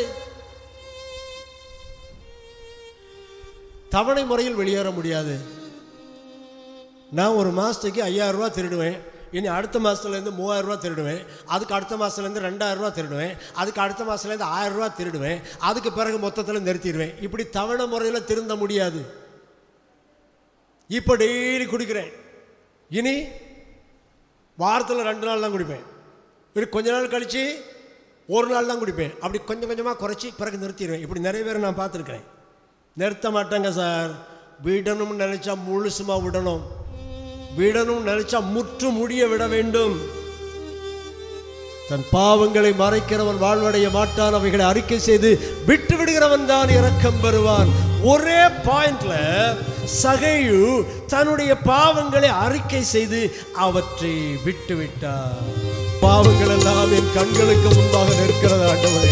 தவணை முறையில் வெளியேற முடியாது நான் ஒரு மாதத்துக்கு ஐயாயிரம் ரூபா திருடுவேன் இனி அடுத்த மாதத்துலேருந்து மூவாயிரம் ரூபா திருடுவேன் அதுக்கு அடுத்த மாதத்துலேருந்து ரெண்டாயிரம் ரூபா திருடுவேன் அதுக்கு அடுத்த மாதத்துலேருந்து ஆயிரம் ரூபா திருடுவேன் அதுக்கு பிறகு மொத்தத்தில் நிறுத்திடுவேன் இப்படி தவணை முறையில் திருந்த முடியாது இப்போ டெய்லி குடிக்கிறேன் இனி வாரத்தில் ரெண்டு நாள் தான் குடிப்பேன் இப்படி கொஞ்ச நாள் கழித்து ஒரு நாள் தான் குடிப்பேன் அப்படி கொஞ்சம் கொஞ்சமாக குறைச்சி பிறகு நிறுத்திடுவேன் இப்படி நிறைய பேர் நான் பார்த்துருக்கிறேன் நிறுத்த மாட்டேங்க சார் விடணும்னு நினச்சா முழுசுமாக விடணும் விடணும் நினைச்சா முற்று முடிய விட வேண்டும் தன் பாவங்களை மறைக்கிறவன் வாழ்வடைய மாட்டான் அவைகளை அறிக்கை செய்து விட்டு விடுகிறவன் தான் இரக்கம் பெறுவான் ஒரே பாயிண்ட்ல சகையு தன்னுடைய பாவங்களை அறிக்கை செய்து அவற்றை விட்டு விட்டார் பாவங்கள் எல்லாம் என் கண்களுக்கு முன்பாக நிற்கிறது ஆண்டவரே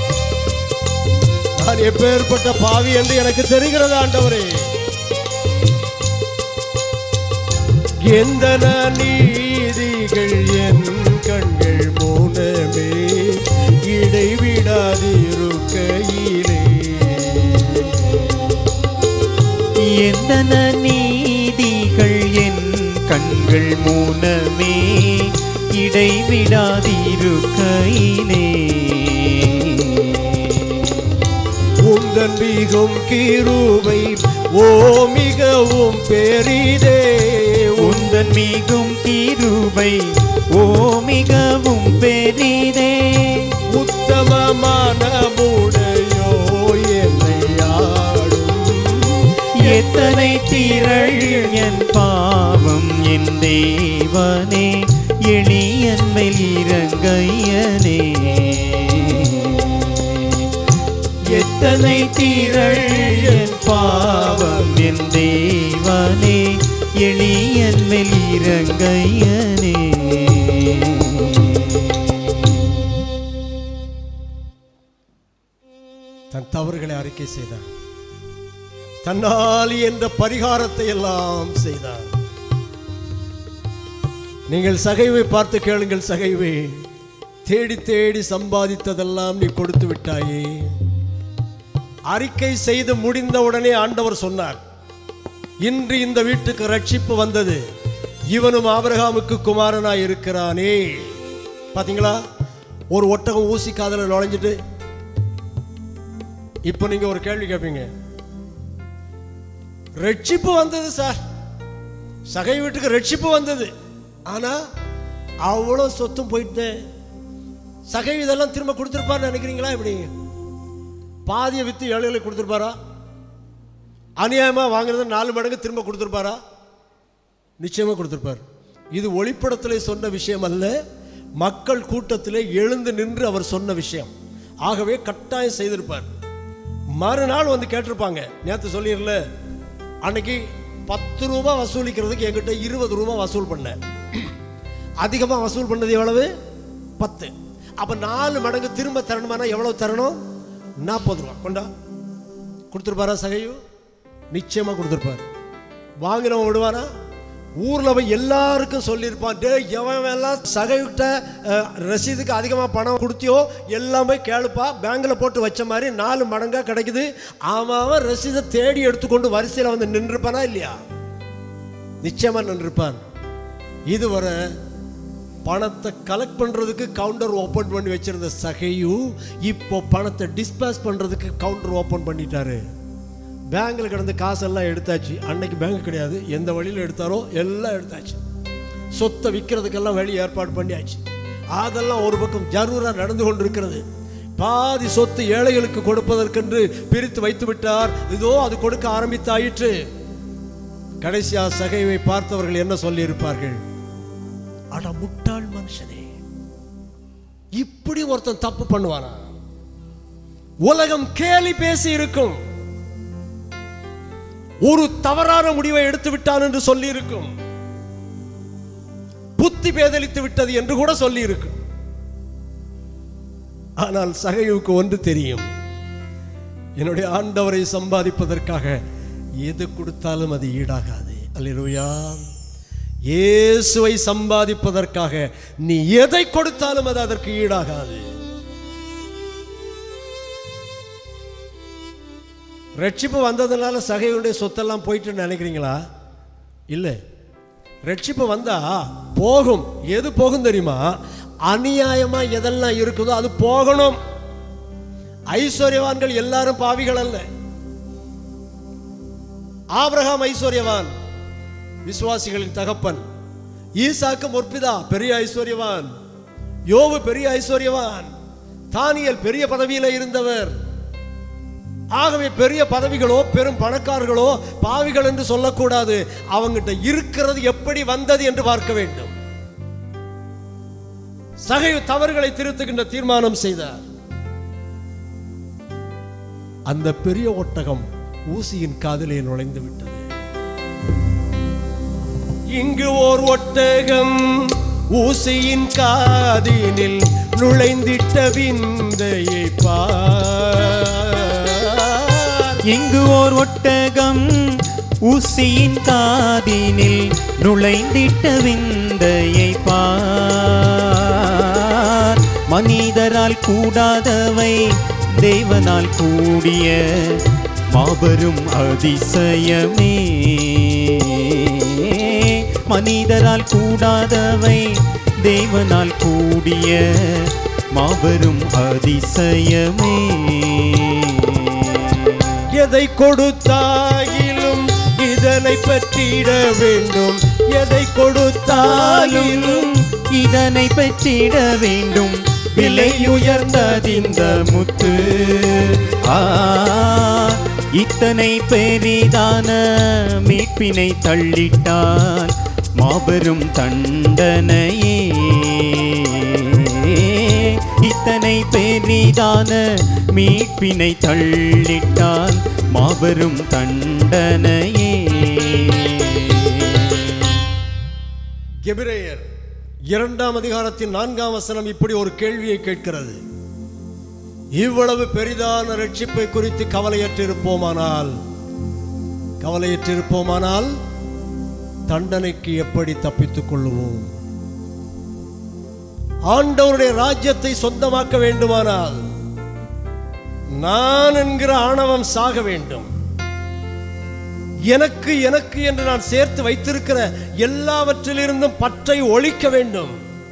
நான் எப்பேற்பட்ட பாவி என்று எனக்கு தெரிகிறது ஆண்டவரே எந்த நீதிகள் என் கண்கள் மூலமே இடைவிடாதிருக்கையிலே எந்தன நீதிகள் என் கண்கள் மூலமே இடைவிடாதிருக்கையிலே உந்தன் மிகும் கிருபை ஓ மிகவும் பெரிதே உந்தன் மிகும் கிருபை ஓ மிகவும் பெரிதே உத்தமமான மூடையோ என்னை ஆடும் எத்தனை திரள் என் பாவம் என் தேவனே எளியன் மேல் இறங்கையனே எத்தனை திரள் என் பாவம் என் தேவனே எளியன் மேல் இறங்கையனே தன் தவறுகளை அறிக்கை செய்தான் தன்னால் என்ற பரிகாரத்தை எல்லாம் செய்தான் நீங்கள் சகைவை பார்த்து கேளுங்கள் சகைவே தேடி தேடி சம்பாதித்ததெல்லாம் நீ கொடுத்து விட்டாயே அறிக்கை செய்து முடிந்த உடனே ஆண்டவர் சொன்னார் இன்று இந்த வீட்டுக்கு ரட்சிப்பு வந்தது இவனும் ஆபிரகாமுக்கு குமாரனாய் இருக்கிறானே பாத்தீங்களா ஒரு ஒட்டகம் ஊசி காதல நுழைஞ்சிட்டு இப்போ நீங்க ஒரு கேள்வி கேட்பீங்க ரட்சிப்பு வந்தது சார் சகை வீட்டுக்கு ரட்சிப்பு வந்தது ஆனா அவ்வளோ சொத்தும் போயிட்டு சகை இதெல்லாம் திரும்ப கொடுத்துருப்பான்னு நினைக்கிறீங்களா இப்படி பாதியை வித்து ஏழைகளுக்கு கொடுத்துருப்பாரா அநியாயமா வாங்குறத நாலு மடங்கு திரும்ப கொடுத்துருப்பாரா நிச்சயமா கொடுத்துருப்பார் இது ஒளிப்படத்தில் சொன்ன விஷயம் அல்ல மக்கள் கூட்டத்திலே எழுந்து நின்று அவர் சொன்ன விஷயம் ஆகவே கட்டாயம் செய்திருப்பார் மறுநாள் வந்து கேட்டிருப்பாங்க நேற்று சொல்லிடல அன்னைக்கு பத்து ரூபா வசூலிக்கிறதுக்கு என்கிட்ட இருபது ரூபா வசூல் பண்ணேன் அதிகமாக வசூல் பண்ணது எவ்வளவு பத்து அப்போ நாலு மடங்கு திரும்ப தரணுமானா எவ்வளவு தரணும் நாற்பது ரூபா கொண்டா கொடுத்துருப்பாரா சகையு நிச்சயமாக கொடுத்துருப்பார் வாங்கினவன் விடுவானா ஊரில் போய் எல்லாருக்கும் சொல்லியிருப்பான் டே எவன் எல்லாம் சகைவிட்ட அஹ், ரசீதுக்கு அதிகமாக பணம் கொடுத்தியோ எல்லாமே கேளுப்பா பேங்கில் போட்டு வச்ச மாதிரி நாலு மடங்காக கிடைக்குது அவன் அவன் ரசீதை தேடி எடுத்துக்கொண்டு வரிசையில் வந்து நின்றுப்பானா இல்லையா நிச்சயமாக நின்றுப்பான் இதுவரை பணத்தை கலெக்ட் பண்ணுறதுக்கு கவுண்டர் ஓப்பன் பண்ணி வச்சிருந்த சகையு இப்போ பணத்தை டிஸ்பேஸ் பண்ணுறதுக்கு கவுண்டர் ஓப்பன் பண்ணிட்டாரு பேங்க்ல கிடந்த காசெல்லாம் எடுத்தாச்சு அன்னைக்கு பேங்க் கிடையாது எந்த வழியில் எடுத்தாரோ எல்லாம் எடுத்தாச்சு சொத்தை விற்கிறதுக்கெல்லாம் வழி ஏற்பாடு பண்ணியாச்சு அதெல்லாம் ஒரு பக்கம் ஜரூரா நடந்து கொண்டிருக்கிறது பாதி சொத்து ஏழைகளுக்கு கொடுப்பதற்கென்று பிரித்து வைத்து விட்டார் இதோ அது கொடுக்க ஆரம்பித்தாயிற்று கடைசியா சகைவை பார்த்தவர்கள் என்ன சொல்லியிருப்பார்கள் அட முட்டாள் மனுஷனே இப்படி ஒருத்தன் தப்பு பண்ணுவானா உலகம் கேலி பேசி இருக்கும் ஒரு தவறான முடிவை எடுத்து விட்டான் என்று சொல்லி இருக்கும் புத்தி பேதலித்து விட்டது என்று கூட சொல்லி இருக்கும் ஆனால் சகையுக்கு ஒன்று தெரியும் என்னுடைய ஆண்டவரை சம்பாதிப்பதற்காக எது கொடுத்தாலும் அது ஈடாகாது அல்லேலூயா இயேசுவை சம்பாதிப்பதற்காக நீ எதை கொடுத்தாலும் அது அதற்கு ஈடாகாது ரட்சிப்பு வந்ததுனால சகையுடைய சொத்தெல்லாம் போயிட்டு நினைக்கிறீங்களா இல்லை ரட்சிப்பு வந்தா போகும் எது போகும் தெரியுமா அநியாயமா எதெல்லாம் இருக்குதோ அது போகணும் ஐஸ்வர்யவான்கள் எல்லாரும் பாவிகள் அல்ல ஆபிரகாம் ஐஸ்வர்யவான் விசுவாசிகளின் தகப்பன் ஈசாக்கு முற்பிதா பெரிய ஐஸ்வர்யவான் யோபு பெரிய ஐஸ்வர்யவான் தானியல் பெரிய பதவியில இருந்தவர் ஆகவே பெரிய பதவிகளோ பெரும் பணக்காரர்களோ பாவிகள் என்று சொல்லக்கூடாது அவங்கிட்ட இருக்கிறது எப்படி வந்தது என்று பார்க்க வேண்டும் சகை தவறுகளை திருத்துகின்ற தீர்மானம் செய்தார் அந்த பெரிய ஒட்டகம் ஊசியின் காதிலே நுழைந்து விட்டது இங்கு ஓர் ஒட்டகம் ஊசியின் காதினில் நுழைந்திட்ட விந்தையை பார் இங்கு ஓர் ஒட்டகம் ஊசியின் காதினில் நுழைந்திட்ட விந்தையை பார் மனிதரால் கூடாதவை தேவனால் கூடிய மாபெரும் அதிசயமே மனிதரால் கூடாதவை தேவனால் கூடிய மாபெரும் அதிசயமே எதை கொடுத்தாயிலும் இதனை பெற்றிட வேண்டும் எதை கொடுத்தாயிலும் தாயிலும் இதனை பெற்றிட வேண்டும் விலை உயர்ந்ததிந்த முத்து ஆ இத்தனை பெரிதான மீட்பினை தள்ளிட்டால் மாபெரும் தண்டனையே இத்தனை பெரிதான மீட்பினை தள்ளிட்டால் மாபெரும் தண்டனையே எபிரேயர் இரண்டாம் அதிகாரத்தின் நான்காம் வசனம் இப்படி ஒரு கேள்வியை கேட்கிறது இவ்வளவு பெரிதான ரட்சிப்பை குறித்து கவலையற்றிருப்போமானால் கவலையற்றிருப்போமானால் தண்டனைக்கு எப்படி தப்பித்துக் கொள்ளுவோம் ஆண்டவருடைய ராஜ்யத்தை சொந்தமாக்க வேண்டுமானால் நான் என்கிற ஆணவம் சாக வேண்டும் எனக்கு எனக்கு என்று நான் சேர்த்து வைத்திருக்கிற எல்லாவற்றிலிருந்தும் பற்றை ஒழிக்க வேண்டும்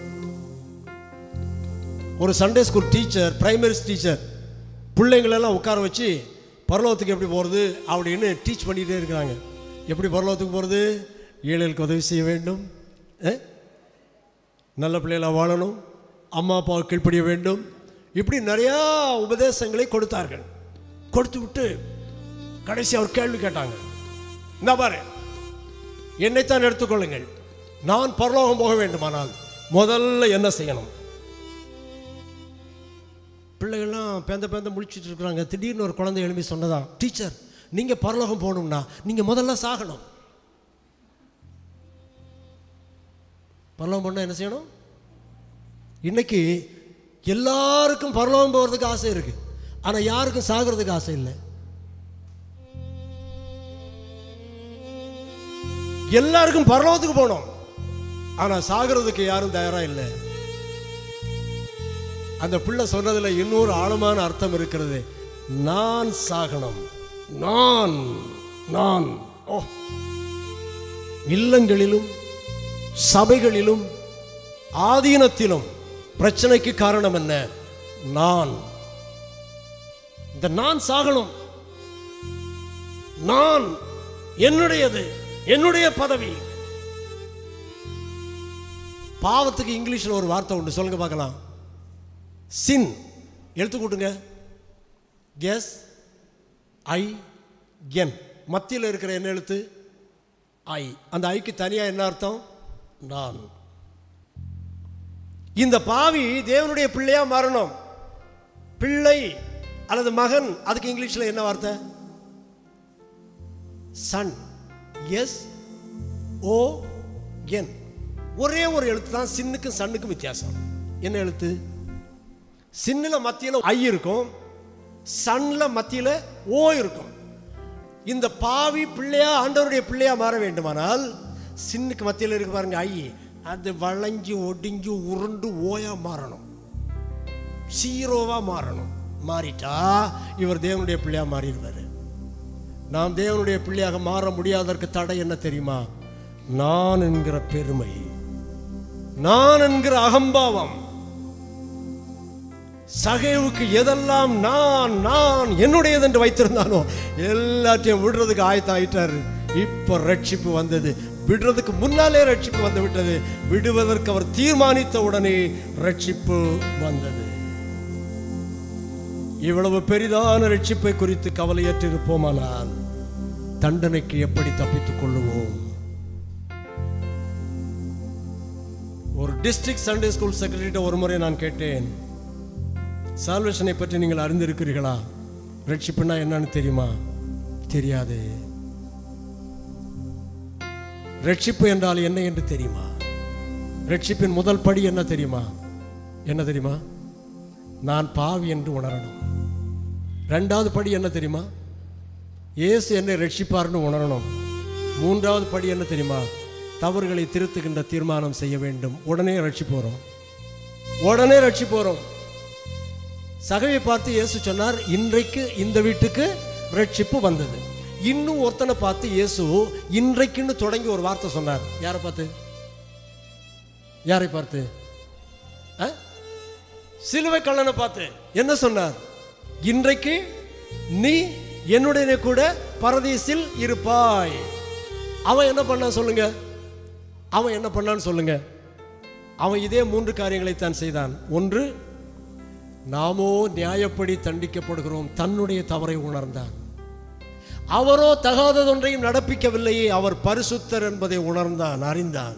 ஒரு Sunday school teacher primary teacher பிள்ளைங்களெல்லாம் உட்கார வச்சு பரலோகத்துக்கு எப்படி போகிறது அப்படின்னு டீச் பண்ணிகிட்டே இருக்கிறாங்க எப்படி பரலோகத்துக்கு போகிறது ஏழைகளுக்கு உதவி செய்ய வேண்டும் அஹ்? நல்ல பிள்ளைகளாக வாழணும் அம்மா அப்பா கீழ்ப்படிய வேண்டும் இப்படி நிறையா உபதேசங்களை கொடுத்தார்கள் கொடுத்து விட்டு கடைசி அவர் கேள்வி கேட்டாங்க இந்த பாரு என்னைத்தான் எடுத்துக்கொள்ளுங்கள் நான் பரலோகம் போக வேண்டுமானால் முதல்ல என்ன செய்யணும் பிள்ளைகள்லாம் பேந்த பேந்த முழிச்சிட்டு இருக்கிறாங்க திடீர்னு ஒரு குழந்தை எழுப்பி சொன்னதான் டீச்சர் நீங்கள் பரலோகம் போகணும்னா நீங்கள் முதல்ல சாகணும் பரலோகம் பண்ணால் என்ன செய்யணும் இன்னைக்கு எல்லாருக்கும் பரலோகம் போகிறதுக்கு ஆசை இருக்கு ஆனால் யாருக்கும் சாகிறதுக்கு ஆசை இல்லை எல்லாருக்கும் பரலோகத்துக்கு போகணும் ஆனா சாகிறதுக்கு யாரும் தயாரா இல்லை அந்த பிள்ளை சொன்னதுல இன்னொரு ஆழமான அர்த்தம் இருக்கிறது நான் சாகணும் நான் நான் ஓ இல்லங்களிலும் சபைகளிலும் ஆதீனத்திலும் பிரச்சனைக்கு காரணம் என்ன நான் இந்த நான் சாகணும் நான் என்னுடையது என்னுடைய பதவி பாவத்துக்கு இங்கிலீஷ்ல ஒரு வார்த்தை உண்டு சொல்லுங்க பார்க்கலாம் சின் எழுத்து கூட்டுங்க எஸ் ஐ என் மத்தியில் இருக்கிற என்ன எழுத்து ஐ அந்த ஐக்கு தனியாக என்ன அர்த்தம் நான் இந்த பாவி தேவனுடைய பிள்ளையா மாறணும் பிள்ளை அல்லது மகன் அதுக்கு இங்கிலீஷில் என்ன வார்த்தை சன் எஸ் ஓ என் ஒரே ஒரு எழுத்து தான் சின்னுக்கும் சன்னுக்கும் வித்தியாசம் என்ன எழுத்து சின்னில் மத்தியில் ஐ இருக்கும் சன்ல மத்தியில் ஓ இருக்கும் இந்த பாவி பிள்ளையா ஆண்டவருடைய பிள்ளையா மாற வேண்டுமானால் சின்னுக்கு மத்தியில் இருக்கு பாருங்க ஐ அது வளைஞ்சு ஒடிஞ்சு உருண்டு ஓயா மாறணும் சீரோவா மாறணும் மாறிட்டா இவர் தேவனுடைய பிள்ளையா மாறிடுவார் நாம் தேவனுடைய பிள்ளையாக மாற முடியாததற்கு தடை என்ன தெரியுமா நான் என்கிற பெருமை நான் என்கிற அகம்பாவம் சகைவுக்கு எதெல்லாம் நான் நான் என்னுடையது என்று வைத்திருந்தானோ எல்லாத்தையும் விடுறதுக்கு ஆயத்தம் ஆயிட்டாரு இப்ப ரட்சிப்பு வந்தது விடுறதுக்கு முன்னாலே ரட்சிப்பு வந்து விட்டது விடுவதற்கு அவர் தீர்மானித்த உடனே ரட்சிப்பு வந்தது இவ்வளவு பெரிதான ரட்சிப்பை குறித்து கவலையற்றிருப்போமானால் தண்டனைக்கு எப்படி தப்பித்துக் கொள்ளுவோம் ஒரு டிஸ்ட்ரிக்ட் சண்டே ஸ்கூல் செக்ரட்டரிட்ட ஒரு முறை நான் கேட்டேன் சால்வேஷனை பற்றி நீங்கள் அறிந்திருக்கிறீர்களா ரட்சிப்புனா என்னன்னு தெரியுமா தெரியாது ரட்சிப்பு என்றால் என்ன என்று தெரியுமா ரட்சிப்பின் முதல் படி என்ன தெரியுமா என்ன தெரியுமா நான் பாவி என்று உணரணும் ரெண்டாவது படி என்ன தெரியுமா இயேசு என்னை ரட்சிப்பார்னு உணரணும் மூன்றாவது படி என்ன தெரியுமா தவறுகளை திருத்துகின்ற தீர்மானம் செய்ய வேண்டும் உடனே ரட்சிப்பு வரும் உடனே ரட்சிப்பு வரும் சகையை பார்த்து இயேசு சொன்னார் இன்றைக்கு இந்த வீட்டுக்கு ரட்சிப்பு வந்தது இன்னும் ஒருத்தனை பார்த்து இயேசு இன்றைக்குன்னு தொடங்கி ஒரு வார்த்தை சொன்னார் யாரை பார்த்து யாரை பார்த்து ஆ? சிலுவை கள்ளனை பார்த்து என்ன சொன்னார் இன்றைக்கு நீ என்னுடைய கூட பரதீசில் இருப்பாய் அவன் என்ன பண்ணான் சொல்லுங்க அவன் என்ன பண்ணான்னு சொல்லுங்க அவன் இதே மூன்று காரியங்களைத்தான் செய்தான் ஒன்று நாமோ நியாயப்படி தண்டிக்கப்படுகிறோம் தன்னுடைய தவறை உணர்ந்தான் அவரோ தகாததொன்றையும் நடப்பிக்கவில்லையே அவர் பரிசுத்தர் என்பதை உணர்ந்தான் அறிந்தான்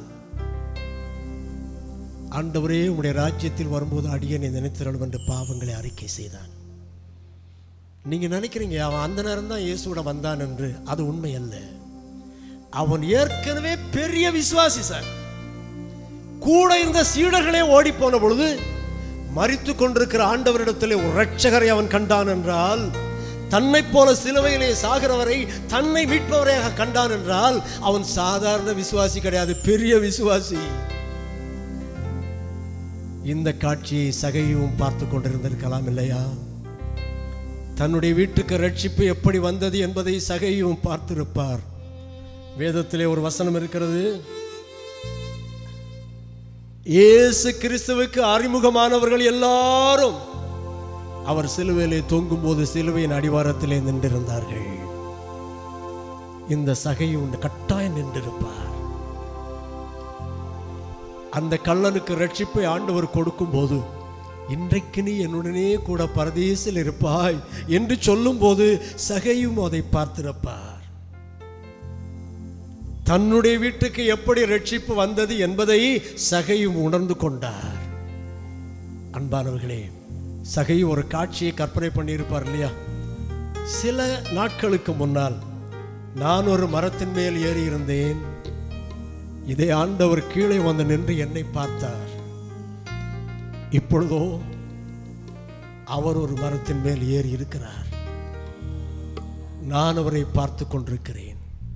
ஆண்டவரே உடைய ராஜ்யத்தில் வரும்போது அடியனை நினைத்திரணும் என்று பாவங்களை அறிக்கை செய்தான் நீங்க நினைக்கிறீங்க அவன் அந்த நேரம் தான் இயேசுவோட வந்தான் என்று அது உண்மை அல்ல அவன் ஏற்கனவே பெரிய விசுவாசி சார் கூட இருந்த சீடர்களே ஓடி போன பொழுது மறித்து கொண்டிருக்கிற ஆண்டவரிடத்திலே ஒரு ரட்சகரை அவன் கண்டான் என்றால் தன்னை போல சிலுவையிலே சாகிறவரை தன்னை மீட்பவரையாக கண்டான் என்றால் அவன் சாதாரண விசுவாசி கிடையாது பெரிய விசுவாசி இந்த காட்சியை சகையும் பார்த்து கொண்டிருந்திருக்கலாம் இல்லையா தன்னுடைய வீட்டுக்கு ரட்சிப்பு எப்படி வந்தது என்பதை சகையும் பார்த்திருப்பார் வேதத்திலே ஒரு வசனம் இருக்கிறது இயேசு கிறிஸ்துவுக்கு அறிமுகமானவர்கள் எல்லாரும் அவர் சிலுவையிலே தொங்கும்போது சிலுவையின் அடிவாரத்திலே நின்றிருந்தார்கள் இந்த சகையும் கட்டாயம் நின்றிருப்பார் அந்த கள்ளனுக்கு ரட்சிப்பை ஆண்டவர் கொடுக்கும்போது இன்றைக்கு நீ என்னுடனே கூட பரதேசில் இருப்பாய் என்று சொல்லும்போது சகையும் அதை பார்த்திருப்பார் தன்னுடைய வீட்டுக்கு எப்படி ரட்சிப்பு வந்தது என்பதை சகையும் உணர்ந்து கொண்டார் அன்பானவர்களே சகை ஒரு காட்சியை கற்பனை பண்ணியிருப்பார் இல்லையா சில நாட்களுக்கு முன்னால் நான் ஒரு மரத்தின் மேல் ஏறி இருந்தேன் இதை ஆண்டவர் கீழே வந்து நின்று என்னை பார்த்தார் இப்பொழுதோ அவர் ஒரு மரத்தின் மேல் ஏறி இருக்கிறார் நான் அவரை பார்த்து கொண்டிருக்கிறேன்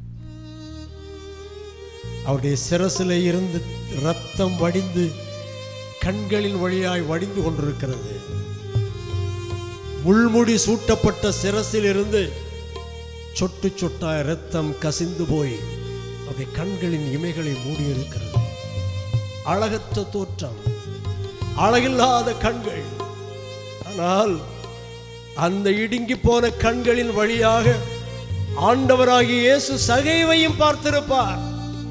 அவருடைய சிரசிலே இருந்து ரத்தம் வடிந்து கண்களின் வழியாய் வடிந்து கொண்டிருக்கிறது முள்முடி சூட்டப்பட்ட சிரசில் இருந்து சொட்டு சொட்டாய் ரத்தம் கசிந்து போய் அவருடைய கண்களின் இமைகளை மூடியிருக்கிறது அழகற்ற தோற்றம் அழகில்லாத கண்கள் ஆனால் அந்த இடுங்கி போன கண்களின் வழியாக ஆண்டவராகிய இயேசு சகைவையும் பார்த்திருப்பார்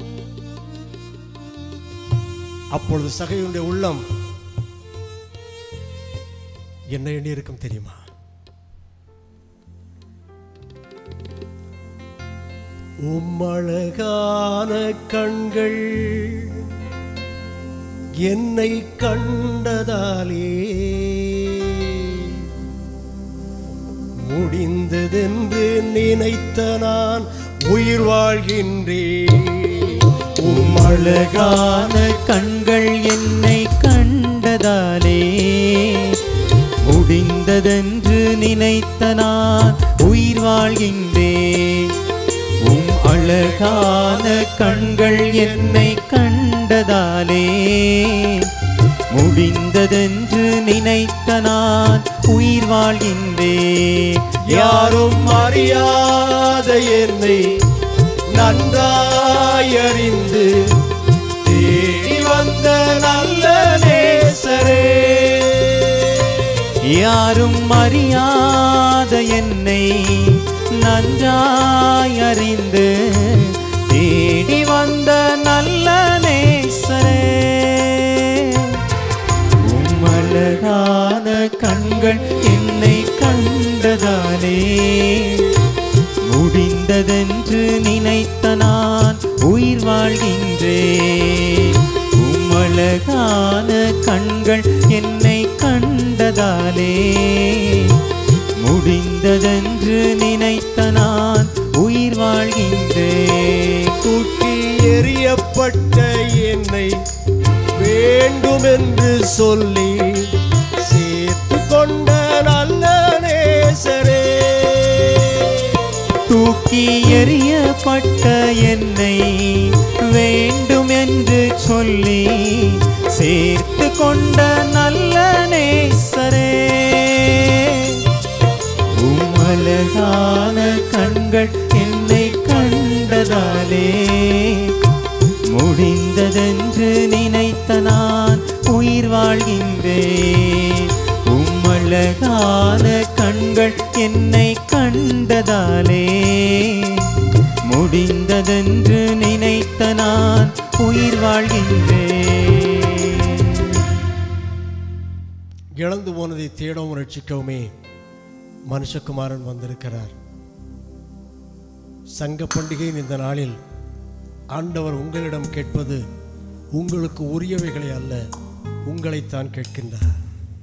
அப்பொழுது சகையுடைய உள்ளம் என்ன எண்ணி இருக்கும் தெரியுமா உம்மழகான கண்கள் என்னை கண்டதாலே முடிந்ததென்று நினைத்த நான் உயிர் வாழ்கின்றேன் அழகான கண்கள் என்னை கண்டதாலே முடிந்ததென்று நினைத்த நான் உயிர் வாழ்கின்றேன் உம் அழகான கண்கள் என்னை கண்டதாலே முடிந்ததென்று நினைத்த நான் உயிர் வாழ்கின்றேன் யாரும் அறியாத என்னை நன்றாய் அறிந்து தேடி வந்த நல்ல நேசரே யாரும் அறியாத என்னை நன்றாய் அறிந்து தேடி வந்த நல்ல நேசரே உம்மழகான கண்கள் என்னை கண்டதாலே முடிந்ததென்று நினைத்த நான் உயிர் வாழ்கின்றேன் உம்மழகான கண்கள் என்னை கண்டதாலே முடிந்ததென்று நினைத்த நான் உயிர் வாழ்கின்றேன் தூக்கி எறியப்பட்ட என்னை வேண்டுமென்று சொல்லி சேர்த்து கொண்ட நல்ல நேசரே தூக்கி எறியப்பட்ட என்னை வேண்டும் என்று சொல்லி சேர்த்து கொண்ட நல்ல நேசரே உம்மழகான கண்கள் என்னை கண்டதாலே முடிந்ததென்று நினைத்த நான் உயிர் வாழ்கின்றேன் உம்மழகான கண்கள் என்னை கண்டதாலே முடிந்ததென்று நினைத்த நான் உயிர் வாழ்கின்றேன் இழந்து போனதை தேடவும் ரட்சிக்கவுமே மனுஷகுமாரன் வந்திருக்கிறார் சங்க பண்டிகையின் இந்த நாளில் ஆண்டவர் உங்களிடம் கேட்பது உங்களுக்கு உரியவைகளை அல்ல உங்களைத்தான் கேட்கின்றார்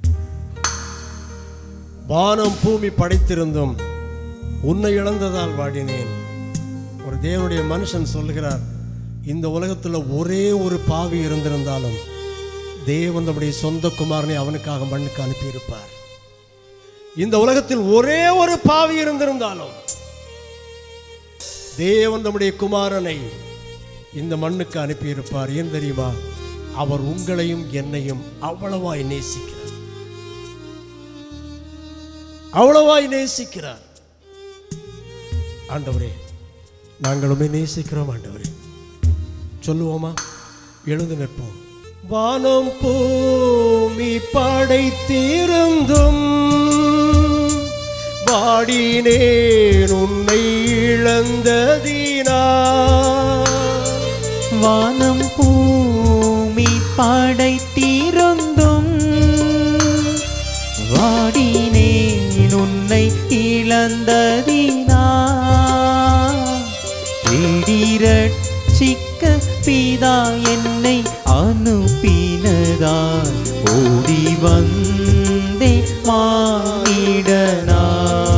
வானம் பூமி படைத்திருந்தும் உன்னை இழந்ததால் வாடினேன் ஒரு தேவனுடைய மனுஷன் சொல்லுகிறார் இந்த உலகத்தில் ஒரே ஒரு பாவி இருந்திருந்தாலும் தேவன் நம்முடைய சொந்த குமாரனை அவனுக்காக மண்ணுக்கு அனுப்பியிருப்பார் இந்த உலகத்தில் ஒரே ஒரு பாவி இருந்திருந்தாலும் தேவன் நம்முடைய குமாரனை இந்த மண்ணுக்கு அனுப்பியிருப்பார் ஏன் தெரியுமா அவர் உங்களையும் என்னையும் அவ்வளவாய் நேசிக்கிறார் அவ்வளவாய் நேசிக்கிறார் ஆண்டவரே நாங்களுமே நேசிக்கிறோம் ஆண்டவரே சொல்லுவோமா எழுந்து நிற்போம் வானம் பூமி படைத்திருந்தும் வாடினேன் உன்னை இழந்ததினா வானம் பூமி படைத்திருந்தும் வாடினேன் உன்னை இழந்ததினா தேடிரட்சிக்க பிதா என்னை அனுப்பினதால் ஓடி வந்தே மானிடனா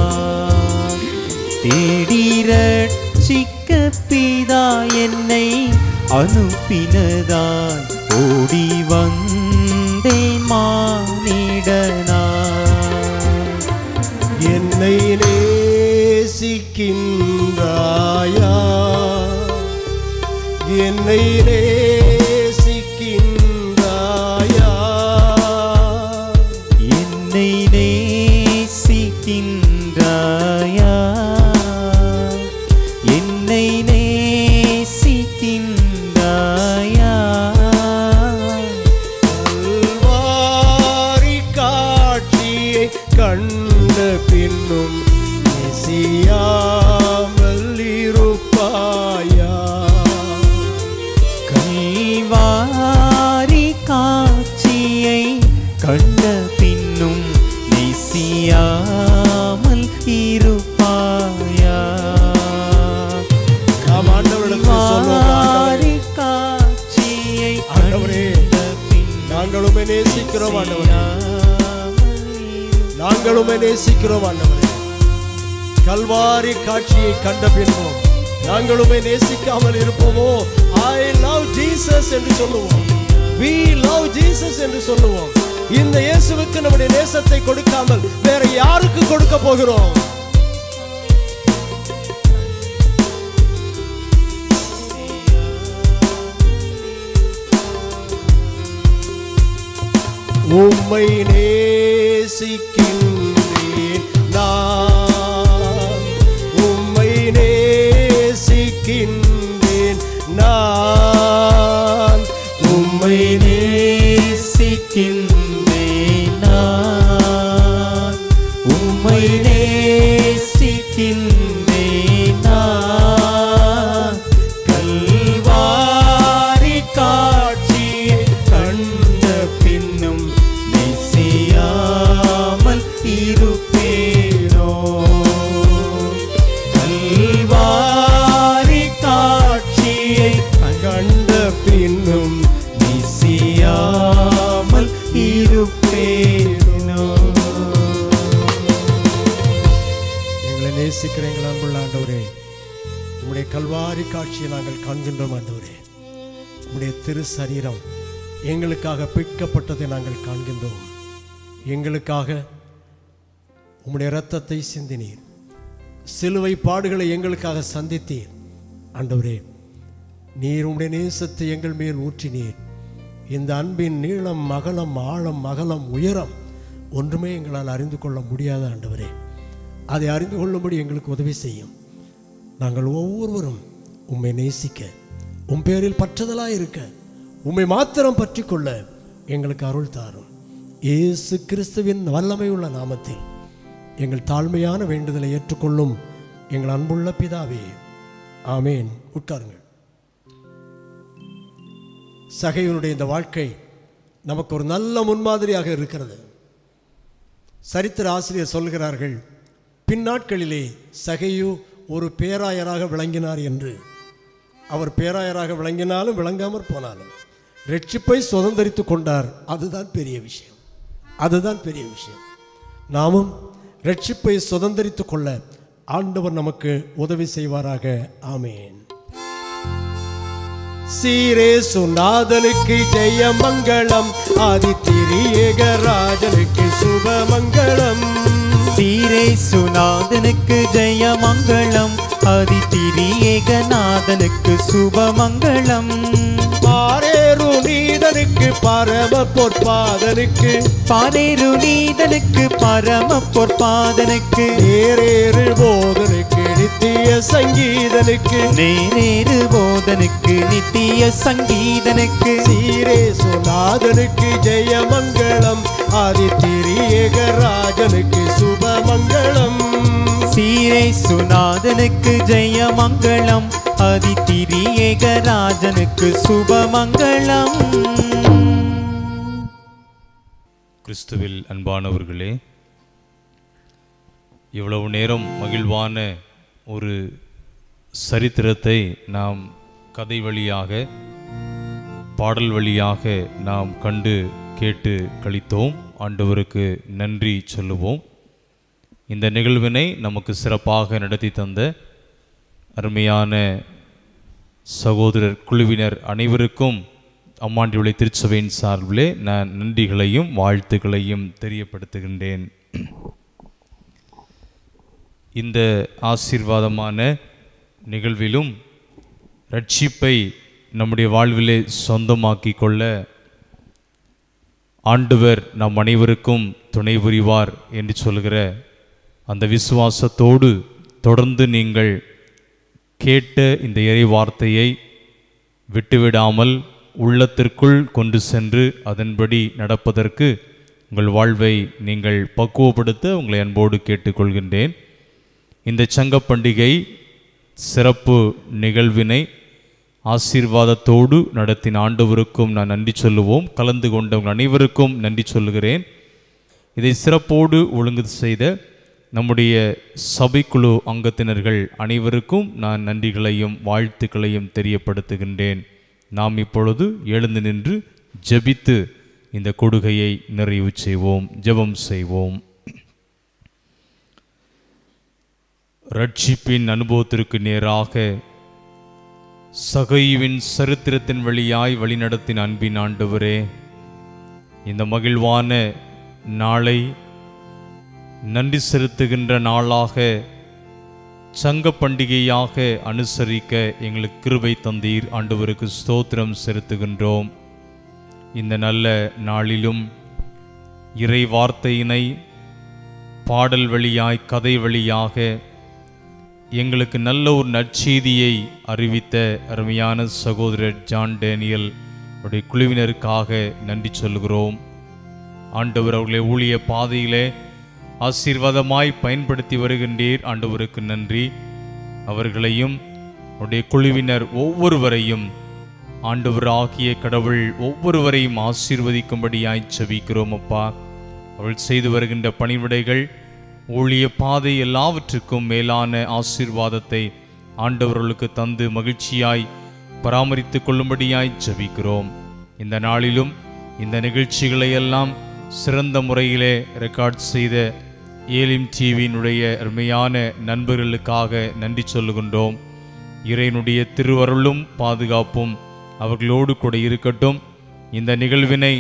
தேடிரட்சிக்க பிதா என்னை அனுப்பினதால் ஓடி வந்தேன் மானிடனா என்னை நேசிக்கின்றாயா என்னை நேசிக்கின்றாயா என்னை நேசிக்கின்றாயா என்னை நேசிக்கின்றாயா கல்வாரி காட்சியை கண்ட பின்னும் நேசியாமல் இருப்பாயா கல்வாரி காட்சியை கண்ட பின்னும் நேசியாமல் இருப்பாயா நாம் ஆண்டவரிடத்தில் சொல்லுவோம் ஆண்டவரே, கல்வாரி காட்சியை ஆண்டவரே, கண்ட பின்னும் நாங்களுமே நேசிக்கிறோம் ஆண்டவரே நேசியாமல் நாங்களுமே நேசிக்கிறோம் ஆண்டவரே கல்வாரி காட்சியை கண்ட பின்பும் நாங்களுமே நேசிக்காமல் இருப்போமோ ஐ லவ் ஜீசஸ் என்று சொல்லுவோம் we love ஜீசஸ் என்று சொல்லுவோம் இந்த இயேசுவுக்கு நம்முடைய நேசத்தை கொடுக்காமல் வேற யாருக்கு கொடுக்க போகிறோம் உம்மை நேசிக்கின்றேன் நான் உம்மை நேசிக்கின்றேன் நான் உம்மை நேசிக்கின்றேன் நான் உம்மை நேசிக்கின்றேன் நான் கல்வாரி காட்சியை கண்ட பின்னும் நேசியாமல் இருப்பேனோ கல்வாரி காட்சியை கண்ட பின்னும் நேசியாமல் இருப்பேனோ எங்களை நேசிக்கிற எங்கள் அன்புள்ள ஆண்டவரே உம்முடைய கல்வாரி காட்சியை நாங்கள் காண்கின்றோம் ஆண்டவரே உம்முடைய திரு சரீரம் எங்களுக்காக பிற்கப்பட்டதை நாங்கள் காண்கின்றோம் எங்களுக்காக உம்முடைய இரத்தத்தை சிந்தினீர் சிலுவை பாடுகளை எங்களுக்காக சந்தித்தீர் ஆண்டவரே நீர் உம்முடைய நேசத்தை எங்கள் மேல் ஊற்றினீர் இந்த அன்பின் நீளம் மகளம் ஆழம் மகளம் உயரம் ஒன்றுமே எங்களால் அறிந்து கொள்ள முடியாத ஆண்டவரே அதை அறிந்து கொள்ளும்படி எங்களுக்கு உதவி செய்யும் நாங்கள் ஒவ்வொருவரும் உம்மை நேசிக்க உம் பேரில் பற்றுதலாக இருக்க உம்மை மாத்திரம் பற்றி கொள்ள எங்களுக்கு அருள் தாரும் இயேசு கிறிஸ்துவின் வல்லமை உள்ள நாமத்தில் எங்கள் தாழ்மையான வேண்டுதலை ஏற்றுக்கொள்ளும் எங்கள் அன்புள்ள பிதாவே ஆமேன் உட்காருங்கள் சகைவனுடைய இந்த வாழ்க்கை நமக்கு ஒரு நல்ல முன்மாதிரியாக இருக்கிறது சரித்திர ஆசிரியர் சொல்கிறார்கள் பின்னாட்களிலே சகையு ஒரு பேராயராக விளங்கினார் என்று அவர் பேராயராக விளங்கினாலும் விளங்காமற் போனாலும் ரட்சிப்பை சுதந்திரித்து கொண்டார் அதுதான் பெரிய விஷயம் அதுதான் பெரிய விஷயம் நாமும் ரட்சிப்பை சுதந்திரித்து கொள்ள ஆண்டவர் நமக்கு உதவி செய்வாராக ஆமேன் சீரே சுநாதனுக்கு ஜெய மங்களம் ஆதித்திரியேக ராஜனுக்கு சுபமங்களம் சீரே சுநாதனுக்கு ஜெயமங்களம் அதிதிரி ஏகநாதனுக்கு சுபமங்களம் பாரேரு நீதனுக்கு பரம பொற்பாதனுக்கு பாரேரு நீதனுக்கு பரம பொற்பாதனுக்கு நேரேறு போதனுக்கு நித்திய சங்கீதனுக்கு நேரேறு போதனுக்கு நித்திய சங்கீதனுக்கு சீரே சுநாதனுக்கு ஜெய மங்களம் ஆதித்திரியேக ராஜனுக்கு சுபமங்களம் சீரே சுநாதனுக்கு ஜெயமங்களம் அதிதிரி ஏகராஜனுக்கு சுபமங்களம் கிறிஸ்துவில் அன்பானவர்களே இவ்வளவு நேரம் மகிழ்வான ஒரு சரித்திரத்தை நாம் கதை வழியாக பாடல் வழியாக நாம் கண்டு கேட்டு கழித்தோம் ஆண்டவருக்கு நன்றி சொல்லுவோம் இந்த நிகழ்வினை நமக்கு சிறப்பாக நடத்தி தந்த அருமையான சகோதரர் குழுவினர் அனைவருக்கும் அம்மாண்டியுடைய திருச்சபையின் சார்பிலே நான் நன்றிகளையும் வாழ்த்துக்களையும் தெரியப்படுத்துகின்றேன் இந்த ஆசீர்வாதமான நிகழ்விலும் ரட்சிப்பை நம்முடைய வாழ்விலே சொந்தமாக்கி கொள்ள ஆண்டவர் நம் அனைவருக்கும் துணை புரிவார் என்று சொல்கிற அந்த விசுவாசத்தோடு தொடர்ந்து நீங்கள் கேட்ட இந்த இறை வார்த்தையை விட்டுவிடாமல் உள்ளத்திற்குள் கொண்டு சென்று அதன்படி நடப்பதற்கு உங்கள் வாழ்வை நீங்கள் பக்குவப்படுத்த உங்களை அன்போடு கேட்டுக்கொள்கின்றேன் இந்த சங்க பண்டிகை சிறப்பு நிகழ்வினை ஆசீர்வாதத்தோடு நடத்தின ஆண்டவருக்கும் நான் நன்றி சொல்லுவோம் கலந்து கொண்டவங்க அனைவருக்கும் நன்றி சொல்லுகிறேன் இதை சிறப்போடு ஒழுங்கு செய்த நம்முடைய சபைக்குழு அங்கத்தினர்கள் அனைவருக்கும் நான் நன்றிகளையும் வாழ்த்துக்களையும் தெரியப்படுத்துகின்றேன் நாம் இப்பொழுது எழுந்து நின்று ஜெபித்து இந்த கொடுகையை நிறைவு செய்வோம் ஜெபம் செய்வோம் ரட்சிப்பின் அனுபவத்திற்கு நேராக சகைவின் சரித்திரத்தின் வழியாய் வழிநடத்தின் அன்பின் ஆண்டவரே இந்த மகிழ்வான நாளை நன்றி செலுத்துகின்ற நாளாக சங்க பண்டிகையாக அனுசரிக்க எங்களுக்கு கிருபை தந்தீர் ஆண்டவருக்கு ஸ்தோத்திரம் செலுத்துகின்றோம் இந்த நல்ல நாளிலும் இறை வார்த்தையினை பாடல் வழியாய் கதை வழியாக எங்களுக்கு நல்ல ஒரு நற்செய்தியை அறிவித்த அருமையான சகோதரர் ஜான் டேனியல் அவருடைய குழுவினருக்காக நன்றி சொல்கிறோம் ஆண்டவர் அவர்களை ஊழிய பாதையிலே ஆசீர்வாதமாய் பயன்படுத்தி வருகின்றீர் ஆண்டவருக்கு நன்றி அவர்களையும் அவருடைய குழுவினர் ஒவ்வொருவரையும் ஆண்டவராகிய கடவுள் ஒவ்வொருவரையும் ஆசீர்வதிக்கும்படியாய் செபிக்கிறோம் அப்பா அவள் செய்து வருகின்ற பணிவிடைகள் ஊழிய பாதை எல்லாவற்றுக்கும் மேலான ஆசீர்வாதத்தை ஆண்டவர்களுக்கு தந்து மகிழ்ச்சியாய் பராமரித்துக் கொள்ளும்படியாய் ஜெபிக்கிறோம் இந்த நாளிலும் இந்த நிகழ்ச்சிகளை எல்லாம் சிறந்த முறையிலே ரெக்கார்ட் செய்த ஏலிம் டிவியினுடைய அருமையான நண்பர்களுக்காக நன்றி சொல்லுகின்றோம் இறைனுடைய திருவருளும் பாதுகாப்பும் அவர்களோடு கூட இருக்கட்டும் இந்த நிகழ்வினை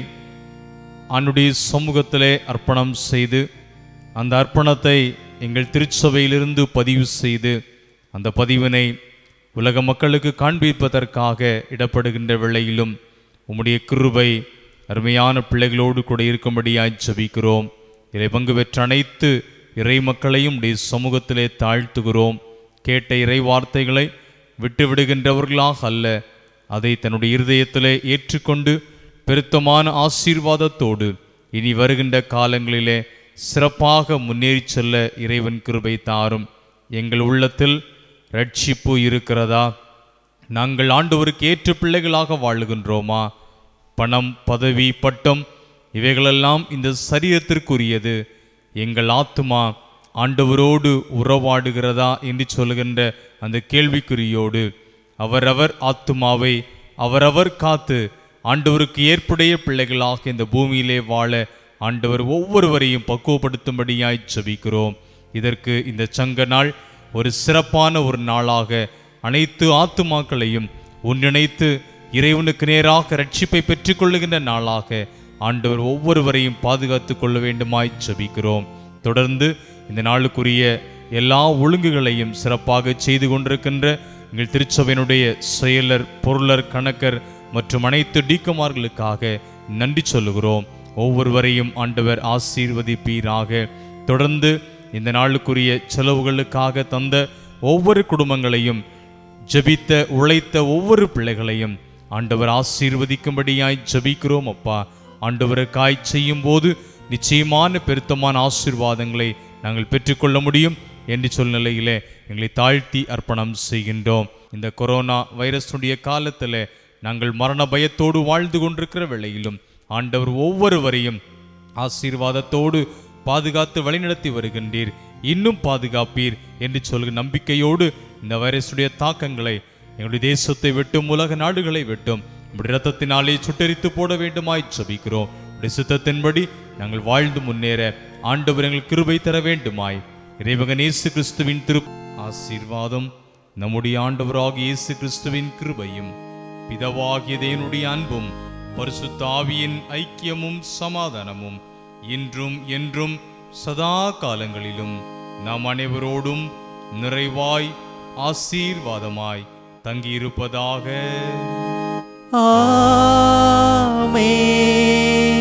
ஆண்டுடைய சமூகத்திலே அர்ப்பணம் செய்து அந்த அர்ப்பணத்தை எங்கள் திருச்சபையிலிருந்து பதிவு செய்து அந்த பதிவினை உலக மக்களுக்கு காண்பிப்பதற்காக இடப்படுகின்ற வேளையிலும் உம்முடைய கிருபை அருமையான பிள்ளைகளோடு கூட இருக்கும்படியாய் ஜெபிக்கிறோம் இதை பங்கு பெற்ற அனைத்து இறை மக்களையும் உடைய சமூகத்திலே தாழ்த்துகிறோம் கேட்ட இறை வார்த்தைகளை விட்டு விடுகின்றவர்களாக அல்ல அதை தன்னுடைய இருதயத்திலே ஏற்றுக்கொண்டு பெருத்தமான ஆசீர்வாதத்தோடு இனி வருகின்ற காலங்களிலே சிறப்பாக முன்னேறி செல்ல இறைவன் கிருபை தாரும் எங்கள் உள்ளத்தில் ரட்சிப்பு இருக்கிறதா நாங்கள் ஆண்டவருக்கு ஏற்ற பிள்ளைகளாக வாழுகின்றோமா பணம் பதவி பட்டம் இவைகளெல்லாம் இந்த சரீரத்திற்குரியது எங்கள் ஆத்துமா ஆண்டவரோடு உறவாடுகிறதா என்று சொல்கின்ற அந்த கேள்விக்குறியோடு அவரவர் ஆத்துமாவை அவரவர் காத்து ஆண்டவருக்கு ஏற்புடைய பிள்ளைகளாக இந்த பூமியிலே வாழ ஆண்டவர் ஒவ்வொருவரையும் பக்குவப்படுத்தும்படியாய் ஜெபிக்கிறோம் இதற்கு இந்த சங்க நாள் ஒரு சிறப்பான ஒரு நாளாக அனைத்து ஆத்துமாக்களையும் ஒன்றிணைத்து இறைவனுக்கு நேராக ரட்சிப்பை பெற்றுக்கொள்ளுகின்ற நாளாக ஆண்டவர் ஒவ்வொருவரையும் பாதுகாத்து கொள்ள வேண்டுமாய் ஜெபிக்கிறோம் தொடர்ந்து இந்த நாளுக்குரிய எல்லா ஒழுங்குகளையும் சிறப்பாக செய்து கொண்டிருக்கின்ற எங்கள் திருச்சபையினுடைய செயலர் பொருளர் கணக்கர் மற்றும் அனைத்து டீக்குமார்களுக்காக நன்றி சொல்லுகிறோம் ஒவ்வொருவரையும் ஆண்டவர் ஆசீர்வதிப்பீராக தொடர்ந்து இந்த நாளுக்குரிய செலவுகளுக்காக தந்த ஒவ்வொரு குடும்பங்களையும் ஜெபித்த உழைத்த ஒவ்வொரு பிள்ளைகளையும் ஆண்டவர் ஆசீர்வதிக்கும்படியாய் ஜெபிக்கிறோம் அப்பா ஆண்டவருக்காய் செய்யும் போது நிச்சயமான பெருத்தமான ஆசீர்வாதங்களை நாங்கள் பெற்றுக்கொள்ள முடியும் என்று சூழ்நிலையிலே எங்களை தாழ்த்தி அர்ப்பணம் செய்கின்றோம் இந்த கொரோனா வைரஸுடைய காலத்தில் நாங்கள் மரண பயத்தோடு வாழ்ந்து கொண்டிருக்கிற வேளையிலும் ஆண்டவர் ஒவ்வொருவரையும் ஆசீர்வாதத்தோடு பாதுகாத்து வழிநடத்தி வருகின்றீர் இன்னும் பாதுகாப்பீர் என்று சொல்கிற நம்பிக்கையோடு இந்த வைரஸுடைய தாக்கங்களை எங்களுடைய தேசத்தை விட்டும் உலக நாடுகளை விட்டும் உம்முடைய இரத்தத்தினாலே சுட்டரித்து போட வேண்டுமாய் ஜெபிக்கிறோம் உடைய சித்தத்தின்படி நாங்கள் வாழ்ந்து முன்னேற ஆண்டவர் எங்கள் கிருபை தர வேண்டுமாய் இறைவகன் இயேசு கிறிஸ்துவின் திரு ஆசீர்வாதம் நம்முடைய ஆண்டவராகிய இயேசு கிறிஸ்துவின் கிருபையும் பிதவாகிய தேவனுடைய அன்பும் பரிசுத்த ஆவியின் ஐக்கியமும் சமாதானமும் இன்றும் என்றும் சதா காலங்களிலும் நாம் அனைவரோடும் நிறைவாய் ஆசீர்வாதமாய் தங்கியிருப்பதாக ஆமென்